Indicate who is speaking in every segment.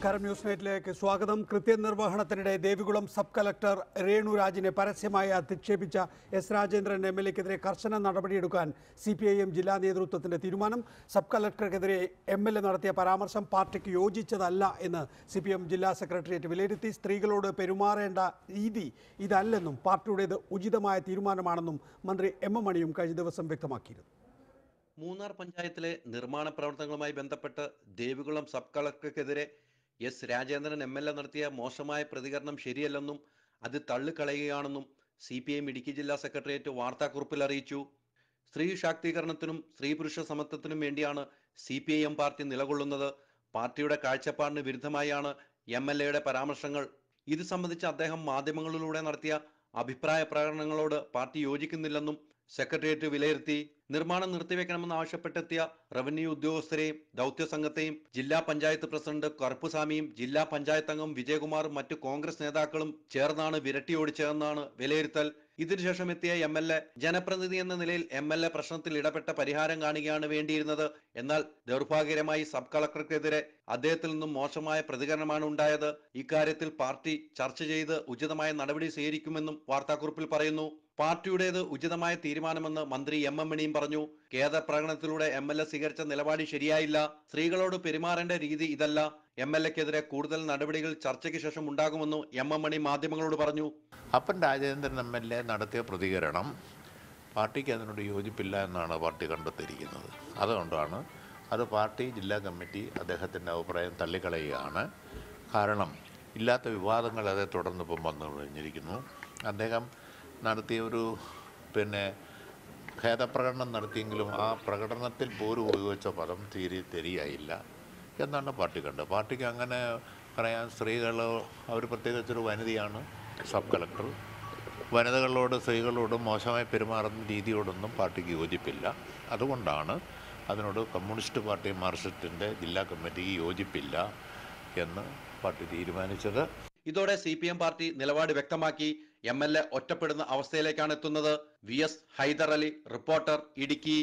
Speaker 1: നമസ്കാരം ന്യൂസ് നൈറ്റിലേക്ക് സ്വാഗതം കൃത്യനിർവഹണത്തിനിടെ ദേവികുളം സബ് കലക്ടർ രേണു രാജിനെ പരസ്യമായി അധിക്ഷേപിച്ച എസ് രാജേന്ദ്രൻ എം എൽ എക്കെതിരെ കർശന നടപടിയെടുക്കാൻ സി പി ഐ എം ജില്ലാ നേതൃത്വത്തിന്റെ തീരുമാനം സബ് കലക്ടർക്കെതിരെ എം എൽ എ നടത്തിയ പരാമർശം പാർട്ടിക്ക് യോജിച്ചതല്ല എന്ന് സി പി എം ജില്ലാ സെക്രട്ടേറിയറ്റ് വിലയിരുത്തി സ്ത്രീകളോട് പെരുമാറേണ്ട രീതി ഇതല്ലെന്നും പാർട്ടിയുടേത് ഉചിതമായ തീരുമാനമാണെന്നും മന്ത്രി എം എം മണിയും കഴിഞ്ഞ ദിവസം വ്യക്തമാക്കിയിരുന്നു
Speaker 2: മൂന്നാർ പഞ്ചായത്തിലെ നിർമ്മാണ പ്രവർത്തനങ്ങളുമായി ബന്ധപ്പെട്ട് ദേവികുളം സബ് കളക്ടർക്കെതിരെ S Rajendran M L A നടത്തിയ മോശമായ പ്രതികരണം ശരിയല്ലെന്നും അത് തള്ളിക്കളയുകയാണെന്നും സി പി ഐ ഇടുക്കി ജില്ലാ സെക്രട്ടേറിയറ്റ് വാർത്താക്കുറിപ്പിൽ അറിയിച്ചു സ്ത്രീ ശാക്തീകരണത്തിനും സ്ത്രീ പുരുഷ സമത്വത്തിനും വേണ്ടിയാണ് C P I M party നിലകൊള്ളുന്നത് പാർട്ടിയുടെ കാഴ്ചപ്പാടിന് വിരുദ്ധമായാണ് എം എൽ എയുടെ പരാമർശങ്ങൾ ഇത് സംബന്ധിച്ച് അദ്ദേഹം മാധ്യമങ്ങളിലൂടെ നടത്തിയ അഭിപ്രായ പ്രകടനങ്ങളോട് പാർട്ടി യോജിക്കുന്നില്ലെന്നും സെക്രട്ടേറിയറ്റ് വിലയിരുത്തി നിർമ്മാണം നിർത്തിവെക്കണമെന്ന് ആവശ്യപ്പെട്ടെത്തിയ റവന്യൂ ഉദ്യോഗസ്ഥരെയും ദൗത്യ സംഘത്തെയും ജില്ലാ പഞ്ചായത്ത് പ്രസിഡന്റ് കറുപ്പുസ്വാമിയും ജില്ലാ പഞ്ചായത്ത് അംഗം വിജയകുമാറും മറ്റു കോൺഗ്രസ് നേതാക്കളും ചേർന്നാണ് വിരട്ടിയോടിച്ചതെന്നാണ് വിലയിരുത്തൽ ഇതിനുശേഷം എത്തിയ എം എൽ എ ജനപ്രതിനിധി എന്ന നിലയിൽ എം എൽ എ പ്രശ്നത്തിൽ ഇടപെട്ട പരിഹാരം കാണുകയാണ് വേണ്ടിയിരുന്നത് എന്നാൽ ദൗർഭാഗ്യകരമായി സബ് കളക്ടർക്കെതിരെ അദ്ദേഹത്തിൽ നിന്നും മോശമായ പ്രതികരണമാണ് ഉണ്ടായത് ഇക്കാര്യത്തിൽ പാർട്ടി ചർച്ച ചെയ്ത് ഉചിതമായ നടപടി സ്വീകരിക്കുമെന്നും വാർത്താക്കുറിപ്പിൽ പറയുന്നു പാർട്ടിയുടേത് ഉചിതമായ തീരുമാനമെന്ന് മന്ത്രി എം എം മണിയും പറഞ്ഞു ഖേദപ്രകടനത്തിലൂടെ എം എൽ എ സ്വീകരിച്ച നിലപാട് ശരിയായില്ല സ്ത്രീകളോട് പെരുമാറേണ്ട രീതി ഇതല്ല എം എൽ എക്കെതിരെ കൂടുതൽ നടപടികൾ ചർച്ചയ്ക്ക് ശേഷം ഉണ്ടാകുമെന്നും എം എം മണി മാധ്യമങ്ങളോട് പറഞ്ഞു
Speaker 3: അപ്പൻ രാജേന്ദ്രൻ എം എൽ എ നടത്തിയ പ്രതികരണം പാർട്ടിക്ക് അതിനോട് യോജിപ്പില്ല എന്നാണ് പാർട്ടി കണ്ടെത്തിയിരിക്കുന്നത് അതുകൊണ്ടാണ് അത് പാർട്ടി ജില്ലാ കമ്മിറ്റി അദ്ദേഹത്തിൻ്റെ അഭിപ്രായം തള്ളിക്കളയുകയാണ് കാരണം ഇല്ലാത്ത വിവാദങ്ങൾ അതേ തുടർന്ന് ഇപ്പം വന്നു കഴിഞ്ഞിരിക്കുന്നു അദ്ദേഹം നടത്തിയ ഒരു പിന്നെ ഖേദപ്രകടനം നടത്തിയെങ്കിലും ആ പ്രകടനത്തിൽ പോലും ഉപയോഗിച്ച പദം തീരെ ശരിയായില്ല എന്നാണ് പാർട്ടി കണ്ടത് പാർട്ടിക്ക് അങ്ങനെ പറയാൻ സ്ത്രീകൾ അവർ പ്രത്യേകിച്ചൊരു വനിതയാണ് സബ് കളക്ടർ വനിതകളോട് സ്ത്രീകളോടും മോശമായി പെരുമാറുന്ന രീതിയോടൊന്നും പാർട്ടിക്ക് യോജിപ്പില്ല അതുകൊണ്ടാണ് അതിനോട് കമ്മ്യൂണിസ്റ്റ് പാർട്ടി മാർക്സിസ്റ്റിൻ്റെ ജില്ലാ കമ്മിറ്റിക്ക് യോജിപ്പില്ല എന്ന് പാർട്ടി തീരുമാനിച്ചത്
Speaker 2: ഇതോടെ സി പി എം പാർട്ടി നിലപാട് വ്യക്തമാക്കി എം എൽ എ ഒറ്റപ്പെടുന്ന അവസ്ഥയിലേക്കാണ് എത്തുന്നത് V S Hyder Ali reporter Idukki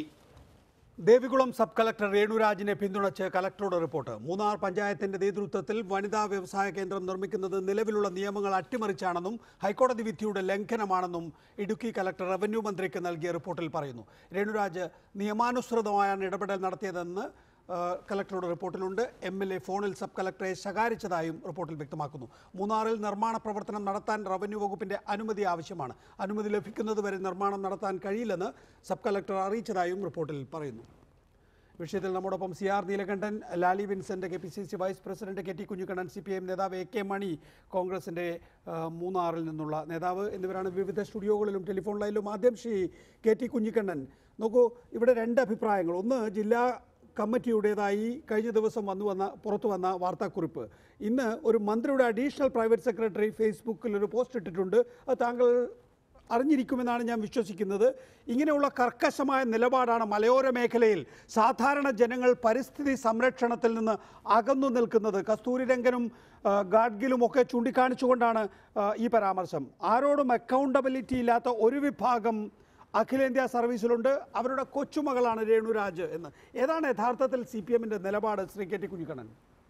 Speaker 1: Devikulam sub collector രേണുരാജിനെ പിന്തുണച്ച് കലക്ടറുടെ റിപ്പോർട്ട് മൂന്നാർ പഞ്ചായത്തിന്റെ നേതൃത്വത്തിൽ വനിതാ വ്യവസായ കേന്ദ്രം നിർമ്മിക്കുന്നത് നിലവിലുള്ള നിയമങ്ങൾ അട്ടിമറിച്ചാണെന്നും ഹൈക്കോടതി വിധിയുടെ ലംഘനമാണെന്നും ഇടുക്കി കലക്ടർ റവന്യൂ മന്ത്രിക്ക് നൽകിയ റിപ്പോർട്ടിൽ പറയുന്നു രേണുരാജ് നിയമാനുസൃതമായാണ് ഇടപെടൽ നടത്തിയതെന്ന് ആ, കലക്ടറുടെ റിപ്പോർട്ടിലുണ്ട് എം എൽ എ ഫോണിൽ സബ് കലക്ടറെ ശകാരിച്ചതായും റിപ്പോർട്ടിൽ വ്യക്തമാക്കുന്നു മൂന്നാറിൽ നിർമ്മാണ പ്രവർത്തനം നടത്താൻ റവന്യൂ വകുപ്പിന്റെ അനുമതി ആവശ്യമാണ് അനുമതി ലഭിക്കുന്നതുവരെ നിർമ്മാണം നടത്താൻ കഴിയില്ലെന്ന് സബ് കലക്ടർ അറിയിച്ചതായും റിപ്പോർട്ടിൽ പറയുന്നു വിഷയത്തിൽ നമ്മോടൊപ്പം C R Neelakandan Lali Vincent K P C C vice president K T Kunjukannan C P M നേതാവ് എ കെ മണി കോൺഗ്രസിന്റെ ആ, മൂന്നാറിൽ നിന്നുള്ള നേതാവ് എന്നിവരാണ് വിവിധ സ്റ്റുഡിയോകളിലും ടെലിഫോൺ ലൈനിലും ആദ്യം ശ്രീ കെ ടി കുഞ്ഞിക്കണ്ണൻ നോക്കൂ ഇവിടെ രണ്ട് അഭിപ്രായങ്ങൾ ഒന്ന് ജില്ലാ കമ്മിറ്റിയുടേതായി കഴിഞ്ഞ ദിവസം വന്നു വന്ന പുറത്തു വന്ന വാർത്താക്കുറിപ്പ് ഇന്ന് ഒരു മന്ത്രിയുടെ അഡീഷണൽ പ്രൈവറ്റ് സെക്രട്ടറി ഫേസ്ബുക്കിൽ ഒരു പോസ്റ്റ് ഇട്ടിട്ടുണ്ട് അത് താങ്കൾ അറിഞ്ഞിരിക്കുമെന്നാണ് ഞാൻ വിശ്വസിക്കുന്നത് ഇങ്ങനെയുള്ള കർക്കശമായ നിലപാടാണ് മലയോര മേഖലയിൽ സാധാരണ ജനങ്ങൾ പരിസ്ഥിതി സംരക്ഷണത്തിൽ നിന്ന് അകന്നു നിൽക്കുന്നത് കസ്തൂരിരംഗനും ആ, ഗാഡ്ഗിലും ഒക്കെ ചൂണ്ടിക്കാണിച്ചുകൊണ്ടാണ് ആ, ഈ പരാമർശം ആരോടും അക്കൗണ്ടബിലിറ്റി ഇല്ലാത്ത ഒരു വിഭാഗം അഖിലേന്ത്യാ സർവീസിലുണ്ട് അവരുടെ കൊച്ചുമകളാണ് രേണുരാജ് എന്ന് ഏതാണ് യഥാർത്ഥത്തിൽ സി പി എമ്മിൻ്റെ നിലപാട് Shri K T Kunhikannan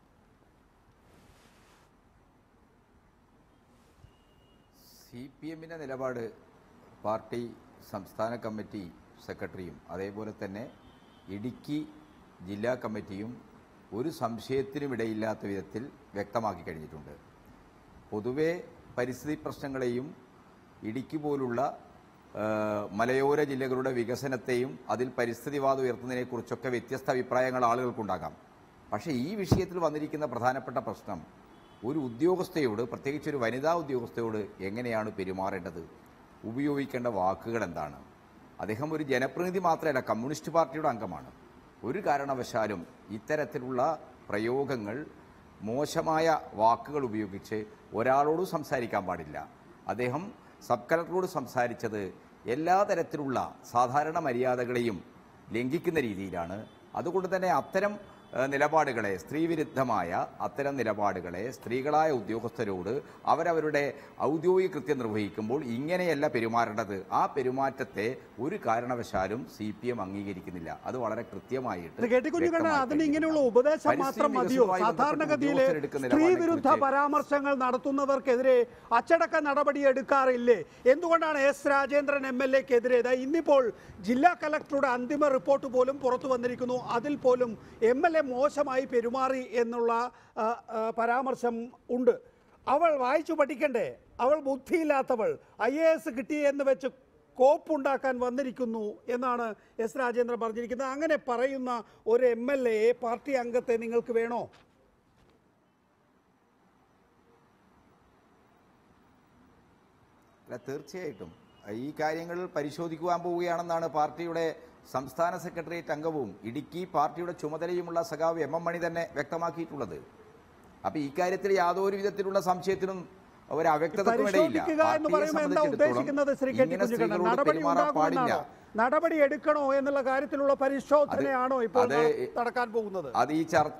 Speaker 4: C P എമ്മിൻ്റെ നിലപാട് പാർട്ടി സംസ്ഥാന കമ്മിറ്റി സെക്രട്ടറിയും അതേപോലെ തന്നെ ഇടുക്കി ജില്ലാ കമ്മിറ്റിയും ഒരു സംശയത്തിനും ഇടയില്ലാത്ത വിധത്തിൽ വ്യക്തമാക്കി കഴിഞ്ഞിട്ടുണ്ട് പൊതുവെ പരിസ്ഥിതി പ്രശ്നങ്ങളെയും ഇടുക്കി പോലുള്ള ആ, മലയോര ജില്ലകളുടെ വികസനത്തെയും അതിൽ പരിസ്ഥിതിവാദം ഉയർത്തുന്നതിനെക്കുറിച്ചൊക്കെ വ്യത്യസ്ത അഭിപ്രായങ്ങൾ ആളുകൾക്കുണ്ടാകാം പക്ഷേ ഈ വിഷയത്തിൽ വന്നിരിക്കുന്ന പ്രധാനപ്പെട്ട പ്രശ്നം ഒരു ഉദ്യോഗസ്ഥയോട് പ്രത്യേകിച്ച് ഒരു വനിതാ ഉദ്യോഗസ്ഥയോട് എങ്ങനെയാണ് പെരുമാറേണ്ടത് ഉപയോഗിക്കേണ്ട വാക്കുകൾ എന്താണ് അദ്ദേഹം ഒരു ജനപ്രതിനിധി മാത്രമല്ല കമ്മ്യൂണിസ്റ്റ് പാർട്ടിയുടെ അംഗമാണ് ഒരു കാരണവശാലും ഇത്തരത്തിലുള്ള പ്രയോഗങ്ങൾ മോശമായ വാക്കുകൾ ഉപയോഗിച്ച് ഒരാളോടും സംസാരിക്കാൻ പാടില്ല അദ്ദേഹം സബ് കളക്ടറോട് സംസാരിച്ചത് എല്ലാ തരത്തിലുള്ള സാധാരണ മര്യാദകളെയും ലംഘിക്കുന്ന രീതിയിലാണ് അതുകൊണ്ട് തന്നെ അത്തരം ഏഹ്, നിലപാടുകളെ സ്ത്രീവിരുദ്ധമായ അത്തരം നിലപാടുകളെ സ്ത്രീകളായ ഉദ്യോഗസ്ഥരോട് അവരവരുടെ ഔദ്യോഗിക കൃത്യം നിർവഹിക്കുമ്പോൾ ഇങ്ങനെയല്ല പെരുമാറേണ്ടത് ആ പെരുമാറ്റത്തെ ഒരു കാരണവശാലും സി പി എം അംഗീകരിക്കുന്നില്ല അത് വളരെ കൃത്യമായിട്ട്
Speaker 1: ഇത് കെട്ടിക്കുഞ്ഞുകണ്ണ
Speaker 4: വ്യക്തമായി
Speaker 1: അതിന് ഇങ്ങനെയുള്ള
Speaker 4: കഴിഞ്ഞിട്ടുണ്ട്.
Speaker 1: ഉപദേശം
Speaker 4: പരിസ്ഥിതി
Speaker 1: മാത്രം മതിയോ
Speaker 4: വികസനവുമായി ബന്ധപ്പെട്ട്
Speaker 1: സാധാരണഗതിയിൽ
Speaker 4: ഉദ്യോഗസ്ഥരെടുക്കുന്ന
Speaker 1: സ്ത്രീ വിരുദ്ധ
Speaker 4: നിലപാടിനെക്കുറിച്ച്
Speaker 1: പരാമർശങ്ങൾ നടത്തുന്നവർക്കെതിരെ അച്ചടക്ക നടപടി എടുക്കാറില്ലേ എന്തുകൊണ്ടാണ് എസ് രാജേന്ദ്രൻ എം എൽ എക്കെതിരെ ഇന്നിപ്പോൾ ജില്ലാ കലക്ടറുടെ അന്തിമ റിപ്പോർട്ട് പോലും പുറത്തു വന്നിരിക്കുന്നു അതിൽ പോലും എം എൽ എ മോശമായി പെരുമാറി എന്നുള്ള ആ, ആ, പരാമർശം ഉണ്ട് അവൾ വായിച്ചു പഠിക്കണ്ടേ അവൾ ബുദ്ധിയില്ലാത്തവൾ ഐ എ എസ് കിട്ടി എന്ന് വെച്ച് കോപ്പുണ്ടാക്കാൻ വന്നിരിക്കുന്നു എന്നാണ് എസ് രാജേന്ദ്രൻ പറഞ്ഞിരിക്കുന്നത് അങ്ങനെ പറയുന്ന ഒരു എം എൽ എ പാർട്ടി അംഗത്തെ നിങ്ങൾക്ക് വേണോ
Speaker 4: അല്ല തീർച്ചയായിട്ടും ഈ കാര്യങ്ങൾ പരിശോധിക്കുവാൻ പോവുകയാണെന്നാണ് പാർട്ടിയുടെ സംസ്ഥാന സെക്രട്ടേറിയറ്റ് അംഗവും ഇടുക്കി പാർട്ടിയുടെ ചുമതലയുമുള്ള സഖാവ് എം എം മണി തന്നെ വ്യക്തമാക്കിയിട്ടുള്ളത് അപ്പൊ ഈ കാര്യത്തിൽ യാതൊരു വിധത്തിലുള്ള സംശയത്തിനും ഒരു അവ്യക്തതക്കും ഇടയില്ല
Speaker 1: പരിശോധിക്കുക എന്ന്
Speaker 4: പാർട്ടിയെ
Speaker 1: പറയുമ്പോൾ എന്താ ഉദ്ദേശിക്കുന്നത് ശ്രീ കെ ടി
Speaker 4: ഇങ്ങനെ
Speaker 1: കുഞ്ഞിക്കണ്ണൻ
Speaker 4: സ്ത്രീകളോട്
Speaker 1: നടപടി
Speaker 4: പെരുമാറാൻ പാടില്ല
Speaker 1: ഉണ്ടാകുമെന്നാണോ നടപടി എടുക്കണോ എന്നുള്ള കാര്യത്തിലുള്ള പരിശോധനയാണോ ഇപ്പോൾ
Speaker 4: അത്
Speaker 1: നട- നടക്കാൻ പോകുന്നത്
Speaker 4: അത് ഈ ചർ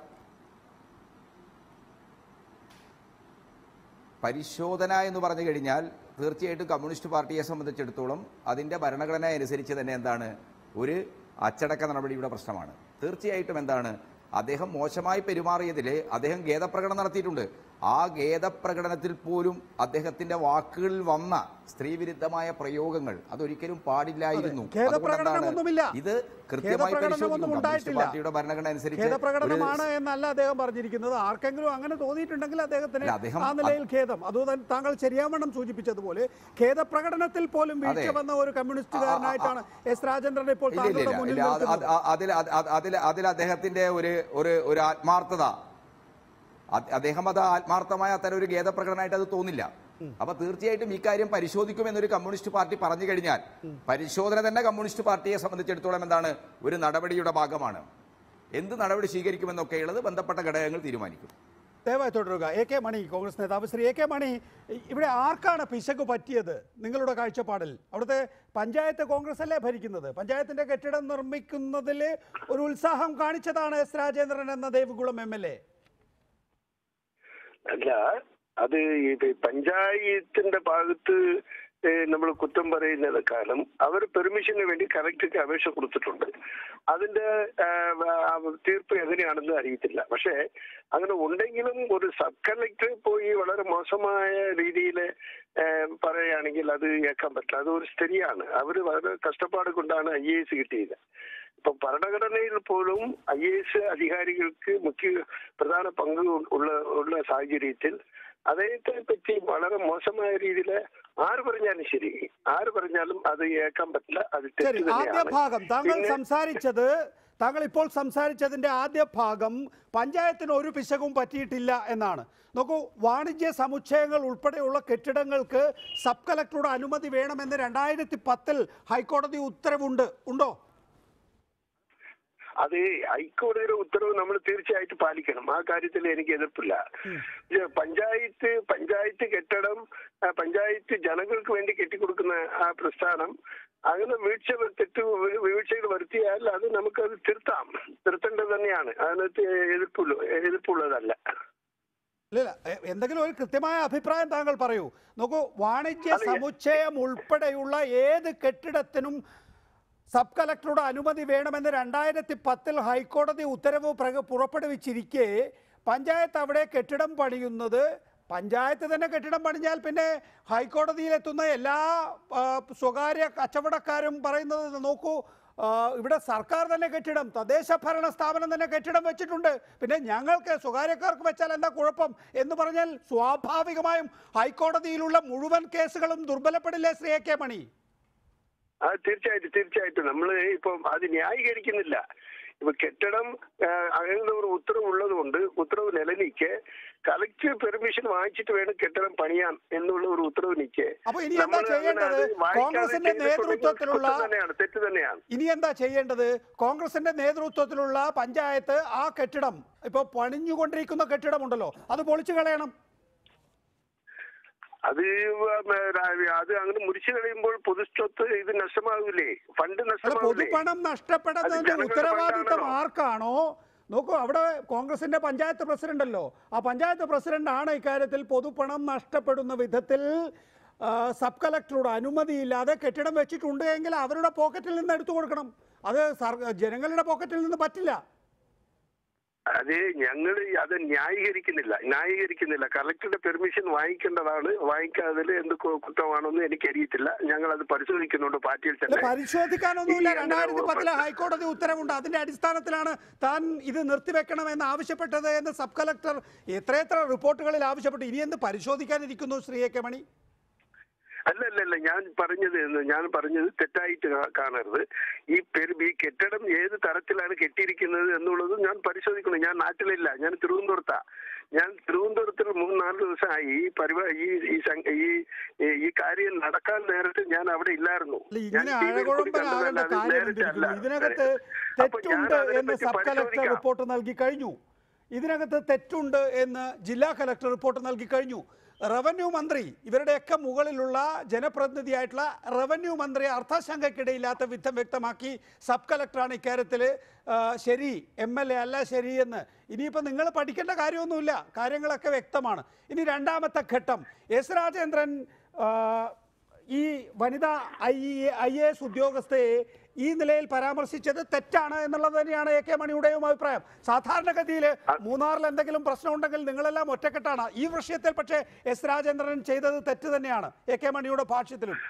Speaker 4: പരിശോധന എന്ന് പറഞ്ഞു കഴിഞ്ഞാൽ തീർച്ചയായിട്ടും കമ്മ്യൂണിസ്റ്റ് പാർട്ടിയെ സംബന്ധിച്ചിടത്തോളം അതിൻ്റെ ഭരണഘടന അനുസരിച്ച് തന്നെ എന്താണ് ഒരു അച്ചടക്ക നടപടിയുടെ പ്രശ്നമാണ് തീർച്ചയായിട്ടും എന്താണ് അദ്ദേഹം മോശമായി പെരുമാറിയതിൽ അദ്ദേഹം ഖേദപ്രകടനം നടത്തിയിട്ടുണ്ട് ആ ഖേദപ്രകടനത്തിൽ പോലും അദ്ദേഹത്തിന്റെ വാക്കുകളിൽ വന്ന സ്ത്രീവിരുദ്ധമായ പ്രയോഗങ്ങൾ അതൊരിക്കലും പാടില്ലായിരുന്നു
Speaker 1: അതെ. ഖേദപ്രകടനമൊന്നുമില്ല.
Speaker 4: അതുകൊണ്ടാണ് ഇത് കൃത്യമായി
Speaker 1: ഖേദപ്രകടനമൊന്നും
Speaker 4: പരിശോധിക്കും കമ്മ്യൂണിസ്റ്റ്
Speaker 1: ഉണ്ടായിട്ടില്ല.
Speaker 4: പാർട്ടിയുടെ ഭരണഘടന അനുസരിച്ച് ഒരു
Speaker 1: ഖേദപ്രകടനമാണ് എന്നല്ല അദ്ദേഹം പറഞ്ഞിരിക്കുന്നത് ആർക്കെങ്കിലും അങ്ങനെ തോന്നിയിട്ടുണ്ടെങ്കിൽ അദ്ദേഹത്തിന്
Speaker 4: അല്ല, അദ്ദേഹം
Speaker 1: ആ നിലയിൽ ഖേദം അത് തന്നെ താങ്കൾ ശരിയാവണ്ണം സൂചിപ്പിച്ചതുപോലെ ഖേദപ്രകടനത്തിൽ പോലും വീഴ്ച
Speaker 4: അതെ.
Speaker 1: വന്ന ഒരു കമ്മ്യൂണിസ്റ്റുകാരനായിട്ടാണ് എസ് രാജേന്ദ്രൻ ഇപ്പോൾ
Speaker 4: ഇല്ല ഇല്ല
Speaker 1: താങ്കളുടെ
Speaker 4: ഇല്ല
Speaker 1: മുന്നിൽ
Speaker 4: ഇല്ല അത്
Speaker 1: നിൽക്കുന്നത്.
Speaker 4: അത് അതിൽ അത് അത് അതിൽ അതിൽ അദ്ദേഹത്തിന്റെ ഒരു ഒരു ഒരു ആത്മാർത്ഥത അത് അദ്ദേഹം അത് ആത്മാർത്ഥമായ അത്തരം ഒരു ഖേദപ്രകടനമായിട്ട് അത് തോന്നില്ല അപ്പൊ തീർച്ചയായിട്ടും ഇക്കാര്യം പരിശോധിക്കുമെന്നൊരു കമ്മ്യൂണിസ്റ്റ് പാർട്ടി പറഞ്ഞു കഴിഞ്ഞാൽ പരിശോധന തന്നെ കമ്മ്യൂണിസ്റ്റ് പാർട്ടിയെ സംബന്ധിച്ചിടത്തോളം എന്താണ് ഒരു നടപടിയുടെ ഭാഗമാണ് എന്ത് നടപടി സ്വീകരിക്കുമെന്നൊക്കെയുള്ളത് ബന്ധപ്പെട്ട ഘടകങ്ങൾ തീരുമാനിക്കും
Speaker 1: ദയവായി തുടരുക എ കെ മണി കോൺഗ്രസ് നേതാവ് ശ്രീ എ കെ മണി ഇവിടെ ആർക്കാണ് പിശക് പറ്റിയത് നിങ്ങളുടെ കാഴ്ചപ്പാടിൽ അവിടുത്തെ പഞ്ചായത്ത് കോൺഗ്രസ് അല്ലേ ഭരിക്കുന്നത് പഞ്ചായത്തിന്റെ കെട്ടിടം നിർമ്മിക്കുന്നതിൽ ഒരു ഉത്സാഹം കാണിച്ചതാണ് എസ് രാജേന്ദ്രൻ എന്ന ദേവികുളം എം എൽ എ
Speaker 5: അല്ല അത് ഇത് പഞ്ചായത്തിന്റെ ഭാഗത്ത് നമ്മൾ കുറ്റം പറയുന്നതിനേക്കാളും അവർ പെർമിഷന് വേണ്ടി കലക്ടർക്ക് അപേക്ഷ കൊടുത്തിട്ടുണ്ട് അതിന്റെ ആ, ആ, തീർപ്പ് എങ്ങനെയാണെന്ന് അറിയത്തില്ല പക്ഷേ അങ്ങനെ ഉണ്ടെങ്കിലും ഒരു സബ് കളക്ടർ പോയി വളരെ മോശമായ രീതിയിൽ പറയുകയാണെങ്കിൽ അത് ഏക്കാൻ പറ്റില്ല അത് ഒരു സ്ത്രീയാണ് അവർ വളരെ കഷ്ടപ്പാട് കൊണ്ടാണ് ഐ എ എസ് കിട്ടിയത് ഇപ്പൊ ഭരണഘടനയിൽ പോലും ഐ എ എസ് അധികാരികൾക്ക് മുഖ്യ പ്രധാന പങ്ക് ഉള്ള ഉള്ള സാഹചര്യത്തിൽ അദ്ദേഹത്തെ പറ്റി വളരെ മോശമായ രീതിയിൽ ആര് പറഞ്ഞാലും ശരി ആര് പറഞ്ഞാലും അത് ഏക്കാൻ പറ്റില്ല അത്
Speaker 1: ശരി
Speaker 5: തെറ്റ്
Speaker 1: ആദ്യ
Speaker 5: തന്നെയാണ്
Speaker 1: ഭാഗം താങ്കൾ
Speaker 5: പിന്നെ-
Speaker 1: സംസാരിച്ചത് താങ്കൾ ഇപ്പോൾ സംസാരിച്ചതിന്റെ ആദ്യ ഭാഗം പഞ്ചായത്തിന് ഒരു പിശകും പറ്റിയിട്ടില്ല എന്നാണ് നോക്കൂ വാണിജ്യ സമുച്ചയങ്ങൾ ഉൾപ്പെടെയുള്ള കെട്ടിടങ്ങൾക്ക് സബ് കളക്ടറുടെ അനുമതി വേണമെന്ന് രണ്ടായിരത്തി പത്തിൽ ഹൈക്കോടതി ഉത്തരവുണ്ട് ഉണ്ടോ
Speaker 5: അത് ഹൈക്കോടതിയുടെ ഉത്തരവ് നമ്മൾ തീർച്ചയായിട്ടും പാലിക്കണം ആ കാര്യത്തിൽ എനിക്ക് എതിർപ്പില്ല ഇത് പഞ്ചായത്ത് പഞ്ചായത്ത് കെട്ടിടം ആ, പഞ്ചായത്ത് ജനങ്ങൾക്ക് വേണ്ടി കെട്ടിക്കൊടുക്കുന്ന ആ പ്രസ്ഥാനം അങ്ങനെ വീഴ്ച വ- തെറ്റ് വ- വീഴ്ചകൾ വരുത്തിയാൽ അത് നമുക്കത് തിരുത്താം തിരുത്തേണ്ടത് തന്നെയാണ് അതിനകത്ത് എതിർപ്പുള്ള എതിർപ്പുള്ളതല്ല
Speaker 1: ഇല്ല എ- എന്തെങ്കിലും ഒരു കൃത്യമായ അഭിപ്രായം താങ്കൾ പറയൂ നോക്കൂ വാണിജ്യ
Speaker 5: അതെ.
Speaker 1: സമുച്ചയം ഉൾപ്പെടെയുള്ള ഏത് കെട്ടിടത്തിനും സബ് കളക്ടറുടെ അനുമതി വേണമെന്ന് രണ്ടായിരത്തി പത്തിൽ ഹൈക്കോടതി ഉത്തരവ് പ്രക- പുറപ്പെടുവിച്ചിരിക്കെ പഞ്ചായത്ത് അവിടെ കെട്ടിടം പണിയുന്നത് പഞ്ചായത്ത് തന്നെ കെട്ടിടം പണിഞ്ഞാൽ പിന്നെ ഹൈക്കോടതിയിലെത്തുന്ന എല്ലാ ആ, സ്വകാര്യ കച്ചവടക്കാരും പറയുന്നത് നോക്കൂ ആ, ഇവിടെ സർക്കാർ തന്നെ കെട്ടിടം തദ്ദേശ ഭരണ സ്ഥാപനം തന്നെ കെട്ടിടം വെച്ചിട്ടുണ്ട് പിന്നെ ഞങ്ങൾക്ക് സ്വകാര്യക്കാർക്ക് വെച്ചാൽ എന്താ കുഴപ്പം എന്ന് പറഞ്ഞാൽ സ്വാഭാവികമായും ഹൈക്കോടതിയിലുള്ള മുഴുവൻ കേസുകളും ദുർബലപ്പെടില്ലേ ശ്രീ എ കെ മണി
Speaker 5: അത് തീർച്ചയായിട്ടും തീർച്ചയായിട്ടും നമ്മൾ ഇപ്പം അത് ന്യായീകരിക്കുന്നില്ല ഇപ്പൊ കെട്ടിടം ആ, അങ്ങനെ ഒരു ഉത്തരവ് ഉള്ളത് കൊണ്ട് ഉത്തരവ് നിലനിൽക്കെ കളക്ടർ പെർമിഷൻ വാങ്ങിച്ചിട്ട് വേണം കെട്ടിടം പണിയാൻ എന്നുള്ള ഒരു ഉത്തരവ് നിൽക്കെ
Speaker 1: അപ്പൊ ഇനി എന്താ ചെയ്യേണ്ടത്? കോൺഗ്രസിന്റെ നേതൃത്വത്തിലുള്ള-
Speaker 5: തന്നെയാണ് തെറ്റ് തന്നെയാണ്
Speaker 1: ഇനി എന്താ ചെയ്യേണ്ടത് കോൺഗ്രസിന്റെ നേതൃത്വത്തിലുള്ള പഞ്ചായത്ത് ആ കെട്ടിടം ഇപ്പൊ പണിഞ്ഞുകൊണ്ടിരിക്കുന്ന കെട്ടിടമുണ്ടല്ലോ അത് പൊളിച്ചു കളയണം
Speaker 5: അത് അത് അങ്ങനെ മുറിച്ചു കഴിയുമ്പോൾ പൊതുസ്വത്ത് ഇത് നഷ്ടമാകില്ലേ ഫണ്ട്
Speaker 1: അല്ല
Speaker 5: നഷ്ടമാകില്ലേ
Speaker 1: പൊതുപണം
Speaker 5: അത്
Speaker 1: നഷ്ടപ്പെടുന്നതിന്റെ
Speaker 5: ജനങ്ങളുടെ
Speaker 1: ഉത്തരവാദിത്തം
Speaker 5: ഫണ്ടാണല്ലോ.
Speaker 1: ആർക്കാണോ നോക്കൂ അവിടെ കോൺഗ്രസിന്റെ പഞ്ചായത്ത് പ്രസിഡന്റല്ലോ ആ പഞ്ചായത്ത് പ്രസിഡന്റാണ് ഇക്കാര്യത്തിൽ പൊതുപണം നഷ്ടപ്പെടുന്ന വിധത്തിൽ ആ, സബ് കളക്ടറുടെ അനുമതിയില്ലാതെ കെട്ടിടം വെച്ചിട്ടുണ്ട് എങ്കിൽ അവരുടെ പോക്കറ്റിൽ നിന്ന് എടുത്തു കൊടുക്കണം അത് സർ- ജനങ്ങളുടെ പോക്കറ്റിൽ നിന്ന് പറ്റില്ല
Speaker 5: അത് ഞങ്ങൾ അത് ന്യായീകരിക്കുന്നില്ല ന്യായീകരിക്കുന്നില്ല കളക്ടറുടെ പെർമിഷൻ വാങ്ങിക്കേണ്ടതാണ് വാങ്ങിക്കാതിൽ എന്ത് കു- കുറ്റമാണെന്ന് എനിക്കറിയത്തില്ല ഞങ്ങൾ അത് പരിശോധിക്കുന്നുണ്ട് പാർട്ടിയിൽ
Speaker 1: അല്ല,
Speaker 5: തന്നെ
Speaker 1: പരിശോധിക്കാനൊന്നുമില്ല
Speaker 5: ഈ അങ്ങനെ
Speaker 1: രണ്ടായിരത്തി പത്തിലെ
Speaker 5: ഉറപ്പ്
Speaker 1: ഹൈക്കോടതി ഉത്തരവുണ്ട് അതിന്റെ അടിസ്ഥാനത്തിലാണ് താൻ ഇത് നിർത്തിവെക്കണമെന്ന് ആവശ്യപ്പെട്ടത് എന്ന് സബ് കളക്ടർ എത്രയെത്ര റിപ്പോർട്ടുകളിൽ ആവശ്യപ്പെട്ടു ഇനി എന്ത് പരിശോധിക്കാനിരിക്കുന്നു ശ്രീ എ കെ മണി
Speaker 5: അല്ല അല്ല അല്ല ഞാൻ പറഞ്ഞത് എന്ന് ഞാൻ പറഞ്ഞത് തെറ്റായിട്ട് കാ- കാണരുത് ഈ പെരു ഈ കെട്ടിടം ഏത് തരത്തിലാണ് കെട്ടിയിരിക്കുന്നത് എന്നുള്ളത് ഞാൻ പരിശോധിക്കണം ഞാൻ നാട്ടിലില്ല ഞാൻ തിരുവനന്തപുരത്താ ഞാൻ തിരുവനന്തപുരത്തിൽ മൂന്ന് നാല് ദിവസമായി ഈ പരിപാ ഈ ഈ സംഘ- ഈ ഈ- ഈ കാര്യം നടക്കാൻ നേരത്തെ ഞാൻ അവിടെ ഇല്ലായിരുന്നു
Speaker 1: അല്ല,
Speaker 5: ഞാൻ
Speaker 1: ഇങ്ങനെ
Speaker 5: TV യിൽ കൂടി
Speaker 1: അഴകുഴമ്പനാകേണ്ട
Speaker 5: കണ്ടതല്ലാതെ
Speaker 1: കാര്യം
Speaker 5: നേരിട്ടല്ല.
Speaker 1: എന്തിരിക്കുന്നു? ഇതിനകത്ത്
Speaker 5: അപ്പൊ ഞാൻ
Speaker 1: തെറ്റുണ്ട് എന്ന്
Speaker 5: അതിനെപ്പറ്റി
Speaker 1: സബ് കളക്ടർ
Speaker 5: പരിശോധിക്കാം.
Speaker 1: റിപ്പോർട്ട് നൽകി കഴിഞ്ഞു ഇതിനകത്ത് തെറ്റുണ്ട് എന്ന് ജില്ലാ കളക്ടർ റിപ്പോർട്ട് നൽകി കഴിഞ്ഞു റവന്യൂ മന്ത്രി ഇവരുടെയൊക്കെ മുകളിലുള്ള ജനപ്രതിനിധിയായിട്ടുള്ള റവന്യൂ മന്ത്രി അർത്ഥശങ്കയ്ക്കിടയില്ലാത്ത വിധം വ്യക്തമാക്കി സബ് കളക്ടറാണ് ഇക്കാര്യത്തിൽ ആ, ശരി എം എൽ എ അല്ല ശരി എന്ന് ഇനിയിപ്പോൾ നിങ്ങൾ പഠിക്കേണ്ട കാര്യമൊന്നുമില്ല കാര്യങ്ങളൊക്കെ വ്യക്തമാണ് ഇനി രണ്ടാമത്തെ ഘട്ടം എസ് രാജേന്ദ്രൻ ആ, ഈ വനിതാ ഐ ഐ എ എസ് ഉദ്യോഗസ്ഥയെ ഈ നിലയിൽ പരാമർശിച്ചത് തെറ്റാണ് എന്നുള്ളത് തന്നെയാണ് എ കെ മണിയുടെയും അഭിപ്രായം സാധാരണഗതിയിൽ മൂന്നാറിൽ എന്തെങ്കിലും പ്രശ്നമുണ്ടെങ്കിൽ നിങ്ങളെല്ലാം ഒറ്റക്കെട്ടാണ് ഈ വിഷയത്തിൽ പക്ഷേ എസ് രാജേന്ദ്രൻ ചെയ്തത് തെറ്റ് തന്നെയാണ് എ കെ മണിയുടെ ഭാഷ്യത്തിലും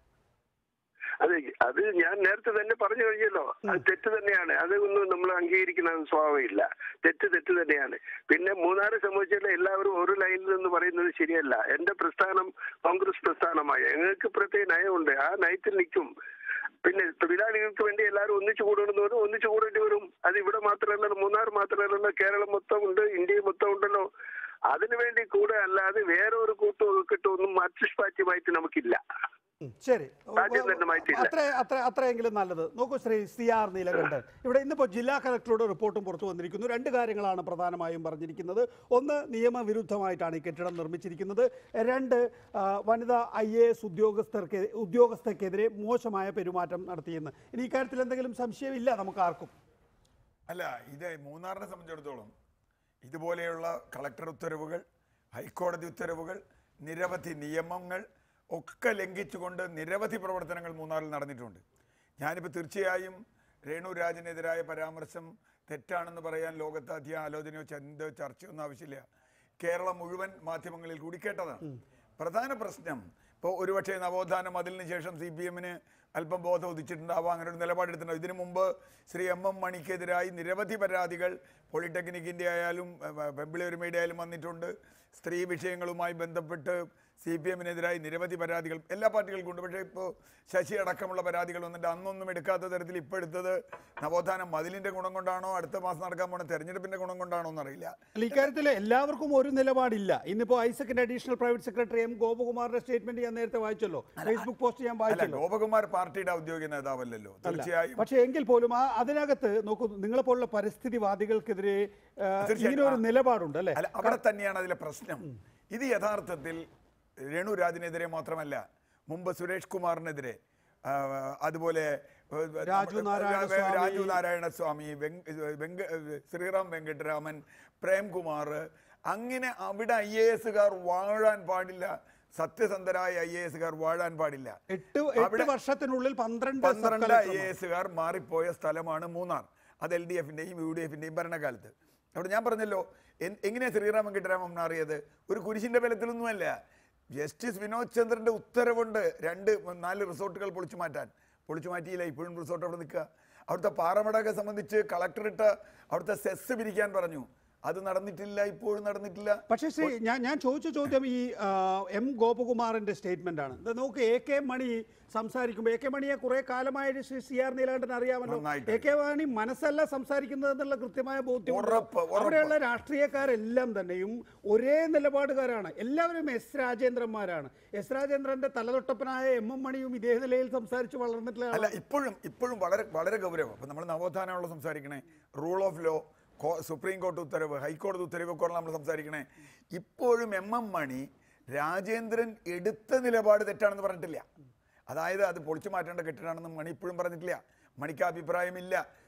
Speaker 5: അത് അത് ഞാൻ നേരത്തെ തന്നെ പറഞ്ഞു കഴിഞ്ഞല്ലോ അത് തെറ്റ് തന്നെയാണ് അത് ഒന്നും നമ്മൾ അംഗീകരിക്കുന്ന സ്വഭാവമില്ല തെറ്റ് തെറ്റ് തന്നെയാണ് പിന്നെ മൂന്നാറ് സംബന്ധിച്ചുള്ള എല്ലാവരും ഒരു ലൈനിൽ നിന്ന് പറയുന്നത് ശരിയല്ല എന്റെ പ്രസ്ഥാനം കോൺഗ്രസ് പ്രസ്ഥാനമായി ഞങ്ങൾക്ക് പ്രത്യേക നയമുണ്ട് ആ നയത്തിൽ നിൽക്കും പിന്നെ തൊഴിലാളികൾക്ക് വേണ്ടി എല്ലാവരും ഒന്നിച്ചു കൂടണമെന്ന് വരും ഒന്നിച്ചു കൂടേണ്ടി വരും അത് ഇവിടെ മാത്രമല്ലല്ലോ മൂന്നാർ മാത്രമല്ലല്ലോ കേരളം മൊത്തം ഉണ്ട് ഇന്ത്യ മൊത്തം ഉണ്ടല്ലോ അതിനുവേണ്ടി കൂടെ അല്ലാതെ വേറെ ഒരു കൂട്ടം കിട്ടുമൊന്നും മാർക്സിസ്റ്റ് പാർട്ടിയുമായിട്ട് നമുക്കില്ല
Speaker 1: ഉം, ശരി
Speaker 5: രാജേന്ദ്രന്റെ മാറ്റില്ല.
Speaker 1: അത്ര അത്ര അത്രയെങ്കിലും നല്ലത് നോക്കൂ ശ്രീ സി ആർ നീലകണ്ഠൻ ഇവിടെ ഇന്നിപ്പോൾ ജില്ലാ കളക്ടറുടെ റിപ്പോർട്ടും പുറത്തു വന്നിരിക്കുന്നു രണ്ട് കാര്യങ്ങളാണ് പ്രധാനമായും പറഞ്ഞിരിക്കുന്നത് ഒന്ന് നിയമവിരുദ്ധമായിട്ടാണ് ഈ കെട്ടിടം നിർമ്മിച്ചിരിക്കുന്നത് രണ്ട് ആ, വനിതാ ഐ എ എസ് ഉദ്യോഗസ്ഥർക്ക് ഉദ്യോഗസ്ഥർക്കെതിരെ മോശമായ പെരുമാറ്റം നടത്തിയെന്ന് ഇനി ഇക്കാര്യത്തിൽ എന്തെങ്കിലും സംശയമില്ല നമുക്ക് ആർക്കും
Speaker 6: അല്ല ഇത് മൂന്നാറിനെ സംബന്ധിച്ചിടത്തോളം ഇതുപോലെയുള്ള കളക്ടർ ഉത്തരവുകൾ ഹൈക്കോടതി ഉത്തരവുകൾ നിരവധി നിയമങ്ങൾ ഒക്കെ ലംഘിച്ചുകൊണ്ട് നിരവധി പ്രവർത്തനങ്ങൾ മൂന്നാറിൽ നടന്നിട്ടുണ്ട് ഞാനിപ്പോൾ തീർച്ചയായും രേണു രാജനെതിരായ പരാമർശം തെറ്റാണെന്ന് പറയാൻ ലോകത്ത് അധികം ആലോചനയോ ചന്ത ചർച്ചയോ ഒന്നും ആവശ്യമില്ല കേരളം മുഴുവൻ മാധ്യമങ്ങളിൽ കൂടി കേട്ടതാണ് പ്രധാന പ്രശ്നം ഇപ്പോൾ ഒരുപക്ഷെ നവോത്ഥാനം അതിന് ശേഷം സി പി എമ്മിന് അല്പം ബോധം ഉദിച്ചിട്ടുണ്ടാവാം അങ്ങനെ ഒരു നിലപാടെടുത്തിട്ടുണ്ടാവും ഇതിനു മുമ്പ് ശ്രീ എം എം മണിക്കെതിരായി നിരവധി പരാതികൾ പോളിടെക്നിക്കിൻ്റെ ആയാലും പെമ്പിളൊരുമയുടെ ആയാലും വന്നിട്ടുണ്ട് സ്ത്രീ വിഷയങ്ങളുമായി ബന്ധപ്പെട്ട് സി പി എമ്മിനെതിരായി നിരവധി പരാതികൾ എല്ലാ പാർട്ടികൾക്കും ഉണ്ട് പക്ഷേ ഇപ്പോൾ ശശി അടക്കമുള്ള പരാതികൾ വന്നിട്ട് അന്നൊന്നും എടുക്കാത്ത തരത്തിൽ ഇപ്പോൾ എടുത്തത് നവോത്ഥാനം മതിലിൻ്റെ ഗുണം കൊണ്ടാണോ അടുത്ത മാസം നടക്കാൻ പോണ തെരഞ്ഞെടുപ്പിൻ്റെ ഗുണം കൊണ്ടാണോ എന്നറിയില്ല
Speaker 1: അല്ല ഇക്കാര്യത്തിൽ എല്ലാവർക്കും ഒരു നിലപാടില്ല ഇന്നിപ്പോൾ ഐസക്കിന്റെ അഡീഷണൽ പ്രൈവറ്റ് സെക്രട്ടറി എം ഗോപകുമാറിന്റെ സ്റ്റേറ്റ്മെന്റ് ഞാൻ നേരത്തെ വായിച്ചല്ലോ ഫേസ്ബുക്ക് പോസ്റ്റ് ഞാൻ
Speaker 6: അല്ല
Speaker 1: വായിച്ചല്ലോ
Speaker 6: ഗോപകുമാർ പാർട്ടിയുടെ ഔദ്യോഗിക നേതാവല്ലല്ലോ
Speaker 1: അല്ല
Speaker 6: തീർച്ചയായും
Speaker 1: പക്ഷേ എങ്കിൽ പോലും ആ അതിനകത്ത് നോക്കൂ നിങ്ങളെ പോലുള്ള പരിസ്ഥിതിവാദികൾക്കെതിരെ ആ,
Speaker 6: തീർച്ചയായും.
Speaker 1: ഇങ്ങനെ ഒരു
Speaker 6: ആ.
Speaker 1: നിലപാടുണ്ട് അല്ലെ
Speaker 6: അല്ല അവിടെ തന്നെയാണ് അതിലെ പ്രശ്നം ഇത് യഥാർത്ഥത്തിൽ രേണു രാജിനെതിരെ മാത്രമല്ല മുമ്പ് സുരേഷ് കുമാറിനെതിരെ ആ, അതുപോലെ ആ,
Speaker 1: രാജു നാരായണ
Speaker 6: രാ-
Speaker 1: സ്വാമി.
Speaker 6: രാജു നാരായണ സ്വാമി വെങ്ക- വെങ്ക- ശ്രീറാം വെങ്കട്ടരാമൻ പ്രേംകുമാർ അങ്ങനെ അവിടെ ഐ എ എസുകാർ വാഴാൻ പാടില്ല സത്യസന്ധരായ ഐ എ എസുകാർ വാഴാൻ പാടില്ല
Speaker 1: എട്ട് എട്ട്
Speaker 6: അവിടെ
Speaker 1: വർഷത്തിനുള്ളിൽ പന്ത്രണ്ട്
Speaker 6: പന്ത്രണ്ട് ഐ
Speaker 1: സബ്കളക്ടർമാർ.
Speaker 6: എ എസുകാർ മാറിപ്പോയ സ്ഥലമാണ് മൂന്നാർ അത് എൽ ഡി എഫിൻ്റെയും യു ഡി എഫിൻ്റെയും ഭരണകാലത്ത് അവിടെ ഞാൻ പറഞ്ഞല്ലോ എൻ- എങ്ങനെയാ ശ്രീറാം വെങ്കട്ടരാമൻ മാറിയത് ഒരു കുരിശിന്റെ ബലത്തിലൊന്നുമല്ല ജസ്റ്റിസ് വിനോദ് ചന്ദ്രന്റെ ഉത്തരവുണ്ട് രണ്ട് നാല് റിസോർട്ടുകൾ പൊളിച്ചു മാറ്റാൻ പൊളിച്ചു മാറ്റിയില്ല ഇപ്പോഴും റിസോർട്ട് അവിടെ നിൽക്കുക അവിടുത്തെ പാറമടക്കെ സംബന്ധിച്ച് കളക്ടറിട്ട് അവിടുത്തെ സെസ് പിരിക്കാൻ പറഞ്ഞു അത് നടന്നിട്ടില്ല ഇപ്പോഴും നടന്നിട്ടില്ല
Speaker 1: പക്ഷേ ശ്രീ ഞാൻ ഞാൻ ചോദിച്ച ചോദ്യം ഈ ആ, എം ഗോപകുമാറിന്റെ സ്റ്റേറ്റ്മെന്റ് ആണ് ഇത് നോക്ക് എ കെ മണി സംസാരിക്കുമ്പോൾ എ കെ മണിയെ കുറെ കാലമായിട്ട് ശ്രീ സി ആർ നീലാണ്ടൻ അറിയാമല്ലോ
Speaker 6: നന്നായിട്ട്
Speaker 1: എ കെ മണി മനസ്സല്ല സംസാരിക്കുന്നത് എന്നുള്ള കൃത്യമായ ബോധ്യം
Speaker 6: ഉറപ്പ്, ഉറപ്പ്.
Speaker 1: അവിടെയുള്ള രാഷ്ട്രീയക്കാരെല്ലാം തന്നെയും ഒരേ നിലപാടുകാരാണ് എല്ലാവരും എസ് രാജേന്ദ്രന്മാരാണ് എസ് രാജേന്ദ്രന്റെ തലതൊട്ടപ്പനായ എം എം മണിയും ഇതേ നിലയിൽ സംസാരിച്ച് വളർന്നിട്ടുള്ള
Speaker 6: അല്ല ഇപ്പോഴും ഇപ്പോഴും വളരെ വളരെ ഗൗരവം അപ്പം നമ്മൾ നവോത്ഥാനമാണല്ലോ സംസാരിക്കണേ റൂൾ ഓഫ് ലോ സുപ്രീം കോടതി ഉത്തരവ് ഹൈക്കോടതി ഉത്തരവ് ഒക്കെ നമ്മൾ സംസാരിക്കണേ ഇപ്പോഴും എം എം മണി രാജേന്ദ്രൻ എടുത്ത നിലപാട് തെറ്റാണെന്ന് പറഞ്ഞിട്ടില്ല അതായത് അത് പൊളിച്ചു മാറ്റേണ്ട കെട്ടിടാണെന്ന് മണി ഇപ്പോഴും പറഞ്ഞിട്ടില്ല മണിക്ക് ആ അഭിപ്രായമില്ല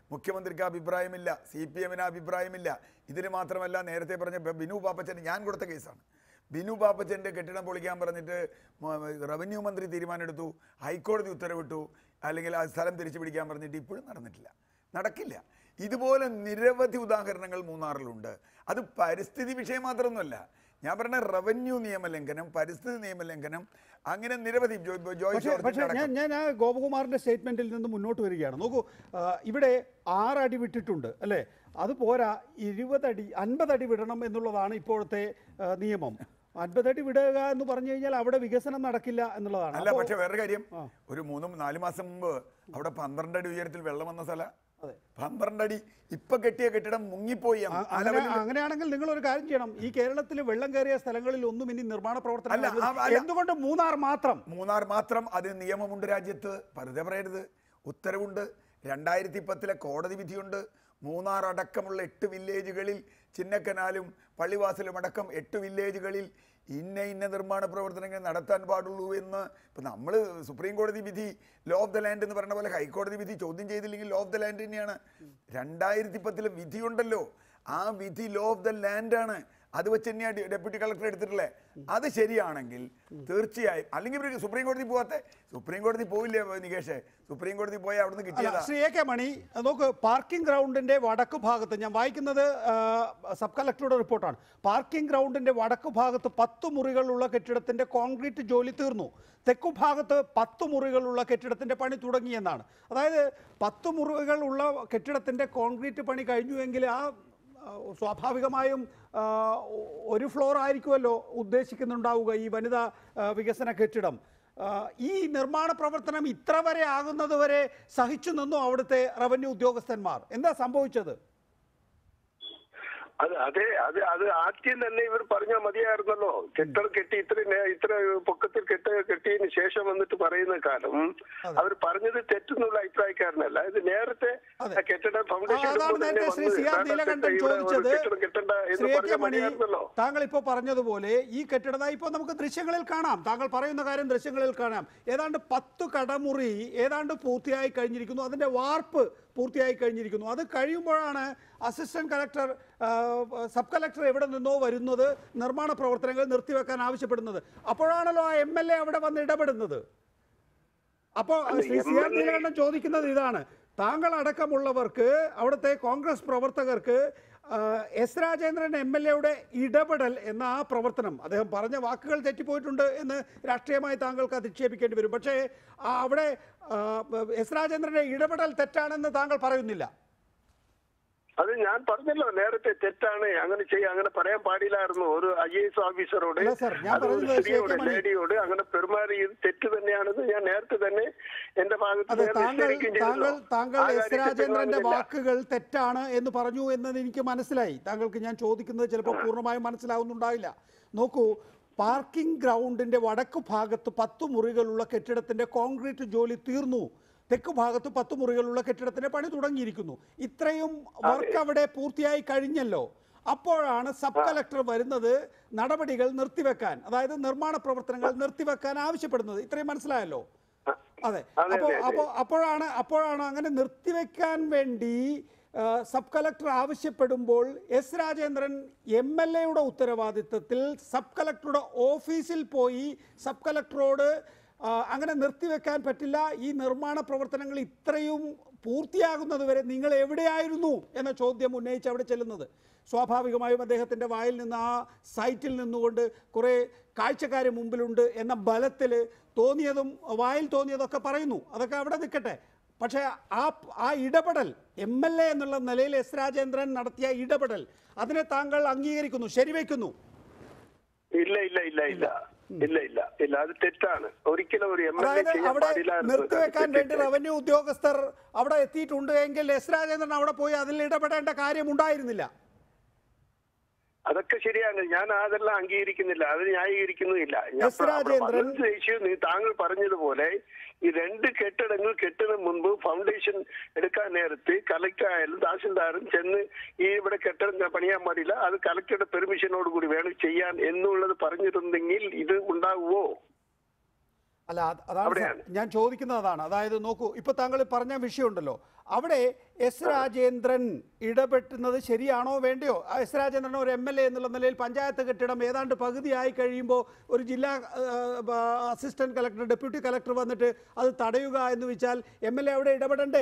Speaker 6: മുഖ്യമന്ത്രിക്ക് അഭിപ്രായമില്ല സി പി എമ്മിന് അഭിപ്രായമില്ല ഇതിന് മാത്രമല്ല നേരത്തെ പറഞ്ഞ ബ- ബിനു പാപ്പച്ചൻ ഞാൻ കൊടുത്ത കേസാണ് ബിനു പാപ്പച്ചൻ്റെ കെട്ടിടം പൊളിക്കാൻ പറഞ്ഞിട്ട് മ- റവന്യൂ മന്ത്രി തീരുമാനമെടുത്തു ഹൈക്കോടതി ഉത്തരവിട്ടു അല്ലെങ്കിൽ ആ സ്ഥലം തിരിച്ചു പിടിക്കാൻ പറഞ്ഞിട്ട് ഇപ്പോഴും നടന്നിട്ടില്ല നടക്കില്ല ഇതുപോലെ നിരവധി ഉദാഹരണങ്ങൾ മൂന്നാറിലുണ്ട് അത് പരിസ്ഥിതി വിഷയം മാത്രമൊന്നുമല്ല ഞാൻ പറഞ്ഞ റവന്യൂ നിയമലംഘനം പരിസ്ഥിതി നിയമലംഘനം അങ്ങനെ നിരവധി ജോ- ജോ- ജോയ്
Speaker 1: പക്ഷേ
Speaker 6: ജോർജിന്റെ
Speaker 1: പക്ഷേ
Speaker 6: അടക്കം.
Speaker 1: ഞാൻ ഞാൻ ആ ഗോപകുമാറിന്റെ സ്റ്റേറ്റ്മെന്റിൽ നിന്ന് മുന്നോട്ട് വരികയാണ് നോക്കൂ ആ, ഇവിടെ ആറടി വിട്ടിട്ടുണ്ട് അല്ലേ അത് പോരാ ഇരുപതടി അൻപതടി വിടണം എന്നുള്ളതാണ് ഇപ്പോഴത്തെ ആ, നിയമം അൻപതടി വിടുക എന്ന് പറഞ്ഞു കഴിഞ്ഞാൽ അവിടെ വികസനം നടക്കില്ല എന്നുള്ളതാണ്
Speaker 6: അല്ല
Speaker 1: അപ്പോ-
Speaker 6: പക്ഷെ വേറെ കാര്യം ഒരു മൂന്നും നാല് മാസം മുമ്പ് അവിടെ പന്ത്രണ്ട് അടി ഉയരത്തിൽ വെള്ളം വന്ന സ്ഥല
Speaker 1: അതെ.
Speaker 6: പന്ത്രണ്ട് അടി ഇപ്പൊ കെട്ടിയ കെട്ടിടം മുങ്ങിപ്പോയി
Speaker 1: ആ,
Speaker 6: ആ
Speaker 1: അങ്ങനെ
Speaker 6: ലെവലിൽ
Speaker 1: അങ്ങനെയാണെങ്കിൽ നിങ്ങൾ ഒരു കാര്യം ചെയ്യണം ഈ കേരളത്തിൽ വെള്ളം കയറിയ സ്ഥലങ്ങളിൽ ഒന്നും ഇനി നിർമ്മാണ പ്രവർത്തനം
Speaker 6: അല്ല, ആ, അല്ല.
Speaker 1: എന്തുകൊണ്ട് മൂന്നാർ മാത്രം
Speaker 6: മൂന്നാർ മാത്രം അതിന് നിയമമുണ്ട് രാജ്യത്ത് വെറുതെ പറയരുത് ഉത്തരവുണ്ട് രണ്ടായിരത്തി പത്തിലെ കോടതി വിധിയുണ്ട് മൂന്നാർ അടക്കമുള്ള എട്ട് വില്ലേജുകളിൽ ചിന്നക്കനാലും പള്ളിവാസലും അടക്കം എട്ട് വില്ലേജുകളിൽ ഇന്ന ഇന്ന നിർമ്മാണ പ്രവർത്തനങ്ങൾ നടത്താൻ പാടുള്ളൂ എന്ന് ഇപ്പം നമ്മൾ സുപ്രീം കോടതി വിധി ലോ ഓഫ് ദ ലാൻഡ് എന്ന് പറഞ്ഞ പോലെ ഹൈക്കോടതി വിധി ചോദ്യം ചെയ്തില്ലെങ്കിൽ ലോ ഓഫ് ദ ലാൻഡ് തന്നെയാണ് രണ്ടായിരത്തി പത്തിലെ വിധിയുണ്ടല്ലോ ആ വിധി ലോ ഓഫ് ദ ലാൻഡാണ് അത് വെച്ച് തന്നെയാണ് ഡെപ്യൂട്ടി കളക്ടർ എടുത്തിട്ടുള്ളത് അത് ശരിയാണെങ്കിൽ തീർച്ചയായും അല്ലെങ്കിൽ ഇവർക്ക് സുപ്രീം കോടതി പോവാത്തെ സുപ്രീം കോടതി പോയില്ലേ നികേഷ് സുപ്രീം കോടതി പോയാൽ അവിടുന്ന്
Speaker 1: അല്ല
Speaker 6: കിട്ടിയതാ
Speaker 1: ശ്രീ എ കെ മണി നോക്ക് പാർക്കിംഗ് ഗ്രൗണ്ടിന്റെ വടക്ക് ഭാഗത്ത് ഞാൻ വായിക്കുന്നത് ആ, സബ് കളക്ടറുടെ റിപ്പോർട്ടാണ് പാർക്കിംഗ് ഗ്രൗണ്ടിന്റെ വടക്ക് ഭാഗത്ത് പത്ത് മുറികളുള്ള കെട്ടിടത്തിന്റെ കോൺക്രീറ്റ് ജോലി തീർന്നു തെക്കു ഭാഗത്ത് പത്ത് മുറികളുള്ള കെട്ടിടത്തിന്റെ പണി തുടങ്ങിയെന്നാണ് അതായത് പത്ത് മുറികളുള്ള കെട്ടിടത്തിന്റെ കോൺക്രീറ്റ് പണി കഴിഞ്ഞുവെങ്കിൽ ആ ആ, സ്വാഭാവികമായും ആ, ഒരു ഫ്ലോർ ആയിരിക്കുമല്ലോ ഉദ്ദേശിക്കുന്നുണ്ടാവുക ഈ വനിതാ ആ, വികസന കെട്ടിടം ആ, ഈ നിർമ്മാണ പ്രവർത്തനം ഇത്ര വരെ ആകുന്നത് വരെ സഹിച്ചു നിന്നു അവിടുത്തെ റവന്യൂ ഉദ്യോഗസ്ഥന്മാർ എന്താ സംഭവിച്ചത്
Speaker 5: അത് അതെ അത് അത് ആദ്യം തന്നെ ഇവർ പറഞ്ഞാൽ മതിയായിരുന്നല്ലോ കെട്ടൽ കെട്ടി ഇത്ര നേ- ഇത്ര പൊക്കത്തിൽ കെട്ട് കെട്ടിയതിന് ശേഷം വന്നിട്ട് പറയുന്ന കാലം അവർ പറഞ്ഞത് തെറ്റെന്നുള്ള അഭിപ്രായക്കാരനല്ല ഇത് നേരത്തെ
Speaker 1: അതെ.
Speaker 5: ആ കെട്ടിട ഫൗണ്ടേഷൻ
Speaker 1: അതാണ്
Speaker 5: ഇടുമ്പോൾ തന്നെ
Speaker 1: നേരത്തെ ശ്രീ
Speaker 5: വന്ന്
Speaker 1: സി ആർ
Speaker 5: വേണ്ട
Speaker 1: നീലകണ്ഠൻ
Speaker 5: ഇവിടെ ഒരു
Speaker 1: ചോദിച്ചത്
Speaker 5: കെട്ടിടം കെട്ടണ്ട എന്ന്
Speaker 1: ശ്രീ എ കെ
Speaker 5: പറഞ്ഞാൽ
Speaker 1: മണി
Speaker 5: മതിയായിരുന്നല്ലോ
Speaker 1: താങ്കൾ ഇപ്പോൾ പറഞ്ഞതുപോലെ ഈ കെട്ടിടത ഇപ്പോൾ നമുക്ക് ദൃശ്യങ്ങളിൽ കാണാം താങ്കൾ പറയുന്ന കാര്യം ദൃശ്യങ്ങളിൽ കാണാം ഏതാണ്ട് പത്ത് കടമുറി ഏതാണ്ട് പൂർത്തിയായി കഴിഞ്ഞിരിക്കുന്നു അതിന്റെ വാർപ്പ് പൂർത്തിയായി കഴിഞ്ഞിരിക്കുന്നു അത് കഴിയുമ്പോഴാണ് അസിസ്റ്റന്റ് കളക്ടർ ആ, സബ് കളക്ടർ എവിടെ നിന്നോ വരുന്നത് നിർമ്മാണ പ്രവർത്തനങ്ങൾ നിർത്തിവെക്കാൻ ആവശ്യപ്പെടുന്നത് അപ്പോഴാണല്ലോ ആ എം എൽ എ അവിടെ വന്ന് ഇടപെടുന്നത് അപ്പോൾ ശ്രീ സി ആർ നീലകണ്ഠൻ ചോദിക്കുന്നത് ഇതാണ് താങ്കൾ അടക്കമുള്ളവർക്ക് അവിടുത്തെ കോൺഗ്രസ് പ്രവർത്തകർക്ക് ആ, എസ് രാജേന്ദ്രൻ എം എൽ എയുടെ ഇടപെടൽ എന്ന ആ പ്രവർത്തനം അദ്ദേഹം പറഞ്ഞ വാക്കുകൾ തെറ്റിപ്പോയിട്ടുണ്ട് എന്ന് രാഷ്ട്രീയമായി താങ്കൾക്ക് അധിക്ഷേപിക്കേണ്ടി വരും പക്ഷേ ആ, അവിടെ ആ, എസ് രാജേന്ദ്രന്റെ ഇടപെടൽ തെറ്റാണെന്ന് താങ്കൾ പറയുന്നില്ല
Speaker 5: അത് ഞാൻ പറഞ്ഞല്ലോ നേരത്തെ തെറ്റാണ് അങ്ങനെ ചെയ്യാൻ അങ്ങനെ പറയാൻ പാടില്ലായിരുന്നു ഒരു ഐ എസ് ഓഫീസറോട്
Speaker 1: അല്ല സർ, ഞാൻ
Speaker 5: അത് ഒരു
Speaker 1: പറഞ്ഞത്
Speaker 5: സ്ത്രീയോട്
Speaker 1: ശരിക്കും മണി-
Speaker 5: ലേഡിയോട് അങ്ങനെ പെരുമാറിയത് തെറ്റ് തന്നെയാണെന്ന് ഞാൻ നേരത്തെ തന്നെ എന്റെ ഭാഗത്ത്
Speaker 1: അതെ
Speaker 5: നേരെ
Speaker 1: താങ്കൾ
Speaker 5: നിഷേധിക്കുകയും ചെയ്തല്ലോ.
Speaker 1: താങ്കൾ താങ്കൾ
Speaker 5: ആ
Speaker 1: എസ്
Speaker 5: കാര്യത്തിൽ
Speaker 1: രാജേന്ദ്രന്റെ
Speaker 5: പിൻവാങ്ങുന്നില്ല.
Speaker 1: വാക്കുകൾ തെറ്റാണ് എന്ന് പറഞ്ഞു എന്നത് എനിക്ക് മനസ്സിലായി താങ്കൾക്ക് ഞാൻ ചോദിക്കുന്നത് ചിലപ്പോൾ പൂർണ്ണമായും മനസ്സിലാവുന്നുണ്ടാവില്ല നോക്കൂ പാർക്കിംഗ് ഗ്രൗണ്ടിന്റെ വടക്ക് ഭാഗത്ത് പത്ത് മുറികളുള്ള കെട്ടിടത്തിന്റെ കോൺക്രീറ്റ് ജോലി തീർന്നു തെക്ക് ഭാഗത്ത് പത്ത് മുറികളുള്ള കെട്ടിടത്തിന്റെ പണി തുടങ്ങിയിരിക്കുന്നു ഇത്രയും വർക്ക് അവിടെ പൂർത്തിയായി കഴിഞ്ഞല്ലോ അപ്പോഴാണ് സബ് കളക്ടർ വരുന്നത് നടപടികൾ നിർത്തിവെക്കാൻ അതായത് നിർമ്മാണ പ്രവർത്തനങ്ങൾ നിർത്തിവെക്കാൻ ആവശ്യപ്പെടുന്നത് ഇത്രയും മനസ്സിലായല്ലോ അതെ
Speaker 5: അതെ,
Speaker 1: അപ്പോൾ
Speaker 5: അതെ.
Speaker 1: അപ്പോൾ അപ്പോഴാണ് അപ്പോഴാണ് അങ്ങനെ നിർത്തിവെക്കാൻ വേണ്ടി ആ, സബ് കളക്ടർ ആവശ്യപ്പെടുമ്പോൾ എസ് രാജേന്ദ്രൻ എം എൽ എയുടെ ഉത്തരവാദിത്തത്തിൽ സബ് കളക്ടറുടെ ഓഫീസിൽ പോയി സബ് കളക്ടറോട് ആ, അങ്ങനെ നിർത്തിവെക്കാൻ പറ്റില്ല ഈ നിർമ്മാണ പ്രവർത്തനങ്ങൾ ഇത്രയും പൂർത്തിയാകുന്നത് വരെ നിങ്ങൾ എവിടെയായിരുന്നു എന്ന ചോദ്യം ഉന്നയിച്ച് അവിടെ ചെല്ലുന്നത് സ്വാഭാവികമായും അദ്ദേഹത്തിൻ്റെ വായിൽ നിന്ന് ആ സൈറ്റിൽ നിന്നുകൊണ്ട് കുറേ കാഴ്ചക്കാർ മുമ്പിലുണ്ട് എന്ന ബലത്തിൽ തോന്നിയതും വായിൽ തോന്നിയതൊക്കെ പറയുന്നു അതൊക്കെ അവിടെ നിൽക്കട്ടെ പക്ഷേ ആ ആ ഇടപെടൽ എം എൽ എ എന്നുള്ള നിലയിൽ എസ് രാജേന്ദ്രൻ നടത്തിയ ഇടപെടൽ അതിനെ താങ്കൾ അംഗീകരിക്കുന്നു ശരിവെക്കുന്നു
Speaker 5: ഇല്ല ഇല്ല ഇല്ല ഇല്ല ഇല്ല ഇല്ല ഇല്ല അത് തെറ്റാണ് ഒരിക്കലും ഒരു എം എൽ എ
Speaker 1: അതായത്
Speaker 5: ചെയ്യാൻ
Speaker 1: അവിടെ
Speaker 5: പാടില്ലായിരുന്നു
Speaker 1: നിർത്തിവെക്കാൻ വേണ്ടി റവന്യൂ ഉദ്യോഗസ്ഥർ അവിടെ എത്തിയിട്ടുണ്ട് എങ്കിൽ എസ് രാജേന്ദ്രൻ അവിടെ പോയി അതിൽ ഇടപെടേണ്ട കാര്യം ഉണ്ടായിരുന്നില്ല
Speaker 5: അതൊക്കെ ശരിയാണ് ഞാൻ അതെല്ലാം അംഗീകരിക്കുന്നില്ല അത് ന്യായീകരിക്കുന്നുമില്ല ഞാൻ
Speaker 1: എസ് രാജേന്ദ്രൻ-
Speaker 5: പതിനഞ്ച് ഇഷ്യൂ നീ താങ്കൾ പറഞ്ഞതുപോലെ ഈ രണ്ട് കെട്ടിടങ്ങൾ കെട്ടുന്നതിന് മുൻപ് ഫൗണ്ടേഷൻ എടുക്കാൻ നേരത്ത് കലക്ടർ ആയാലും തഹസിൽദാരും ചെന്ന് ഈ ഇവിടെ കെട്ടിടം പണിയാൻ പാടില്ല അത് കലക്ടറുടെ പെർമിഷനോട് കൂടി വേണം ചെയ്യാൻ എന്നുള്ളത് പറഞ്ഞിരുന്നെങ്കിൽ ഇത് ഉണ്ടാകുമോ
Speaker 1: അല്ല അത് അതാണ് സാർ.
Speaker 5: അവിടെയാണ്.
Speaker 1: ഞാൻ ചോദിക്കുന്നത് അതാണ് അതായത് നോക്കൂ ഇപ്പൊ താങ്കൾ പറഞ്ഞ വിഷയമുണ്ടല്ലോ അവിടെ എസ് രാജേന്ദ്രൻ ഇടപെട്ടുന്നത് ശരിയാണോ വേണ്ടയോ ആ എസ് രാജേന്ദ്രൻ ഒരു എം എൽ എ എന്നുള്ള നിലയിൽ പഞ്ചായത്ത് കെട്ടിടം ഏതാണ്ട് പകുതിയായി കഴിയുമ്പോൾ ഒരു ജില്ലാ അസിസ്റ്റന്റ് കളക്ടർ ഡെപ്യൂട്ടി കളക്ടർ വന്നിട്ട് അത് തടയുക എന്ന് വെച്ചാൽ എം എൽ എ അവിടെ ഇടപെടണ്ടേ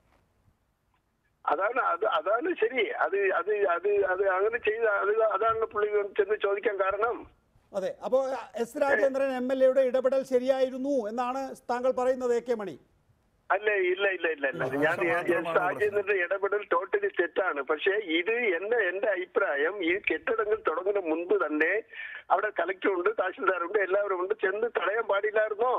Speaker 5: അതാണ് അത് അതാണ് ശരി അത് അത് അത് അത് അങ്ങനെ ചെയ്ത അത് അതാണ് പുള്ളി ചെന്ന് ചോദിക്കാൻ കാരണം
Speaker 1: അതെ അപ്പോൾ എസ് രാജേന്ദ്രൻ എം എൽ എയുടെ ഇടപെടൽ ശരിയായിരുന്നു എന്നാണ് താങ്കൾ പറയുന്നത് എ കെ മണി
Speaker 5: അല്ല ഇല്ല ഇല്ല ഇല്ല ഇല്ല
Speaker 6: ഭാഷ
Speaker 5: ഞാൻ
Speaker 6: മാത്രമാണ്
Speaker 5: രാജേന്ദ്രന്റെ ഇടപെടൽ ടോട്ടലി തെറ്റാണ് പക്ഷേ ഇത് എന്റെ എന്റെ അഭിപ്രായം ഈ കെട്ടിടങ്ങൾ തുടങ്ങുന്ന മുൻപ് തന്നെ അവിടെ കളക്ടർ ഉണ്ട് തഹസിൽദാറുണ്ട് എല്ലാവരും ഉണ്ട് ചെന്ന് തടയാൻ പാടില്ലായിരുന്നോ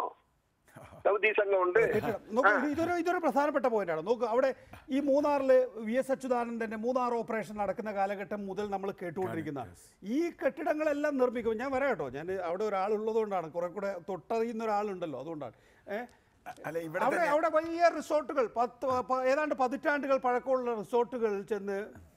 Speaker 5: സമിതി സംഘമുണ്ട്
Speaker 1: കെട്ടിടം. നോക്കൂ ഇത് ഇതൊരു ഇതൊരു പ്രധാനപ്പെട്ട പോയിന്റാണ് നോക്കൂ അവിടെ ഈ മൂന്നാറിൽ വി എസ് അച്യുതാനന്ദന്റെ മൂന്നാർ ഓപ്പറേഷൻ നടക്കുന്ന കാലഘട്ടം മുതൽ നമ്മൾ കേട്ടുകൊണ്ടിരിക്കുന്ന ഈ കെട്ടിടങ്ങളെല്ലാം നിർമ്മിക്കും ഞാൻ വരാം കേട്ടോ ഞാൻ അവിടെ ഒരാളുള്ളതുകൊണ്ടാണ് കുറെ കൂടെ തൊട്ടറിയുന്ന ഒരാളുണ്ടല്ലോ അതുകൊണ്ടാണ് ഏഹ്
Speaker 6: അല്ല ഇവിടെ
Speaker 1: അവിടെ
Speaker 6: തന്നെ
Speaker 1: അവിടെ വലിയ റിസോർട്ടുകൾ പത്ത് പ- ഏതാണ്ട് പതിറ്റാണ്ടുകൾ പഴക്കമുള്ള റിസോർട്ടുകൾ ചെന്ന്